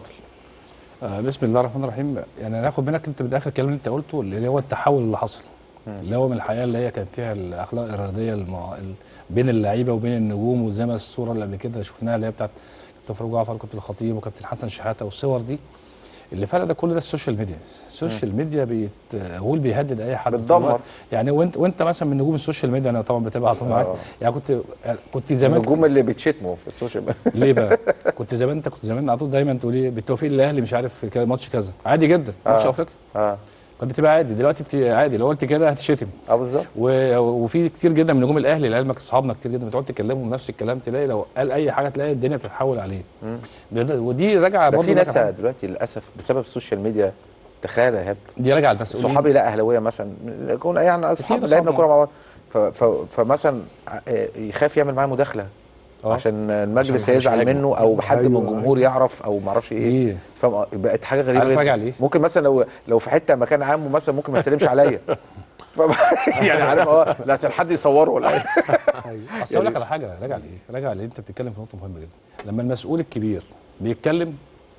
آه بسم الله الرحمن الرحيم يعني هناخد منك انت من اخر الكلام اللي انت قلته اللي هو التحول اللي حصل اللي هو من الحياه اللي هي كان فيها الاخلاق الاراديه المع... ال... بين اللعيبه وبين النجوم وزي ما الصوره اللي قبل كده شفناها اللي هي بتاعت كابتن فاروق جعفر وكابتن الخطيب وكابتن حسن شحاته والصور دي اللي فرق ده كل ده السوشيال ميديا السوشيال ميديا بيت هو اللي بيهدد اي حد بتدمر. يعني وانت وانت مثلا من نجوم السوشيال ميديا انا طبعا بتابع على طول معاك آه. يعني كنت كنت زمان النجوم اللي بتشتموا في السوشيال ميديا ليه بقى؟ كنت زمان انت كنت زمان على طول دايما تقولي بالتوفيق للاهلي مش عارف كده ماتش كذا عادي جدا ماتش آه. افريقيا اه كانت بتبقى عادي دلوقتي بت... عادي لو قلت كده هتشتم اه بالظبط و... وفي كتير جدا من نجوم الاهلي لعلمك اصحابنا كتير جدا بتقعد تكلمهم نفس الكلام تلاقي لو قال اي حاجه تلاقي الدنيا بتتحول عليه ده- ودي راجعه ده برضه في ناس راجعة- دلوقتي للاسف بسبب السوشيال ميديا تخيل يا هاب دي راجعه المسؤولين صحابي لا اهلاويه مثلا يكون يعني اصحاب كتير لعبنا أصحابنا. كوره مع بعض ف- ف- فمثلا آه، يخاف يعمل معاه مداخله آه. عشان المجلس عشان محدش هيزعل يهاجمه. منه او حد من أيوة، الجمهور يعرف او ما اعرفش ايه دي فاهم بقت حاجه غريبه عارف جدا. راجع ليه؟ ممكن مثلا لو لو في حته مكان عام مثلا ممكن ما يسلمش عليا فاهم؟ يعني عارف اه لا عشان حد يصوره ولا حاجه اصل اقول لك على حاجه راجع لايه؟ راجع ليه انت بتتكلم في نقطه مهمه جدا لما المسؤول الكبير بيتكلم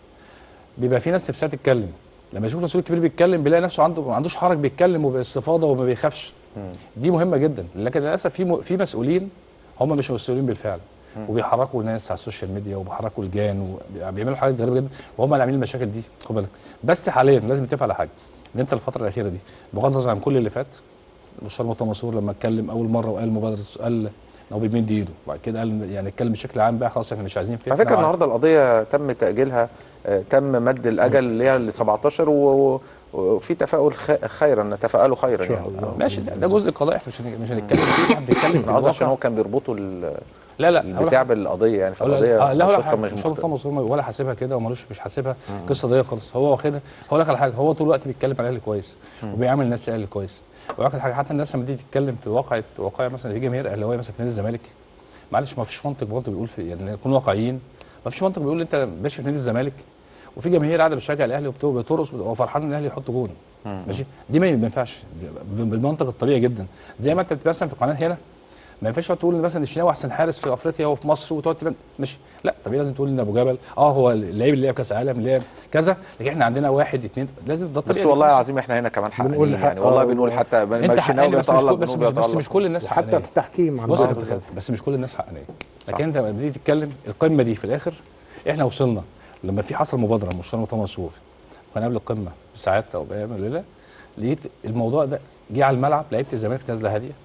بيبقى في ناس نفسها تتكلم لما يشوف المسؤول الكبير بيتكلم بيلاقي نفسه عنده ما عندوش حرج بيتكلم وباستفاضه وما بيخافش دي مهمه جدا لكن للاسف في م... في مسؤولين هم مش مسؤولين بالفعل وبيحركوا الناس على السوشيال ميديا وبيحركوا لجان وبيعملوا حاجات غريبه جدا وهم اللي عاملين المشاكل دي خد بالك بس حاليا لازم نتفق على حاجه ان انت الفتره الاخيره دي بغض النظر عن كل اللي فات مستشار مرتضى منصور لما اتكلم اول مره وقال مبادره قال ان هو بيمد ايده وبعد كده قال يعني اتكلم بشكل عام بقى خلاص احنا مش عايزين على فكره النهارده القضيه تم تاجيلها آه، تم مد الاجل اللي هي ل 17 و- و- وفي تفاؤل خ- خيرا نتفائلوا خيرا يعني ماشي ده, ده جزء قضاء احنا مش هن- مش هنتكلم فيه احنا بنتكلم في انا قصدي عشان الواقع. هو كان بيربطوا ال- لا لا البتاع بالقضيه يعني لا فالقضيه لا لا القصة لا مش مش مختلفة. مرتضى منصور ولا حاسبها كده ومالوش مش حاسبها قصه ضيقه خالص هو واخدها هقول لك على حاجه هو طول الوقت بيتكلم على الاهلي كويس وبيعامل الناس الاهلي كويس واخد حاجه حتى الناس لما تيجي تتكلم في واقع واقع مثلا في جماهير اهلاويه مثلا في نادي الزمالك معلش ما فيش منطق برضه بيقول في يعني نكون واقعيين ما فيش منطق بيقول انت ماشي في نادي الزمالك وفي جماهير قاعده بتشجع الاهلي وبت- وبترقص وفرحان ان الاهلي يحط جون ماشي دي ما ما ينفعش دي بالمنطق الطبيعي جدا زي ما انت بتبقى مثلا في القناه هنا ما ينفعش تقعد تقول ان مثلا الشناوي احسن حارس في افريقيا وفي مصر وتقعد تبان ماشي لا طبيعي لازم تقول ان ابو جبل اه هو اللعيب اللي لعب كاس عالم اللي لعب كذا لكن احنا عندنا واحد اثنين لازم ده الطبيعي بس والله العظيم احنا هنا كمان بنقول حقانين حق- يعني والله آه، بنقول حتى انت ما الشناوي حقاني بس مش بيتالق كل بس, بنقول مش بس بيتالق. مش كل الناس وحتى حقانيه في التحكيم بص يا عندنا. كابتن خالد، بس مش كل الناس حقانيه لكن انت لما بتيجي تتكلم القمه دي في الاخر احنا وصلنا لما في حصل مبادره مشروع مرتضى منصور كان قبل القمه بساعات او بايام الليله لقيت الموضوع ده جه على الملعب لعيبه الزمالك نازله هاديه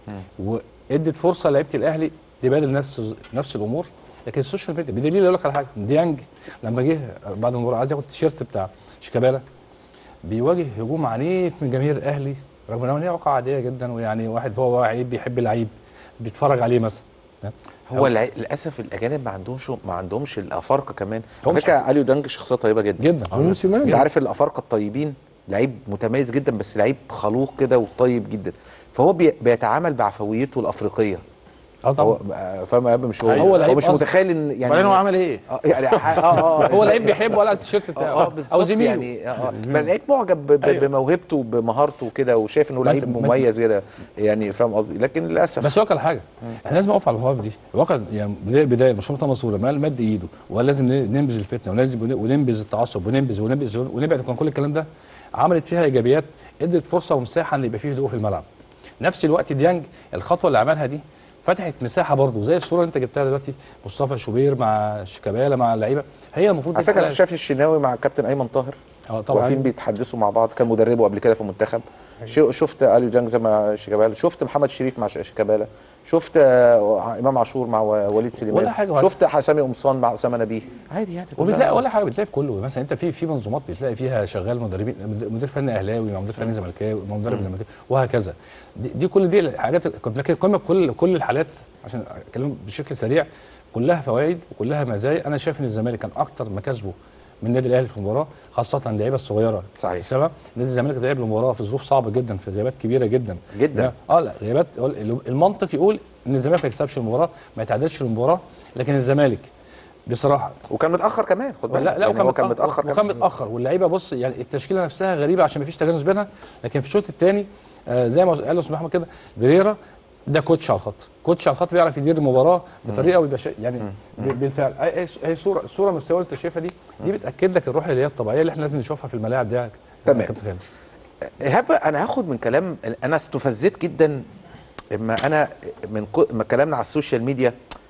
وادت فرصه لعيبه الاهلي تبادل نفس نفس الامور لكن السوشيال ميديا بدليل اقول لك على حاجه ديانج لما جه بعد المباراه عايز ياخد التيشيرت بتاع شيكابالا بيواجه هجوم عنيف من جماهير الاهلي رغم ان هي واقعه عاديه جدا ويعني واحد هو لعيب بيحب اللعيب بيتفرج عليه مثلا هو الع- للاسف الاجانب ما عندهمش ما عندهمش الافارقه كمان هو على مش فكره عارف. اليو دانج شخصيه طيبه جدا جدا انت عارف الافارقه الطيبين لعيب متميز جدا بس لعيب خلوق كده وطيب جدا فهو بي- بيتعامل بعفويته الافريقيه اه طبعا. هو آه، فاهم يا ابني مش هو أيوة. هو هو لعيب مش أصلاً. متخيل ان يعني وبعدين هو عمل ايه؟ اه يعني اه اه هو لعيب بيحبه ولا التيشيرت بتاعه اه او بالظبط زميله يعني اه آه. ما لعيب معجب ب- ب- أيوة. بموهبته بمهارته كده وشايف انه ما أنت- لعيب ما أنت- مميز كده يعني فاهم قصدي لكن للاسف بس هو على حاجه احنا لازم نقف على الواقع دي الواقع يعني بدايه بدايه مشروع مرتضى منصور لما قال مد ايده وقال لازم ننبذ الفتنه ولازم وننبذ التعصب وننبذ وننبذ ونبعد عن كل الكلام ده عملت فيها ايجابيات ادت فرصه ومساحه ان يبقى فيه هدوء في الملعب نفس الوقت ديانج الخطوه اللي عملها دي فتحت مساحه برضه زي الصوره اللي انت جبتها دلوقتي مصطفى شوبير مع شيكابالا مع اللعيبه هي المفروض على فكره تبقى- انت شايف الشناوي مع كابتن ايمن طاهر اه طبعا واقفين بيتحدثوا مع بعض كان مدربه قبل كده في المنتخب شو- شفت اليو جانجزا مع شيكابالا شفت محمد شريف مع ش- شيكابالا شفت آه، امام عاشور مع و- وليد سليمان ولا حاجة ولا- شفت حسامي قمصان مع اسامه نبيه عادي يعني كلها- وبتلاقي ولا حاجه بتلاقي في كله مثلا انت في في منظومات بتلاقي فيها شغال مدربين مدير فني اهلاوي مع مدير فني زملكاوي مع مدرب زملكاوي وهكذا دي, دي كل دي الحاجات كنا كده قمه كل كل الحالات عشان اتكلم بشكل سريع كلها فوائد وكلها مزايا انا شايف ان الزمالك كان اكتر مكاسبه من النادي الاهلي في المباراه خاصه اللعيبه الصغيره صحيح. السبب نادي الزمالك لعب المباراه في ظروف صعبه جدا في غيابات كبيره جدا جدا. اه لا غيابات المنطق يقول ان الزمالك ما يكسبش المباراه ما يتعادلش المباراه لكن الزمالك بصراحه وكان متاخر كمان خد بالك لا لا يعني وكان هو كان متاخر متاخر وكان كمان. متاخر واللعيبه بص يعني التشكيله نفسها غريبه عشان ما فيش تجانس بينها لكن في الشوط الثاني آه زي ما قال استاذ احمد كده فيريرا ده كوتش على الخط كوتش على الخط بيعرف يدير المباراه بطريقه ويبقى شا- يعني ب- بالفعل هي- هي- هي صوره الصوره المستوى اللي انت شايفها دي دي بتاكد لك الروح اللي هي الطبيعيه اللي احنا لازم نشوفها في الملاعب دي يا تمام. كابتن خالد. ايهاب انا هاخد من كلام انا استفزيت جدا اما انا من كو- ما كلامنا على السوشيال ميديا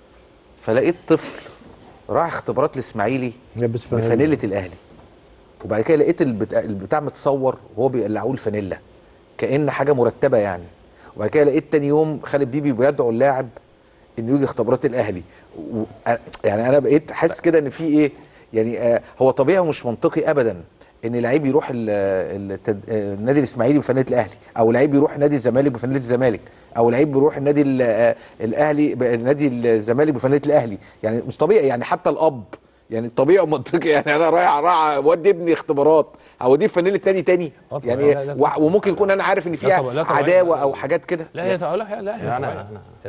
فلقيت طفل راح اختبارات الاسماعيلي لابس فانيلا. بفانيله الاهلي وبعد كده لقيت البتاع, البتاع متصور وهو بيقلعوه الفانيلا كان حاجه مرتبه يعني وبعد كده لقيت تاني يوم خالد بيبي بيدعو اللاعب انه يجي اختبارات الاهلي و... يعني انا بقيت حاسس كده ان في ايه يعني آه هو طبيعي ومش منطقي ابدا ان لعيب يروح ال- التد... آه، النادي الاسماعيلي بفانيله الاهلي او لعيب يروح نادي الزمالك بفانيله الزمالك او لعيب بيروح النادي ال- آه، الاهلي ب- نادي الزمالك بفانيله الاهلي يعني مش طبيعي يعني حتى الاب يعني طبيعي ومنطقي يعني انا رايح رايح اودي ابني اختبارات اوديه بفانيله تاني تاني آه طبعاً. يعني لا- لا- وع- وممكن يكون انا عارف ان لا فيها طبعاً- لا طبعاً. عداوه او حاجات كده لا هي طبعا لا لا هي أنا- طبيعية. أنا- هي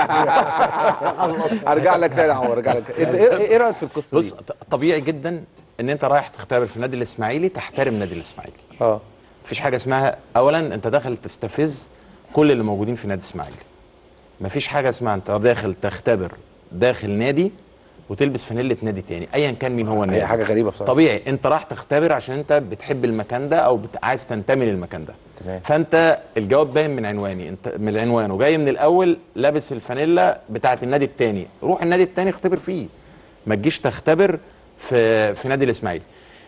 طبيعية. ارجع لك تاني يا عمر ارجع لك انت ايه إيه رايك في القصه بص دي؟ ط- طبيعي جدا ان انت رايح تختبر في النادي الاسماعيلي تحترم النادي الاسماعيلي اه مفيش حاجه اسمها اولا انت داخل تستفز كل اللي موجودين في النادي الاسماعيلي مفيش حاجه اسمها انت داخل تختبر داخل نادي وتلبس فانيله نادي تاني ايا كان مين هو النادي هي حاجه غريبه بصراحه طبيعي انت راح تختبر عشان انت بتحب المكان ده او بت... عايز تنتمي للمكان ده تمام فانت الجواب باين من عنواني انت من العنوان وجاي من الاول لابس الفانيلا بتاعه النادي التاني روح النادي التاني اختبر فيه ما تجيش تختبر في في نادي الاسماعيلي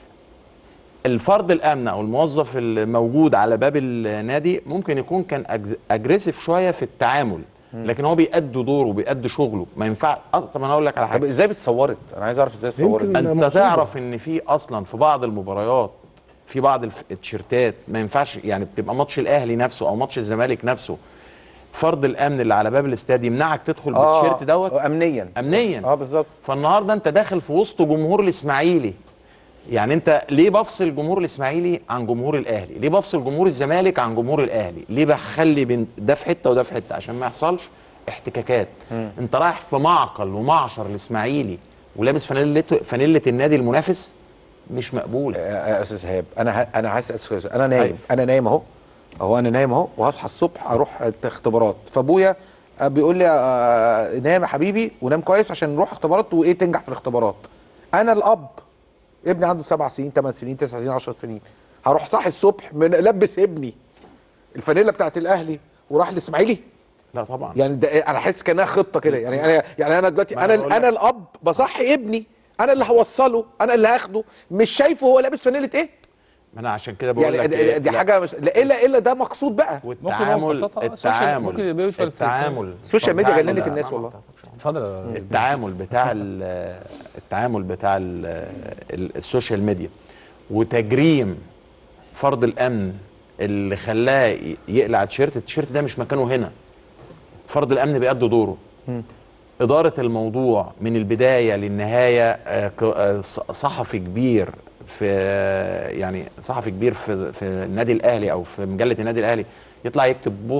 الفرد الامن او الموظف الموجود على باب النادي ممكن يكون كان أجز- اجريسيف شويه في التعامل لكن هو بيأدي دوره بيأدي شغله ما ينفع أه، طب انا اقول لك على طب حاجه ازاي بتصورت انا عايز اعرف ازاي اتصورت يمكن انت مقصودة. تعرف ان في اصلا في بعض المباريات في بعض الف- التيشيرتات ما ينفعش يعني بتبقى ماتش الاهلي نفسه او ماتش الزمالك نفسه فرد الامن اللي على باب الاستاد يمنعك تدخل بالتيشيرت دوت امنيا امنيا اه بالظبط فالنهارده انت داخل في وسط جمهور الاسماعيلي يعني انت ليه بفصل جمهور الاسماعيلي عن جمهور الاهلي ليه بفصل جمهور الزمالك عن جمهور الاهلي ليه بخلي بين ده في حته وده في حته عشان ما يحصلش احتكاكات انت رايح في معقل ومعشر الاسماعيلي ولابس فانيله فانيله النادي المنافس مش مقبوله يا استاذ ايهاب انا ه... انا هسال سؤال انا نايم أيوة. انا نايم اهو اهو انا نايم اهو وهصحى الصبح اروح اختبارات فابويا آه، بيقول لي آه، نام يا حبيبي ونام كويس عشان نروح اختبارات وايه تنجح في الاختبارات انا الاب ابني عنده سبع سنين ثمان سنين تسع سنين 10 سنين هروح صاحي الصبح من لبس ابني الفانيلا بتاعت الاهلي وراح الاسماعيلي لا طبعا يعني ده انا حاسس كانها خطه كده يعني انا يعني انا دلوقتي ما أنا انا بقول انا لك. الاب بصحي ابني انا اللي هوصله انا اللي هاخده مش شايفه هو لابس فانيله ايه ما انا عشان كده بقول يعني لك دي, إيه، دي لا. حاجه مش لا الا الا ده مقصود بقى والتعامل التعامل ممكن يبقى يوصل التعامل السوشيال ميديا التعامل- جننت الناس والله اتفضل يا- التعامل بتاع ال- التعامل بتاع ال- ال- السوشيال ميديا وتجريم فرض الامن اللي خلاه ي- يقلع التيشيرت التيشيرت ده مش مكانه هنا فرض الامن بيأدي دوره إدارة الموضوع من البداية للنهاية آه، ك- آه، ص- صحفي كبير في يعني صحفي كبير في في النادي الأهلي أو في مجلة النادي الأهلي يطلع يكتب بوست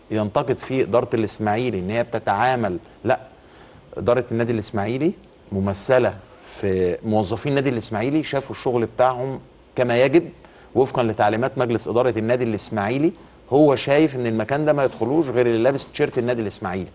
ينتقد فيه اداره الاسماعيلي ان هي بتتعامل لا اداره النادي الاسماعيلي ممثله في موظفين النادي الاسماعيلي شافوا الشغل بتاعهم كما يجب وفقا لتعليمات مجلس اداره النادي الاسماعيلي هو شايف ان المكان ده ما يدخلوش غير اللي لابس تيشيرت النادي الاسماعيلي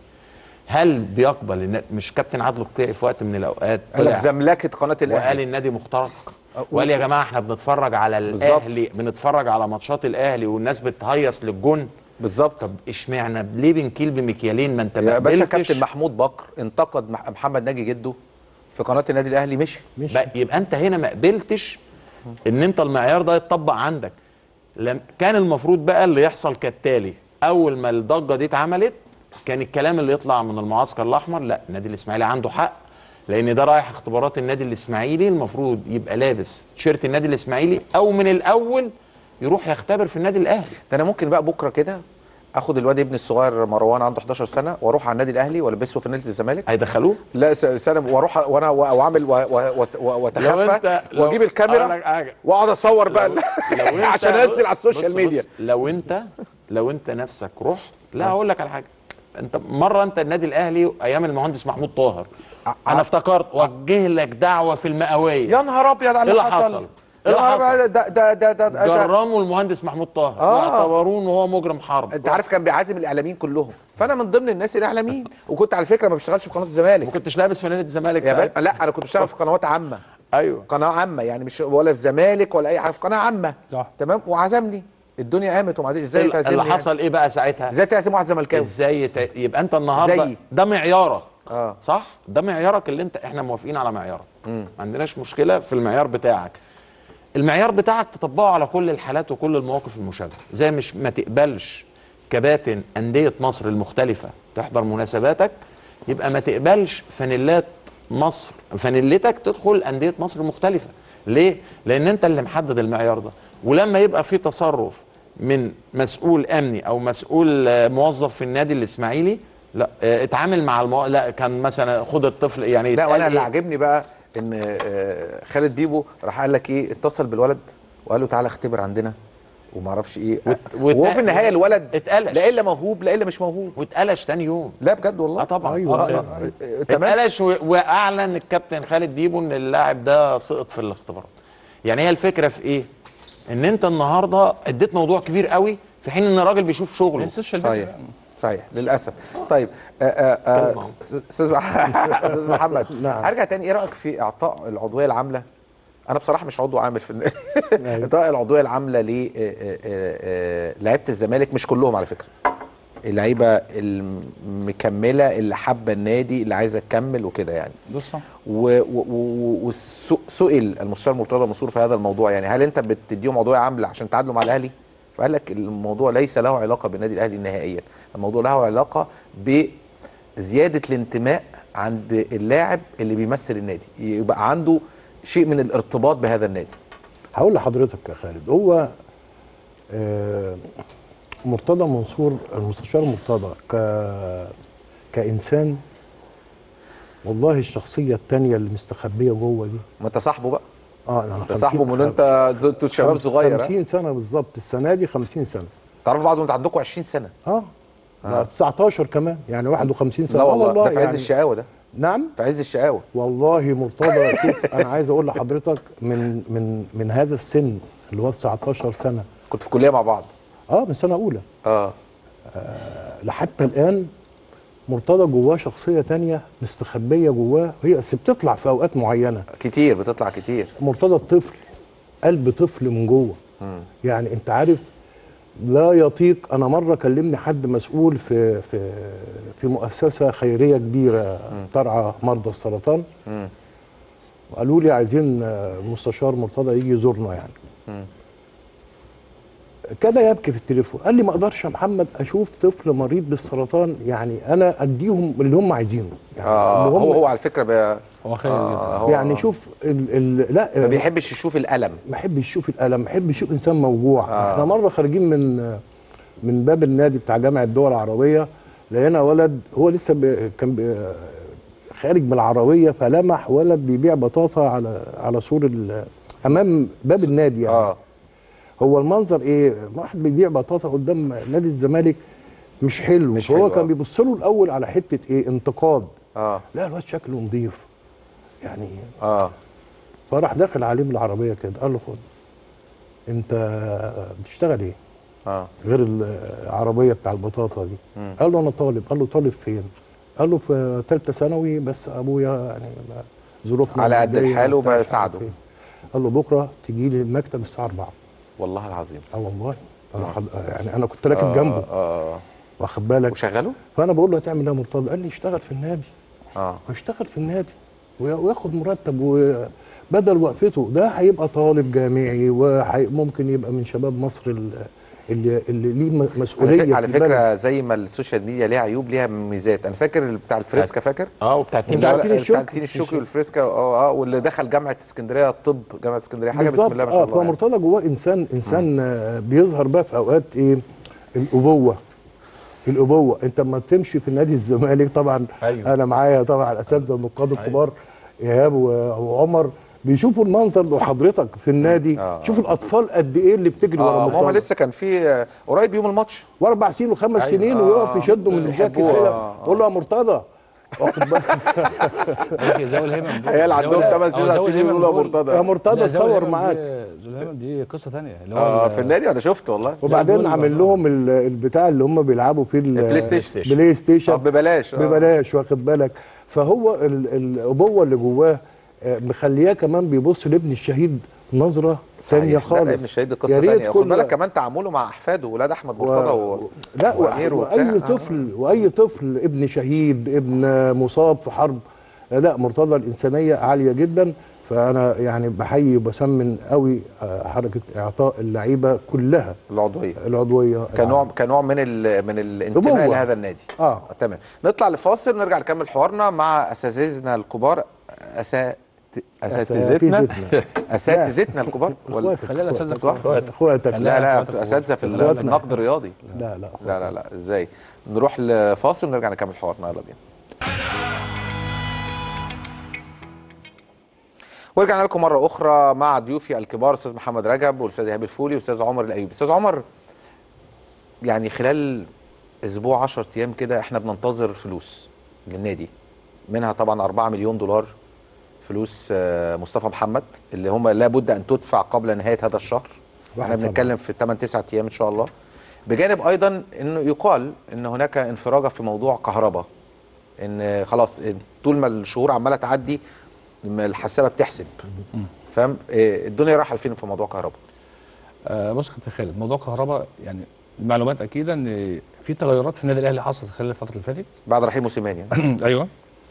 هل بيقبل إن مش كابتن عادل القيعي في وقت من الاوقات قال لك طلع زملكه قناه وقال الاهلي النادي مخترق وقال يا جماعه احنا بنتفرج على بالظبط. الاهلي بنتفرج على ماتشات الاهلي والناس بتهيص للجون بالظبط طب اشمعنى ليه بنكيل بمكيالين ما انت يا ما باشا قبلتش كابتن محمود بكر انتقد مح- محمد ناجي جده في قناه النادي الاهلي مشي بقى يبقى انت هنا ما قبلتش ان انت المعيار ده يتطبق عندك لم كان المفروض بقى اللي يحصل كالتالي اول ما الضجه دي اتعملت كان الكلام اللي يطلع من المعسكر الاحمر لا النادي الاسماعيلي عنده حق لان ده رايح اختبارات النادي الاسماعيلي المفروض يبقى لابس تيشيرت النادي الاسماعيلي او من الاول يروح يختبر في النادي الاهلي ده انا ممكن بقى بكره كده اخد الواد ابني الصغير مروان عنده 11 سنه واروح على النادي الاهلي والبسه في نادي الزمالك هيدخلوه لا س- سنه واروح وانا واعمل و- و- و- واتخفى انت- لو- واجيب أقول الكاميرا لك حاجة. واقعد اصور بقى لو انت عشان انزل على السوشيال بص- ميديا بص، لو انت لو انت نفسك رحت لا هقول لك على حاجه انت مره انت النادي الاهلي ايام المهندس محمود طاهر انا افتكرت وجه لك دعوه في المئويه يا نهار ابيض على ايه اللي اللي حصل؟ حصل ايه يا اللي نهار حصل؟ أبيض، ده ده ده ده, ده, ده جرموا المهندس محمود طاهر آه. واعتبروه ان هو مجرم حرب انت عارف كان بيعازم الاعلاميين كلهم فانا من ضمن الناس الاعلاميين وكنت على فكره ما بشتغلش في قناه الزمالك ما كنتش لابس فانيله الزمالك يا ساعتها. بل... لا انا كنت بشتغل في قنوات عامه ايوه قناه عامه يعني مش ولا في الزمالك ولا اي حاجه في قناه عامه صح تمام وعزمني الدنيا قامت وما عادش- ازاي اللي تعزمني اللي يعني؟ حصل ايه بقى ساعتها ازاي تعزم واحد زملكاوي ازاي ت... يبقى انت النهارده زيي. ده معيارك اه صح ده معيارك اللي انت احنا موافقين على معيارك مم. ما عندناش مشكله في المعيار بتاعك المعيار بتاعك تطبقه على كل الحالات وكل المواقف المشابهه زي مش ما تقبلش كباتن انديه مصر المختلفه تحضر مناسباتك يبقى ما تقبلش فانيلات مصر فانيلتك تدخل انديه مصر المختلفه ليه لان انت اللي محدد المعيار ده ولما يبقى في تصرف من مسؤول امني او مسؤول آه، موظف في النادي الاسماعيلي لا آه، اتعامل مع المو... لا كان مثلا خد الطفل يعني لا يتقال وانا اللي إيه؟ عاجبني بقى ان آه، خالد بيبو راح قال لك ايه اتصل بالولد وقال له تعالى اختبر عندنا وما اعرفش ايه وت- وهو في النهايه الولد اتقلش لا الا موهوب لا الا مش موهوب واتقلش تاني يوم لا بجد والله اه طبعا أيوة. آه، آه، آه. آه، تمام اتقلش و- واعلن الكابتن خالد بيبو ان اللاعب ده سقط في الاختبارات يعني هي الفكره في ايه ان انت النهارده اديت موضوع كبير قوي في حين ان الراجل بيشوف شغله صحيح صحيح للاسف طيب آه، آه، آه، س- استاذ مح- استاذ محمد نعم. هرجع تاني ايه رايك في اعطاء العضويه العامله انا بصراحه مش عضو عامل في النادي اعطاء العضويه العامله لعيبه الزمالك مش كلهم على فكره اللعيبه المكمله اللي حابه النادي اللي عايزه تكمل وكده يعني ده صح وسئل المستشار مرتضى منصور في هذا الموضوع يعني هل انت بتديهم عضويه عامله عشان تعادلوا مع الاهلي؟ فقال لك الموضوع ليس له علاقه بالنادي الاهلي نهائيا، الموضوع له علاقه بزياده الانتماء عند اللاعب اللي بيمثل النادي، يبقى عنده شيء من الارتباط بهذا النادي. هقول لحضرتك يا خالد هو آه، مرتضى منصور المستشار مرتضى ك كانسان والله الشخصيه الثانيه اللي مستخبيه جوه دي ما انت صاحبه بقى اه انا انت صاحبه من انت انتوا شباب صغير ها؟ 50 سنه بالظبط السنه دي 50 سنه تعرفوا بعض وانت عندكم 20 سنه اه, آه. 19 كمان يعني 51 سنه لا آه والله, ده في عز يعني الشقاوه ده نعم في عز الشقاوه والله مرتضى شوف انا عايز اقول لحضرتك من من من هذا السن اللي هو 19 سنه كنت في كليه مع بعض اه من سنه اولى اه, آه لحتى الان مرتضى جواه شخصيه تانية مستخبيه جواه هي بس بتطلع في اوقات معينه كتير بتطلع كتير مرتضى الطفل قلب طفل من جوه مم. يعني انت عارف لا يطيق انا مره كلمني حد مسؤول في في في مؤسسه خيريه كبيره ترعى مرضى السرطان مم. وقالوا لي عايزين آه، مستشار مرتضى يجي يزورنا يعني مم. كاد يبكي في التليفون قال لي ما اقدرش يا محمد اشوف طفل مريض بالسرطان يعني انا اديهم اللي هم عايزينه يعني آه اللي هم هو هو على فكره بي... هو خير آه هو يعني شوف ال ال لا ما بيحبش يشوف الالم ما يحبش يشوف الالم ما يحبش يشوف انسان موجوع آه. آه. احنا مره خارجين من من باب النادي بتاع جامعه الدول العربيه لقينا ولد هو لسه ب... كان ب... خارج من العربيه فلمح ولد بيبيع بطاطا على على سور ال... امام باب النادي يعني اه هو المنظر ايه واحد بيبيع بطاطا قدام نادي الزمالك مش حلو مش فهو حلو، كان آه. بيبص له الاول على حته ايه انتقاد اه لا الواد شكله نظيف يعني اه فراح داخل عليه بالعربيه كده قال له خد انت بتشتغل ايه؟ اه غير العربيه بتاع البطاطا دي مم. قال له انا طالب قال له طالب فين؟ قال له في ثالثه ثانوي بس ابويا يعني ظروفنا على قد المادية الحال وبتاع مش عارف وبساعده. إيه. قال له بكره تجي لي المكتب الساعه 4 والله العظيم اه والله انا حد... يعني انا كنت راكب جنبه اه اه واخد بالك وشغله؟ فانا بقول له هتعمل ايه يا مرتضى؟ قال لي اشتغل في النادي اه ويشتغل في النادي وي- وياخد مرتب وبدل وقفته ده هيبقى طالب جامعي وممكن يبقى من شباب مصر ال- اللي اللي ليه م- على, مسؤوليه فك... على في البلد. فكره زي ما السوشيال ميديا ليها عيوب ليها ميزات انا فاكر بتاع الفريسكا فاكر اه وبتاع بتاع بتاع تين الشوكي. تين الشوكي والفريسكا اه اه واللي دخل جامعه اسكندريه الطب جامعه اسكندريه حاجه بسم بالظبط الله ما شاء اه الله يعني. فمرتضى جواه انسان انسان آه، بيظهر بقى في اوقات ايه الابوه الابوه انت لما بتمشي في نادي الزمالك طبعا أيوة. انا معايا طبعا اساتذه النقاد الكبار ايهاب و- وعمر بيشوفوا المنظر ده وحضرتك في النادي آه. شوف الاطفال قد ايه اللي بتجري ورا اه ماما مرتضى لسه كان في آه، قريب يوم الماتش واربع سنين وخمس أيوة. سنين آه. ويقف يشده من الجاكيت بيحبوه. كده آه. يقول له يا مرتضى واخد بالك ذوي الهمم عيال عندهم 8 9 سنين يقولوا يا مرتضى يا مرتضى لا، ذوي اتصور الهمم معاك دي- ذوي الهمم دي قصه ثانيه اللي هو اه ال- في النادي انا شفت والله وبعدين عامل لهم ال- البتاع اللي هم بيلعبوا فيه ال- البلاي ستيشن. بلاي ستيشن آه، ببلاش، آه. ببلاش واخد بالك فهو ال- الابوه اللي جواه آه، مخلياه كمان بيبص لابن الشهيد نظره ثانيه صحيح. لا، لا، خالص مش هيدي يا قصه ريت ثانيه خد كل- بالك كمان تعامله مع احفاده ولاد احمد مرتضى و... لا وامير و- وبتاع. واي آه. طفل واي طفل ابن شهيد ابن مصاب في حرب آه، لا مرتضى الانسانيه عاليه جدا فانا يعني بحيي وبسمن قوي آه، حركه اعطاء اللعيبه كلها العضويه العضويه كنوع كنوع من ال... من الانتماء أبوة. لهذا النادي اه تمام نطلع لفاصل نرجع نكمل حوارنا مع اساتذتنا الكبار أسا... اساتذتنا أساتذتنا. اساتذتنا الكبار أخواتك، خلينا الاساتذه أخواتك. الكبار أخواتك. لا لا أخواتك اساتذه في ال- أخواتنا. في النقد الرياضي لا لا لا لا لا ازاي نروح لفاصل ونرجع نكمل حوارنا يلا بينا ورجعنا لكم مره اخرى مع ضيوفي الكبار استاذ محمد رجب والاستاذ ايهاب الفولي والاستاذ عمر الايوبي استاذ عمر يعني خلال اسبوع 10 ايام كده احنا بننتظر فلوس للنادي منها طبعا 4 مليون دولار فلوس آه، مصطفى محمد اللي هم لابد ان تدفع قبل نهايه هذا الشهر احنا واحد بنتكلم في 8 9 ايام ان شاء الله بجانب ايضا انه يقال ان هناك انفراجه في موضوع كهرباء ان خلاص طول ما الشهور عماله تعدي ما الحسابه بتحسب فاهم إيه، الدنيا رايحه لفين في موضوع كهرباء آه بص يا كابتن خالد موضوع كهرباء يعني المعلومات اكيده ان في تغيرات في النادي الاهلي حصلت خلال الفتره اللي فاتت بعد رحيل موسيماني ايوه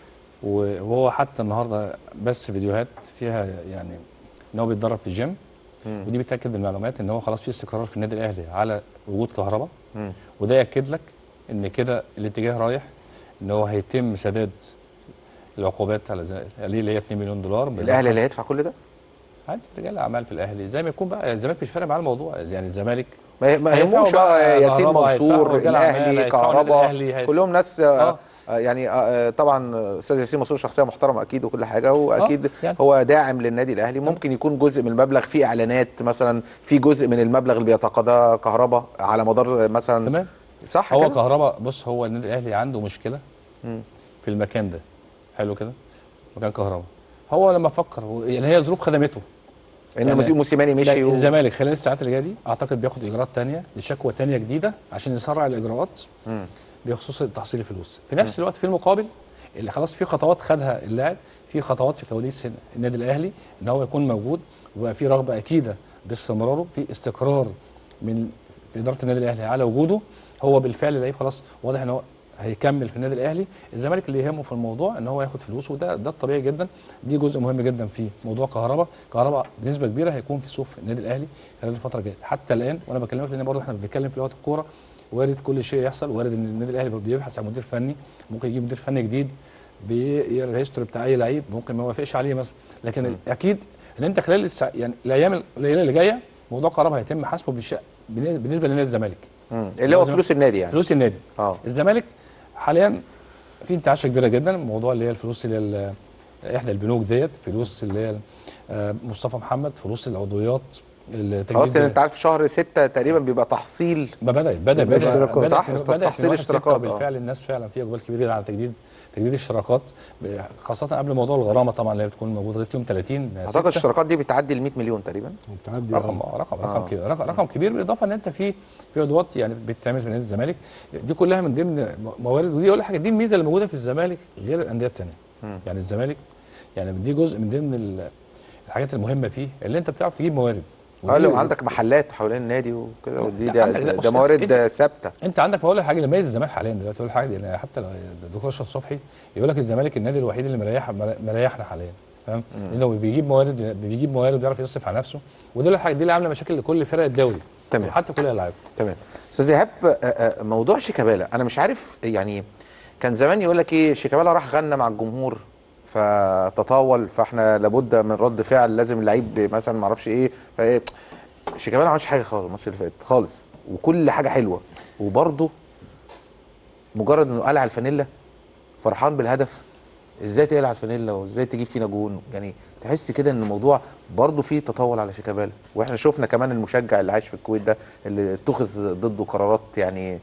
وهو حتى النهارده بس فيديوهات فيها يعني ان هو بيتدرب في الجيم مم. ودي بتاكد المعلومات ان هو خلاص في استقرار في النادي الاهلي على وجود كهرباء مم. وده ياكد لك ان كده الاتجاه رايح ان هو هيتم سداد العقوبات على زي- عليه اللي هي 2 مليون دولار الاهلي اللي هيدفع كل ده عادي رجال اعمال في الاهلي زي ما يكون بقى الزمالك مش فارق معاه الموضوع يعني الزمالك ما ما هيدفعوا يهموش بقى آه، ياسين كهرباء، منصور هيدفعوا رجال أعمال، الاهلي هيدفعوا النادي كهرباء الأهلي، هيد- كلهم ناس آه، آه. آه، يعني آه، طبعا استاذ ياسين منصور شخصيه محترمه اكيد وكل حاجه واكيد يعني. هو داعم للنادي الاهلي ممكن يكون جزء من المبلغ في اعلانات مثلا في جزء من المبلغ اللي بيتقاضاه كهرباء على مدار مثلا تمام صح هو كده؟ كهرباء بص هو النادي الاهلي عنده مشكله مم. في المكان ده حلو كده مكان كهرباء هو لما فكر هو- يعني هي ظروف خدمته ان موسي- موسيماني مشي لا، و- الزمالك خلال الساعات اللي جايه دي اعتقد بياخد اجراءات تانية لشكوى تانية جديده عشان يسرع الاجراءات مم. بخصوص تحصيل الفلوس في نفس الوقت في المقابل اللي خلاص في خطوات خدها اللاعب في خطوات في كواليس النادي الاهلي ان هو يكون موجود وبقى في رغبه اكيده باستمراره في استقرار من في اداره النادي الاهلي على وجوده هو بالفعل اللعيب خلاص واضح ان هو هيكمل في النادي الاهلي الزمالك اللي يهمه في الموضوع ان هو ياخد فلوس وده ده الطبيعي جدا دي جزء مهم جدا في موضوع كهرباء كهرباء بنسبه كبيره هيكون في صف النادي الاهلي خلال الفتره الجايه حتى الان وانا بكلمك لان برضه احنا بنتكلم في وقت الكوره وارد كل شيء يحصل وارد ان النادي الاهلي بيبحث عن مدير فني ممكن يجيب مدير فني جديد بالهيستوري بتاع اي لعيب ممكن ما يوافقش عليه مثلا لكن اكيد ان انت خلال السع... يعني الايام القليله اللي جايه موضوع كهرباء هيتم حسبه بالش... بالنسبه لنادي الزمالك مم. اللي هو فلوس النادي يعني فلوس النادي اه الزمالك حاليا في انتعاشه كبيره جدا موضوع اللي هي الفلوس اللي هي ال- احدى البنوك ديت فلوس اللي هي آه، مصطفى محمد فلوس العضويات خلاص يعني انت عارف شهر ستة تقريبا بيبقى تحصيل ما بدات بدا بدا اشتراكات. صح بدأت تحصيل من واحد ستة اشتراكات آه. وبالفعل الناس فعلا في اقبال كبير جدا على تجديد تجديد الاشتراكات ب- خاصه قبل موضوع الغرامه طبعا اللي هي بتكون موجوده لغايه يوم 30 اعتقد ستة. الاشتراكات دي بتعدي ال 100 مليون تقريبا بتعدي رقم آه، رقم رقم آه. كبير رقم, رقم كبير بالاضافه ان انت في في عضوات يعني بتتعمل في نادي الزمالك دي كلها من ضمن موارد ودي اقول لك حاجه دي الميزه اللي موجوده في الزمالك غير الانديه الثانيه مم. يعني الزمالك يعني دي جزء من ضمن ال- الحاجات المهمه فيه اللي انت بتعرف تجيب موارد اه لو عندك محلات حوالين النادي وكده ودي لا، ده, عندك- لا، ده, بص، ده موارد انت- ثابته انت عندك بقول لك حاجه اللي ميز الزمالك حاليا دلوقتي اقول لك حاجه يعني حتى لو الدكتور اشرف صبحي يقول لك الزمالك النادي الوحيد اللي مريح مريحنا حاليا فاهم لانه بيجيب موارد بيجيب موارد وبيعرف يصرف على نفسه ودي الحاجه دي اللي عامله مشاكل لكل فرق الدوري تمام وحتى كل الالعاب تمام استاذ ايهاب آه، آه، موضوع شيكابالا انا مش عارف يعني كان زمان يقول لك ايه شيكابالا راح غنى مع الجمهور فتطاول فاحنا لابد من رد فعل لازم اللعيب مثلا ما اعرفش ايه فايه شيكابالا ما عملش حاجه خالص الماتش اللي فات خالص وكل حاجه حلوه وبرده مجرد انه قلع الفانيلا فرحان بالهدف ازاي تقلع الفانيلا وازاي تجيب فينا جون يعني تحس كده ان الموضوع برضه فيه تطاول على شيكابالا واحنا شفنا كمان المشجع اللي عايش في الكويت ده اللي اتخذ ضده قرارات يعني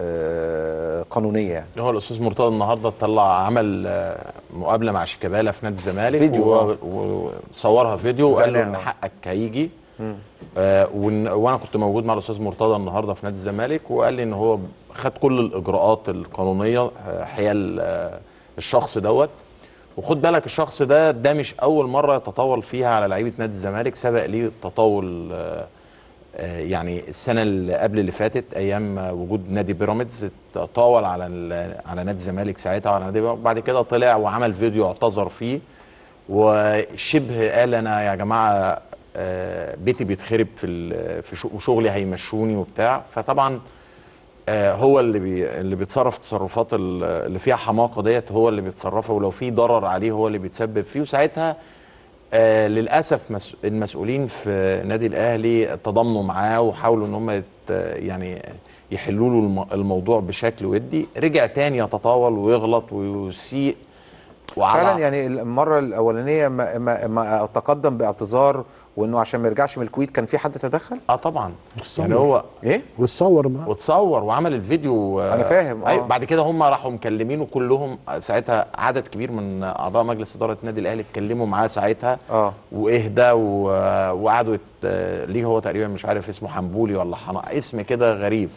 آه قانونيه يعني هو الاستاذ مرتضى النهارده طلع عمل آه، مقابله مع شيكابالا في نادي الزمالك فيديو، و- آه. وصورها فيديو وقال له ان زنقة. حقك هيجي آه وإن- وانا كنت موجود مع الاستاذ مرتضى النهارده في نادي الزمالك وقال لي ان هو خد كل الاجراءات القانونيه آه، حيال آه، الشخص دوت وخد بالك الشخص ده ده مش اول مره يتطاول فيها على لعيبه نادي الزمالك سبق ليه التطاول آه، آه، يعني السنه اللي قبل اللي فاتت ايام آه، وجود نادي بيراميدز تطاول على ال- على نادي الزمالك ساعتها وعلى نادي بيراميدز وبعد كده طلع وعمل فيديو اعتذر فيه وشبه قال انا يا جماعه آه، بيتي بيتخرب في ال- في شغ- وشغلي هيمشوني وبتاع فطبعا آه، هو اللي بي اللي بيتصرف تصرفات ال- اللي فيها حماقه ديت هو اللي بيتصرفها ولو في ضرر عليه هو اللي بيتسبب فيه وساعتها آه للاسف مس- المسؤولين في نادي الاهلي تضامنوا معاه وحاولوا ان هم يت يعني يحلوا له الم- الموضوع بشكل ودي رجع تاني يتطاول ويغلط ويسيء وعلى فعلا يعني المره الاولانيه ما, ما, ما تقدم باعتذار وانه عشان ما يرجعش من الكويت كان في حد تدخل اه طبعا يعني هو ايه وتصور معاه وتصور وعمل الفيديو آه، أنا فاهم، آه. أيوة بعد كده هم راحوا مكلمينه كلهم ساعتها عدد كبير من اعضاء مجلس اداره النادي الاهلي اتكلموا معاه ساعتها اه واهدى و... وقعدوا يت... ليه هو تقريبا مش عارف اسمه حنبولي ولا حنا اسم كده غريب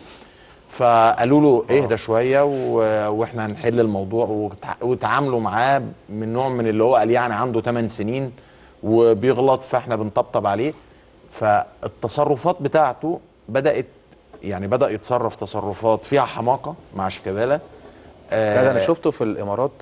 فقالوا له اهدى شويه و... واحنا هنحل الموضوع وتع... وتعاملوا معاه من نوع من اللي هو قال يعني عنده 8 سنين وبيغلط فاحنا بنطبطب عليه فالتصرفات بتاعته بدات يعني بدا يتصرف تصرفات فيها حماقه مع شيكابالا لا ده انا شفته في الامارات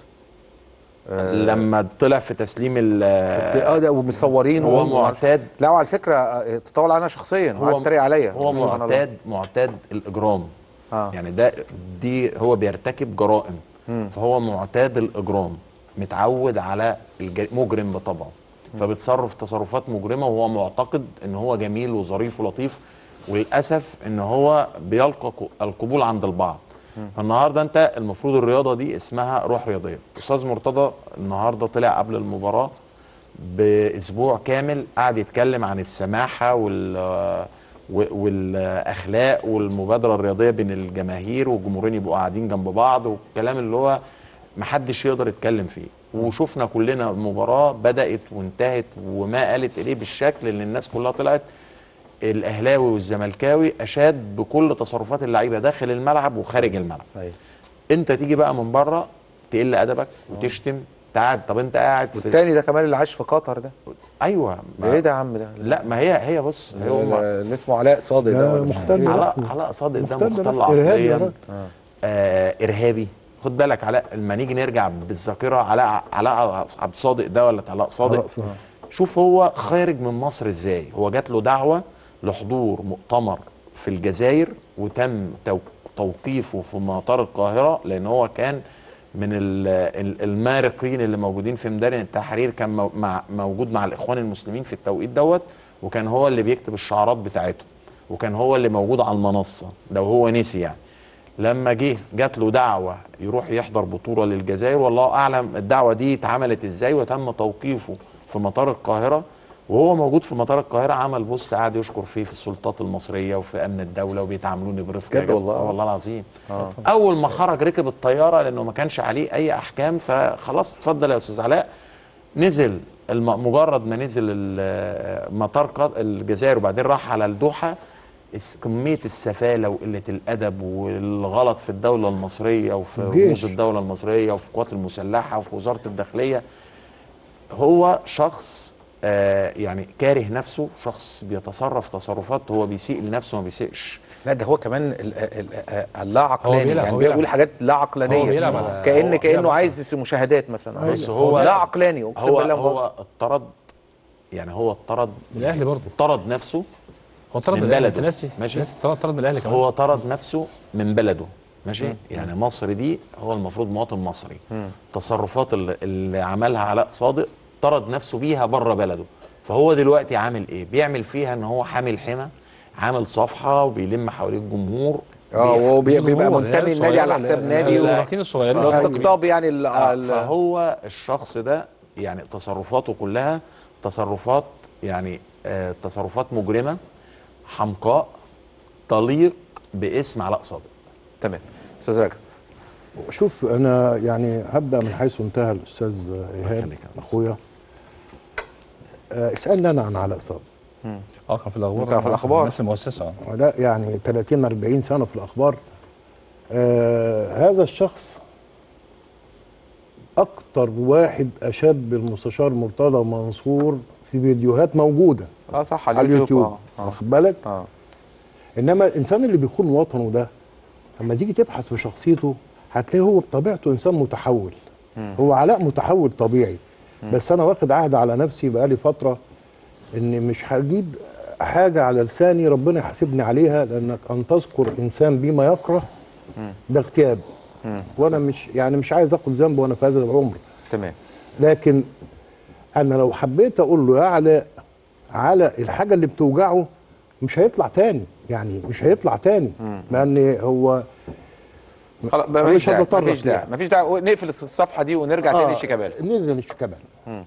آه لما طلع في تسليم ال اه ده ومصورين هو وهم- معتاد لا وعلى فكره آه، تطاول علينا شخصيا هو وقعد يتريق عليا هو سبحان الله. معتاد معتاد الاجرام آه. يعني ده دي هو بيرتكب جرائم مم. فهو معتاد الاجرام متعود على الج- مجرم بطبعه فبيتصرف تصرفات مجرمه وهو معتقد ان هو جميل وظريف ولطيف وللاسف ان هو بيلقى ق- القبول عند البعض فالنهارده انت المفروض الرياضه دي اسمها روح رياضيه استاذ مرتضى النهارده طلع قبل المباراه باسبوع كامل قعد يتكلم عن السماحه وال و- والاخلاق والمبادره الرياضيه بين الجماهير والجمهورين يبقوا قاعدين جنب بعض والكلام اللي هو محدش يقدر يتكلم فيه وشفنا كلنا المباراه بدات وانتهت وما قالت اليه بالشكل اللي الناس كلها طلعت الاهلاوي والزملكاوي اشاد بكل تصرفات اللعيبه داخل الملعب وخارج الملعب صحيح انت تيجي بقى من بره تقل ادبك وتشتم تعال طب انت قاعد في والتاني ده كمان اللي عايش في قطر ده ايوه ده ايه ده يا عم ده لا ما هي هي بص هي هم اللي اسمه علاء صادق ده ولا مش عارف إيه. علاء علاء صادق ده مختل ده مختل ناس إرهابي يا عقليا راجل. آه ارهابي خد بالك علاء لما نيجي نرجع بالذاكره علاء علاء عبد الصادق ده ولا علاء صادق علاء صادق. شوف هو خارج من مصر ازاي هو جات له دعوه لحضور مؤتمر في الجزائر وتم تو- توقيفه في مطار القاهره لان هو كان من ال- ال- المارقين اللي موجودين في ميدان التحرير كان مو- مع موجود مع الاخوان المسلمين في التوقيت دوت وكان هو اللي بيكتب الشعارات بتاعتهم وكان هو اللي موجود على المنصه لو هو نسي يعني لما جه جات له دعوه يروح يحضر بطوله للجزائر والله اعلم الدعوه دي اتعملت ازاي وتم توقيفه في مطار القاهره وهو موجود في مطار القاهره عمل بوست قعد يشكر فيه في السلطات المصريه وفي امن الدوله وبيتعاملوني برفق بجد يا جد- والله؟ آه والله العظيم آه. اول ما خرج ركب الطياره لانه ما كانش عليه اي احكام فخلاص اتفضل يا استاذ علاء نزل الم... مجرد ما نزل ال- مطار قط- الجزائر وبعدين راح على الدوحه الس- كميه السفاله وقله الادب والغلط في الدوله المصريه وفي الجيش. رموز الدوله المصريه وفي القوات المسلحه وفي وزاره الداخليه هو شخص آه يعني كاره نفسه شخص بيتصرف تصرفات هو بيسيء لنفسه ما بيسيئش لا ده هو كمان ال- ال- ال- اللا عقلاني بيلعب- يعني هو بيلعب. بيقول حاجات لا هو عقلانيه بيلعب على- كان هو كانه بيلعب عايز مشاهدات مثلا بص هو لا عقلاني اقسم هو بالله ما هو بهزر. اضطرد يعني هو اضطرد من الاهلي برضه طرد نفسه هو طرد من من الأهلي، بلده أنت ناسي- ماشي ناسي طرد- طرد من الأهلي كمان. هو طرد نفسه من بلده ماشي مم. يعني مصر دي هو المفروض مواطن مصري التصرفات اللي, اللي عملها علاء صادق طرد نفسه بيها بره بلده فهو دلوقتي عامل ايه بيعمل فيها ان هو حامل حمى عامل صفحه وبيلم حواليه الجمهور اه وهو بي- مش بيبقى جمهور، منتمي العيال النادي على الصغيرة، حساب لا- نادي لا- و- المراهقين الصغيرين واستقطاب يعني ال- آه، ال- فهو الشخص ده يعني تصرفاته كلها تصرفات يعني آه تصرفات مجرمه حمقاء تليق باسم علاء صادق تمام استاذ رجب شوف انا يعني هبدا من حيث انتهى الاستاذ ايهاب اخويا آه، اسالني انا عن علاء صادق اه كان في الاخبار أنت في الأخبار. الناس المؤسسه آه. لا يعني 30 40 سنه في الاخبار آه هذا الشخص اكتر واحد اشاد بالمستشار مرتضى منصور في فيديوهات موجوده اه صح على اليوتيوب آه، آه. واخد بالك اه انما الانسان اللي بيخون وطنه ده لما تيجي تبحث في شخصيته هتلاقيه هو بطبيعته انسان متحول مم. هو علاء متحول طبيعي مم. بس انا واخد عهد على نفسي بقالي فتره ان مش هجيب حاجه على لساني ربنا يحاسبني عليها لانك ان تذكر انسان بما يكره مم. ده اغتياب مم. وانا مش يعني مش عايز اخد ذنب وانا في هذا العمر تمام لكن انا لو حبيت اقول له يا علاء على الحاجه اللي بتوجعه مش هيطلع تاني يعني مش هيطلع تاني لان هو خلاص أنا مفيش مش داعي هتطرق مفيش داعي يعني. مفيش داعي نقفل الصفحه دي ونرجع تاني لشيكابالا نرجع لشيكابالا مم.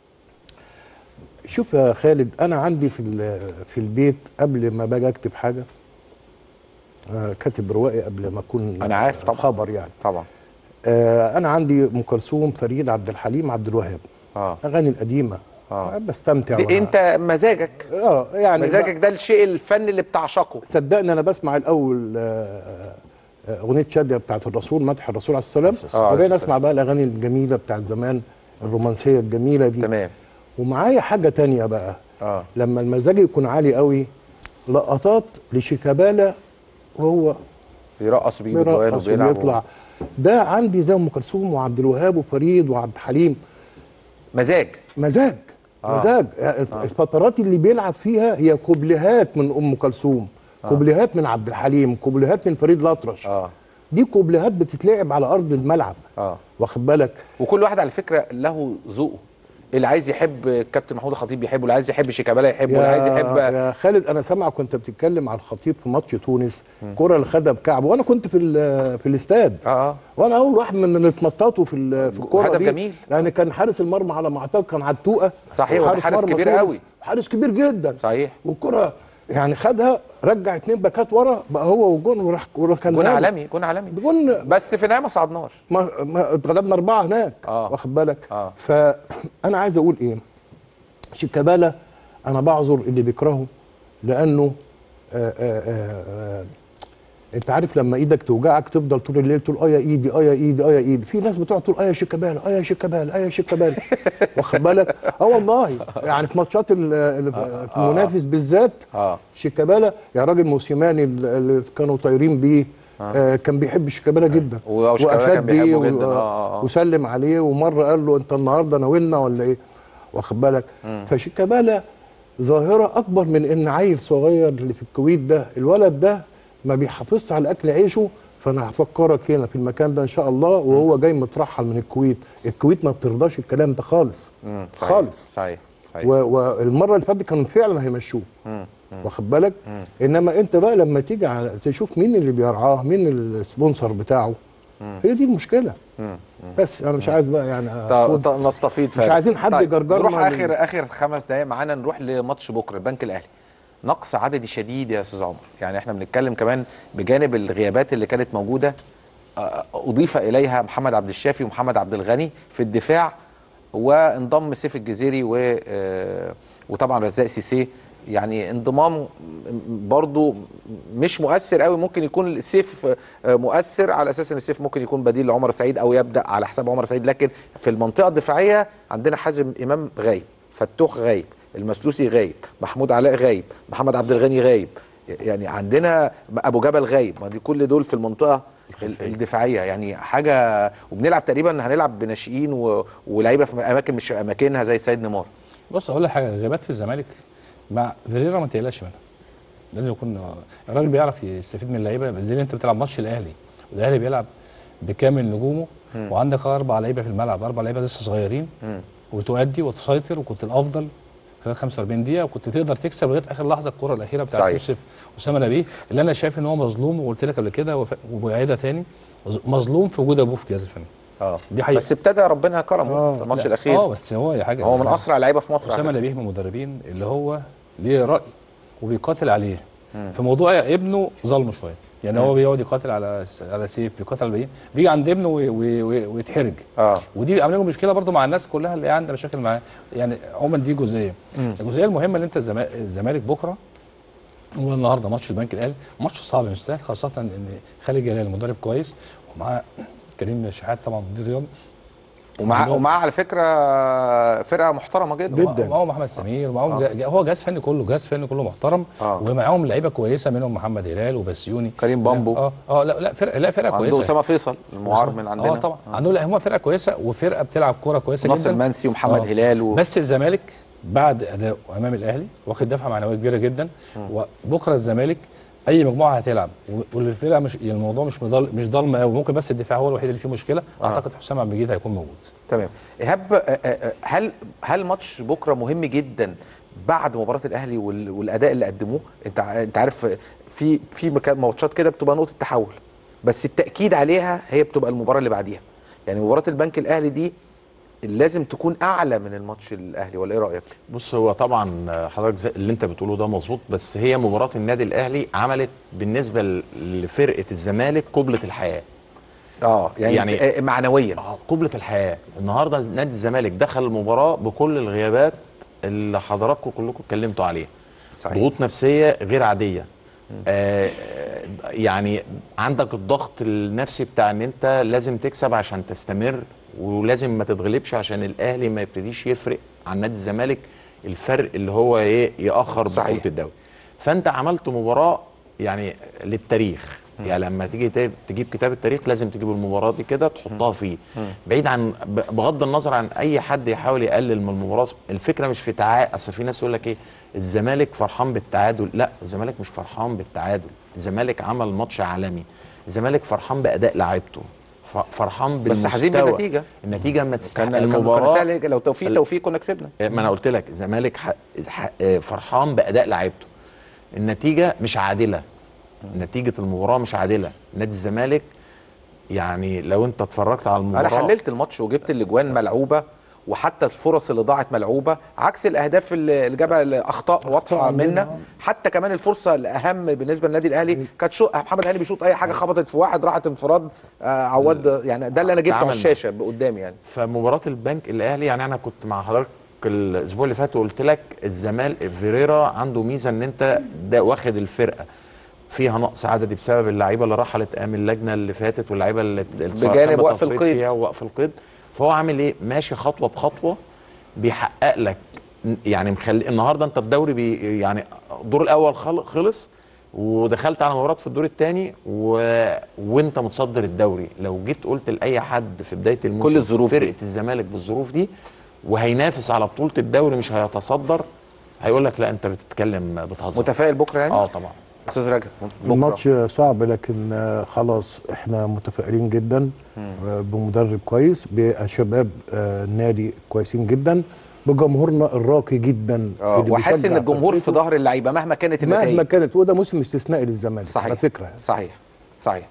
شوف يا خالد انا عندي في ال- في البيت قبل ما باجي اكتب حاجه آه، كاتب روائي قبل ما اكون انا عارف طبعا خبر يعني طبعا آه انا عندي ام كلثوم فريد عبد الحليم عبد الوهاب اه اغاني القديمه اه بستمتع دي وأنا- انت مزاجك اه يعني مزاجك ده الشيء الفني اللي بتعشقه صدقني انا بسمع الاول آه، آه، اغنيه شاديه بتاعت الرسول مدح الرسول عليه السلام آه، عليه وبعدين السلام. اسمع بقى الاغاني الجميله بتاعت زمان الرومانسيه الجميله دي تمام ومعايا حاجه تانية بقى اه لما المزاج يكون عالي قوي لقطات لشيكابالا وهو بيرقص بيه بالوان بيرقص وبيلعب وبيطلع ده عندي زي ام كلثوم وعبد الوهاب وفريد وعبد الحليم مزاج مزاج آه. آه. مزاج الف- آه. الفترات اللي بيلعب فيها هي كوبليهات من ام كلثوم آه. كوبليهات من عبد الحليم كوبليهات من فريد الأطرش اه دي كوبليهات بتتلعب على ارض الملعب اه واخد بالك وكل واحد على فكره له ذوقه اللي عايز يحب الكابتن محمود الخطيب يحبه اللي عايز يحب شيكابالا يحبه اللي عايز يحب يا خالد انا سامعك كنت بتتكلم على الخطيب في ماتش تونس الكره اللي خدها بكعبه وانا كنت في ال- في الاستاد اه وانا اول واحد من اللي اتنططوا في ال- في الكوره هدف دي جميل. لان كان حارس المرمى على ما اعتقد كان عتوقه صحيح، وحارس وده حارس مرمى كبير تونس، قوي. حارس كبير جدا صحيح والكره يعني خدها رجع اتنين باكات ورا بقى هو وجون وراح وكان جون هاني. عالمي جون عالمي جون بس في النهايه ما صعدناش ما, ما اتغلبنا اربعه هناك اه واخد بالك اه فانا عايز اقول ايه شيكابالا انا بعذر اللي بيكرهه لانه آآ آآ آآ انت عارف لما ايدك توجعك تفضل طول الليل تقول اه يا ايدي اه يا ايدي اه يا ايدي في ناس بتقعد تقول اه يا شيكابالا اه يا شيكابالا اه يا شيكابالا واخد بالك اه والله يعني في ماتشات ال- ال- في آه. المنافس بالذات اه شيكابالا يا راجل موسيماني اللي كانوا طايرين بيه آه كان بيحب شيكابالا جدا وشيكابالا كان بيحبه جدا و- اه اه وسلم عليه ومره قال له انت النهارده ناولنا ولا ايه واخد بالك مم. فشيكابالا ظاهره اكبر من ان عيل صغير اللي في الكويت ده الولد ده ما بيحافظش على اكل عيشه فانا هفكرك هنا في المكان ده ان شاء الله وهو جاي مترحل من الكويت الكويت ما بترضاش الكلام ده خالص مم. صحيح. خالص صحيح صحيح و- والمره اللي فاتت كانوا فعلا هيمشوه مم. مم. واخد بالك مم. انما انت بقى لما تيجي على تشوف مين اللي بيرعاه مين السبونسر بتاعه مم. هي دي المشكله مم. بس انا مش عايز بقى يعني طب أكون- طب نستفيد مش فعلا. عايزين حد طيب يجرجرنا نروح لل- اخر اخر خمس دقائق معانا نروح لماتش بكره البنك الاهلي نقص عددي شديد يا استاذ عمر يعني احنا بنتكلم كمان بجانب الغيابات اللي كانت موجوده آه، اضيف اليها محمد عبد الشافي ومحمد عبد الغني في الدفاع وانضم سيف الجزيري و آه، وطبعا رزاق سيسي يعني انضمام برضو مش مؤثر قوي ممكن يكون السيف آه، مؤثر على اساس ان السيف ممكن يكون بديل لعمر سعيد او يبدا على حساب عمر سعيد لكن في المنطقه الدفاعيه عندنا حازم امام غايب فتوح غايب المسلوسي غايب محمود علاء غايب محمد عبد الغني غايب يعني عندنا ابو جبل غايب ما دي كل دول في المنطقه ال- الدفاعيه يعني حاجه وبنلعب تقريبا هنلعب بناشئين و- ولاعيبه في اماكن مش اماكنها زي سيد نيمار بص اقول لك حاجه غيابات في الزمالك مع فيريرا ما تقلقش منها لازم يكون الراجل بيعرف يستفيد من اللعيبه زي اللي انت بتلعب ماتش الاهلي والاهلي بيلعب بكامل نجومه مم. وعندك اربع لعيبه في الملعب اربع لعيبه لسه صغيرين مم. وتؤدي وتسيطر وكنت الافضل خلال 45 دقيقه وكنت تقدر تكسب لغايه اخر لحظه الكره الاخيره بتاعت صحيح. يوسف اسامه نبيه اللي انا شايف ان هو مظلوم وقلت لك قبل كده وف- وبعيدها تاني مظلوم في وجود ابوه في الجهاز الفني اه دي حقيقه بس ابتدى ربنا كرمه في الماتش لا، الاخير اه بس هو يا حاجه هو من اسرع اللعيبه في مصر على اسامه فكرة. نبيه من المدربين اللي هو ليه راي وبيقاتل عليه مم. في موضوع ابنه ظلمه شويه يعني مم. هو بيقعد يقاتل على س- على سيف بيقاتل على بايه بيجي عند ابنه وي- وي- وي- ويتحرج اه ودي عامله له مشكله برضو مع الناس كلها اللي عندها مشاكل معاه يعني عموما دي جزئيه مم. الجزئيه المهمه اللي انت الزما- الزمالك بكره هو النهارده ماتش البنك الاهلي ماتش صعب مش سهل خاصه ان خالد جلال مدرب كويس ومعاه كريم شحات طبعا مدير رياضي ومع عندهم- ومع على فكره فرقه محترمه جدا ومعاهم محمد سمير ومعاهم آه. جا- هو جهاز فني كله جهاز فني كله محترم آه. ومعاهم لعيبه كويسه منهم محمد هلال وبسيوني كريم بامبو. اه اه لا لا فرقه لا فرقه عنده كويسه اسامه فيصل المعار من عندنا اه طبعا عندهم لا هم فرقه كويسه وفرقه بتلعب كوره كويسه ناصر جدا منسي ومحمد هلال و... بس الزمالك بعد اداؤه امام الاهلي واخد دفعه معنويه كبيره جدا وبكره الزمالك اي مجموعه هتلعب و- والفرقه مش يعني الموضوع مش مضل مش ضلمه قوي ممكن بس الدفاع هو الوحيد اللي فيه مشكله آه. اعتقد حسام عبد المجيد هيكون موجود تمام ايهاب آه، آه، آه، هل هل ماتش بكره مهم جدا بعد مباراه الاهلي وال- والاداء اللي قدموه انت ع- انت عارف في في مكان ماتشات كده بتبقى نقطه تحول بس التاكيد عليها هي بتبقى المباراه اللي بعديها يعني مباراه البنك الاهلي دي لازم تكون اعلى من الماتش الاهلي ولا ايه رايك بص هو طبعا حضرتك زي اللي انت بتقوله ده مظبوط بس هي مباراه النادي الاهلي عملت بالنسبه ل- لفرقه الزمالك قبله الحياه اه يعني, يعني- يعني آه، معنويا قبله الحياه النهارده نادي الزمالك دخل المباراه بكل الغيابات اللي حضراتكم كلكم اتكلمتوا عليها صحيح. ضغوط نفسيه غير عاديه آه يعني عندك الضغط النفسي بتاع ان انت لازم تكسب عشان تستمر ولازم ما تتغلبش عشان الاهلي ما يبتديش يفرق عن نادي الزمالك الفرق اللي هو ايه ياخر صحيح. بطوله الدوري فانت عملت مباراه يعني للتاريخ يعني لما تيجي ت- تجيب كتاب التاريخ لازم تجيب المباراه دي كده تحطها فيه بعيد عن ب- بغض النظر عن اي حد يحاول يقلل من المباراه الفكره مش في تعادل اصل في ناس يقول لك ايه الزمالك فرحان بالتعادل لا الزمالك مش فرحان بالتعادل الزمالك عمل ماتش عالمي الزمالك فرحان باداء لعيبته ف- فرحان بس بالمستوى حزين بالنتيجه النتيجه ما تستحق كان كان- كان المباراه سهل لو توفيق توفيق كنا كسبنا ما انا قلت لك الزمالك ح- ح- فرحان باداء لعيبته النتيجه مش عادله نتيجه المباراه مش عادله نادي الزمالك يعني لو انت اتفرجت على المباراه انا حللت الماتش وجبت الاجوان ملعوبه وحتى الفرص اللي ضاعت ملعوبه عكس الاهداف اللي اللي جابها الاخطاء واضحه عندنا. منا حتى كمان الفرصه الاهم بالنسبه للنادي الاهلي كانت شو محمد هاني بيشوط اي حاجه خبطت في واحد راحت انفراد آه عواد يعني ده اللي انا جبته على اتعمل. الشاشه قدامي يعني فمباراه البنك الاهلي يعني انا كنت مع حضرتك الاسبوع اللي فات وقلت لك الزمالك فيريرا عنده ميزه ان انت ده واخد الفرقه فيها نقص عددي بسبب اللعيبه اللي رحلت ايام اللجنه اللي فاتت واللعيبه اللي اللي بجانب تم وقف تفريط القيد. فيها ووقف القيد فهو عامل ايه ماشي خطوه بخطوه بيحقق لك يعني مخلي النهارده انت الدوري بي يعني الدور الاول خل- خلص ودخلت على مباراه في الدور الثاني و... وانت متصدر الدوري لو جيت قلت لاي حد في بدايه الموسم كل الظروف دي. فرقه الزمالك بالظروف دي وهينافس على بطوله الدوري مش هيتصدر هيقول لك لا انت بتتكلم بتهزر متفائل بكره يعني اه طبعا استاذ رجب بكره الماتش صعب لكن آه، خلاص احنا متفائلين جدا آه، بمدرب كويس بشباب آه، النادي كويسين جدا بجمهورنا الراقي جدا اه اللي وحاسس ان بيشجع الجمهور في فرقته ظهر اللعيبه مهما كانت النتائج مهما كانت وده موسم استثنائي للزمالك صحيح على فكره يعني. صحيح صحيح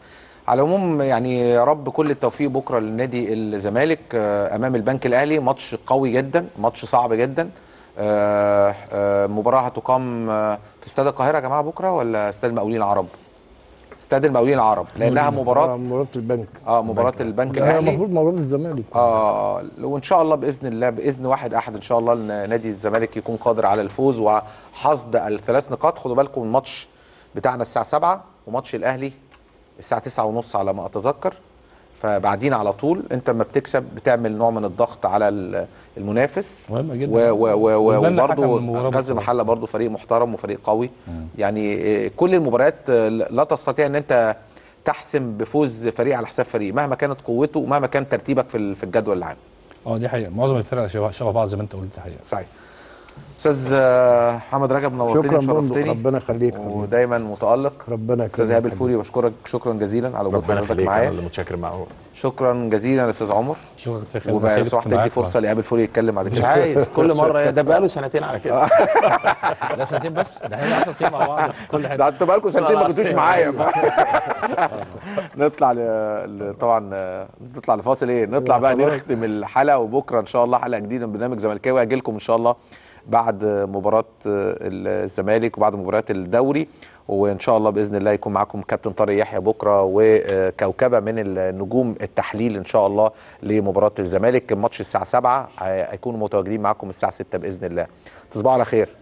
على العموم يعني يا رب كل التوفيق بكره لنادي الزمالك آه، امام البنك الاهلي ماتش قوي جدا ماتش صعب جدا آه، آه، مباراه هتقام آه، في استاد القاهره يا جماعه بكره ولا استاد المقاولين العرب استاد المقاولين العرب لانها آه، مباراه مباراه البنك اه مباراه البنك لا، الاهلي المفروض مباراه الزمالك اه وان شاء الله باذن الله باذن واحد احد ان شاء الله ان نادي الزمالك يكون قادر على الفوز وحصد الثلاث نقاط خدوا بالكم الماتش بتاعنا الساعه 7 وماتش الاهلي الساعه 9 ونص على ما اتذكر فبعدين على طول انت لما بتكسب بتعمل نوع من الضغط على ال- المنافس مهمه جدا و- و- و- ويبان حكم وبرضه المباراة غزل بكرة. محله برضه فريق محترم وفريق قوي يعني آه، كل المباريات آه، لا تستطيع ان انت تحسم بفوز فريق على حساب فريق مهما كانت قوته ومهما كان ترتيبك في ال- في الجدول العام اه دي حقيقه معظم الفرق شبه شبه بعض زي ما انت قلت دي حقيقه صحيح استاذ آه، محمد رجب نورتني شكرا بندق وشرفتني ربنا يخليك ودايما متالق ربنا استاذ يكرمك ايهاب الفوري بشكرك شكرا جزيلا على وجود ربنا حضرتك يخليك انا معايا اللي متشكر معه شكرا جزيلا يا استاذ عمر شكرا كتير خير. وبقى سعيد لو سمحت كنت تدي معاك فرصه لايهاب الفوري يتكلم بعد مش كده عايز كل مره ده بقاله سنتين على كده لا سنتين بس ده احنا 10 سنين مع بعض في كل حته ده انتوا بقالكم سنتين ما لا، كنتوش لا. معايا نطلع ل... ل... طبعا آه، نطلع لفاصل ايه نطلع بقى خلاص. نختم الحلقه وبكره ان شاء الله حلقه جديده من برنامج زملكاوي هاجي لكم ان شاء الله بعد مباراه آه، الزمالك وبعد مباراه الدوري وان شاء الله باذن الله يكون معاكم كابتن طارق يحيى بكره وكوكبه من النجوم التحليل ان شاء الله لمباراه الزمالك الماتش الساعه 7 هيكونوا متواجدين معاكم الساعه 6 باذن الله تصبحوا على خير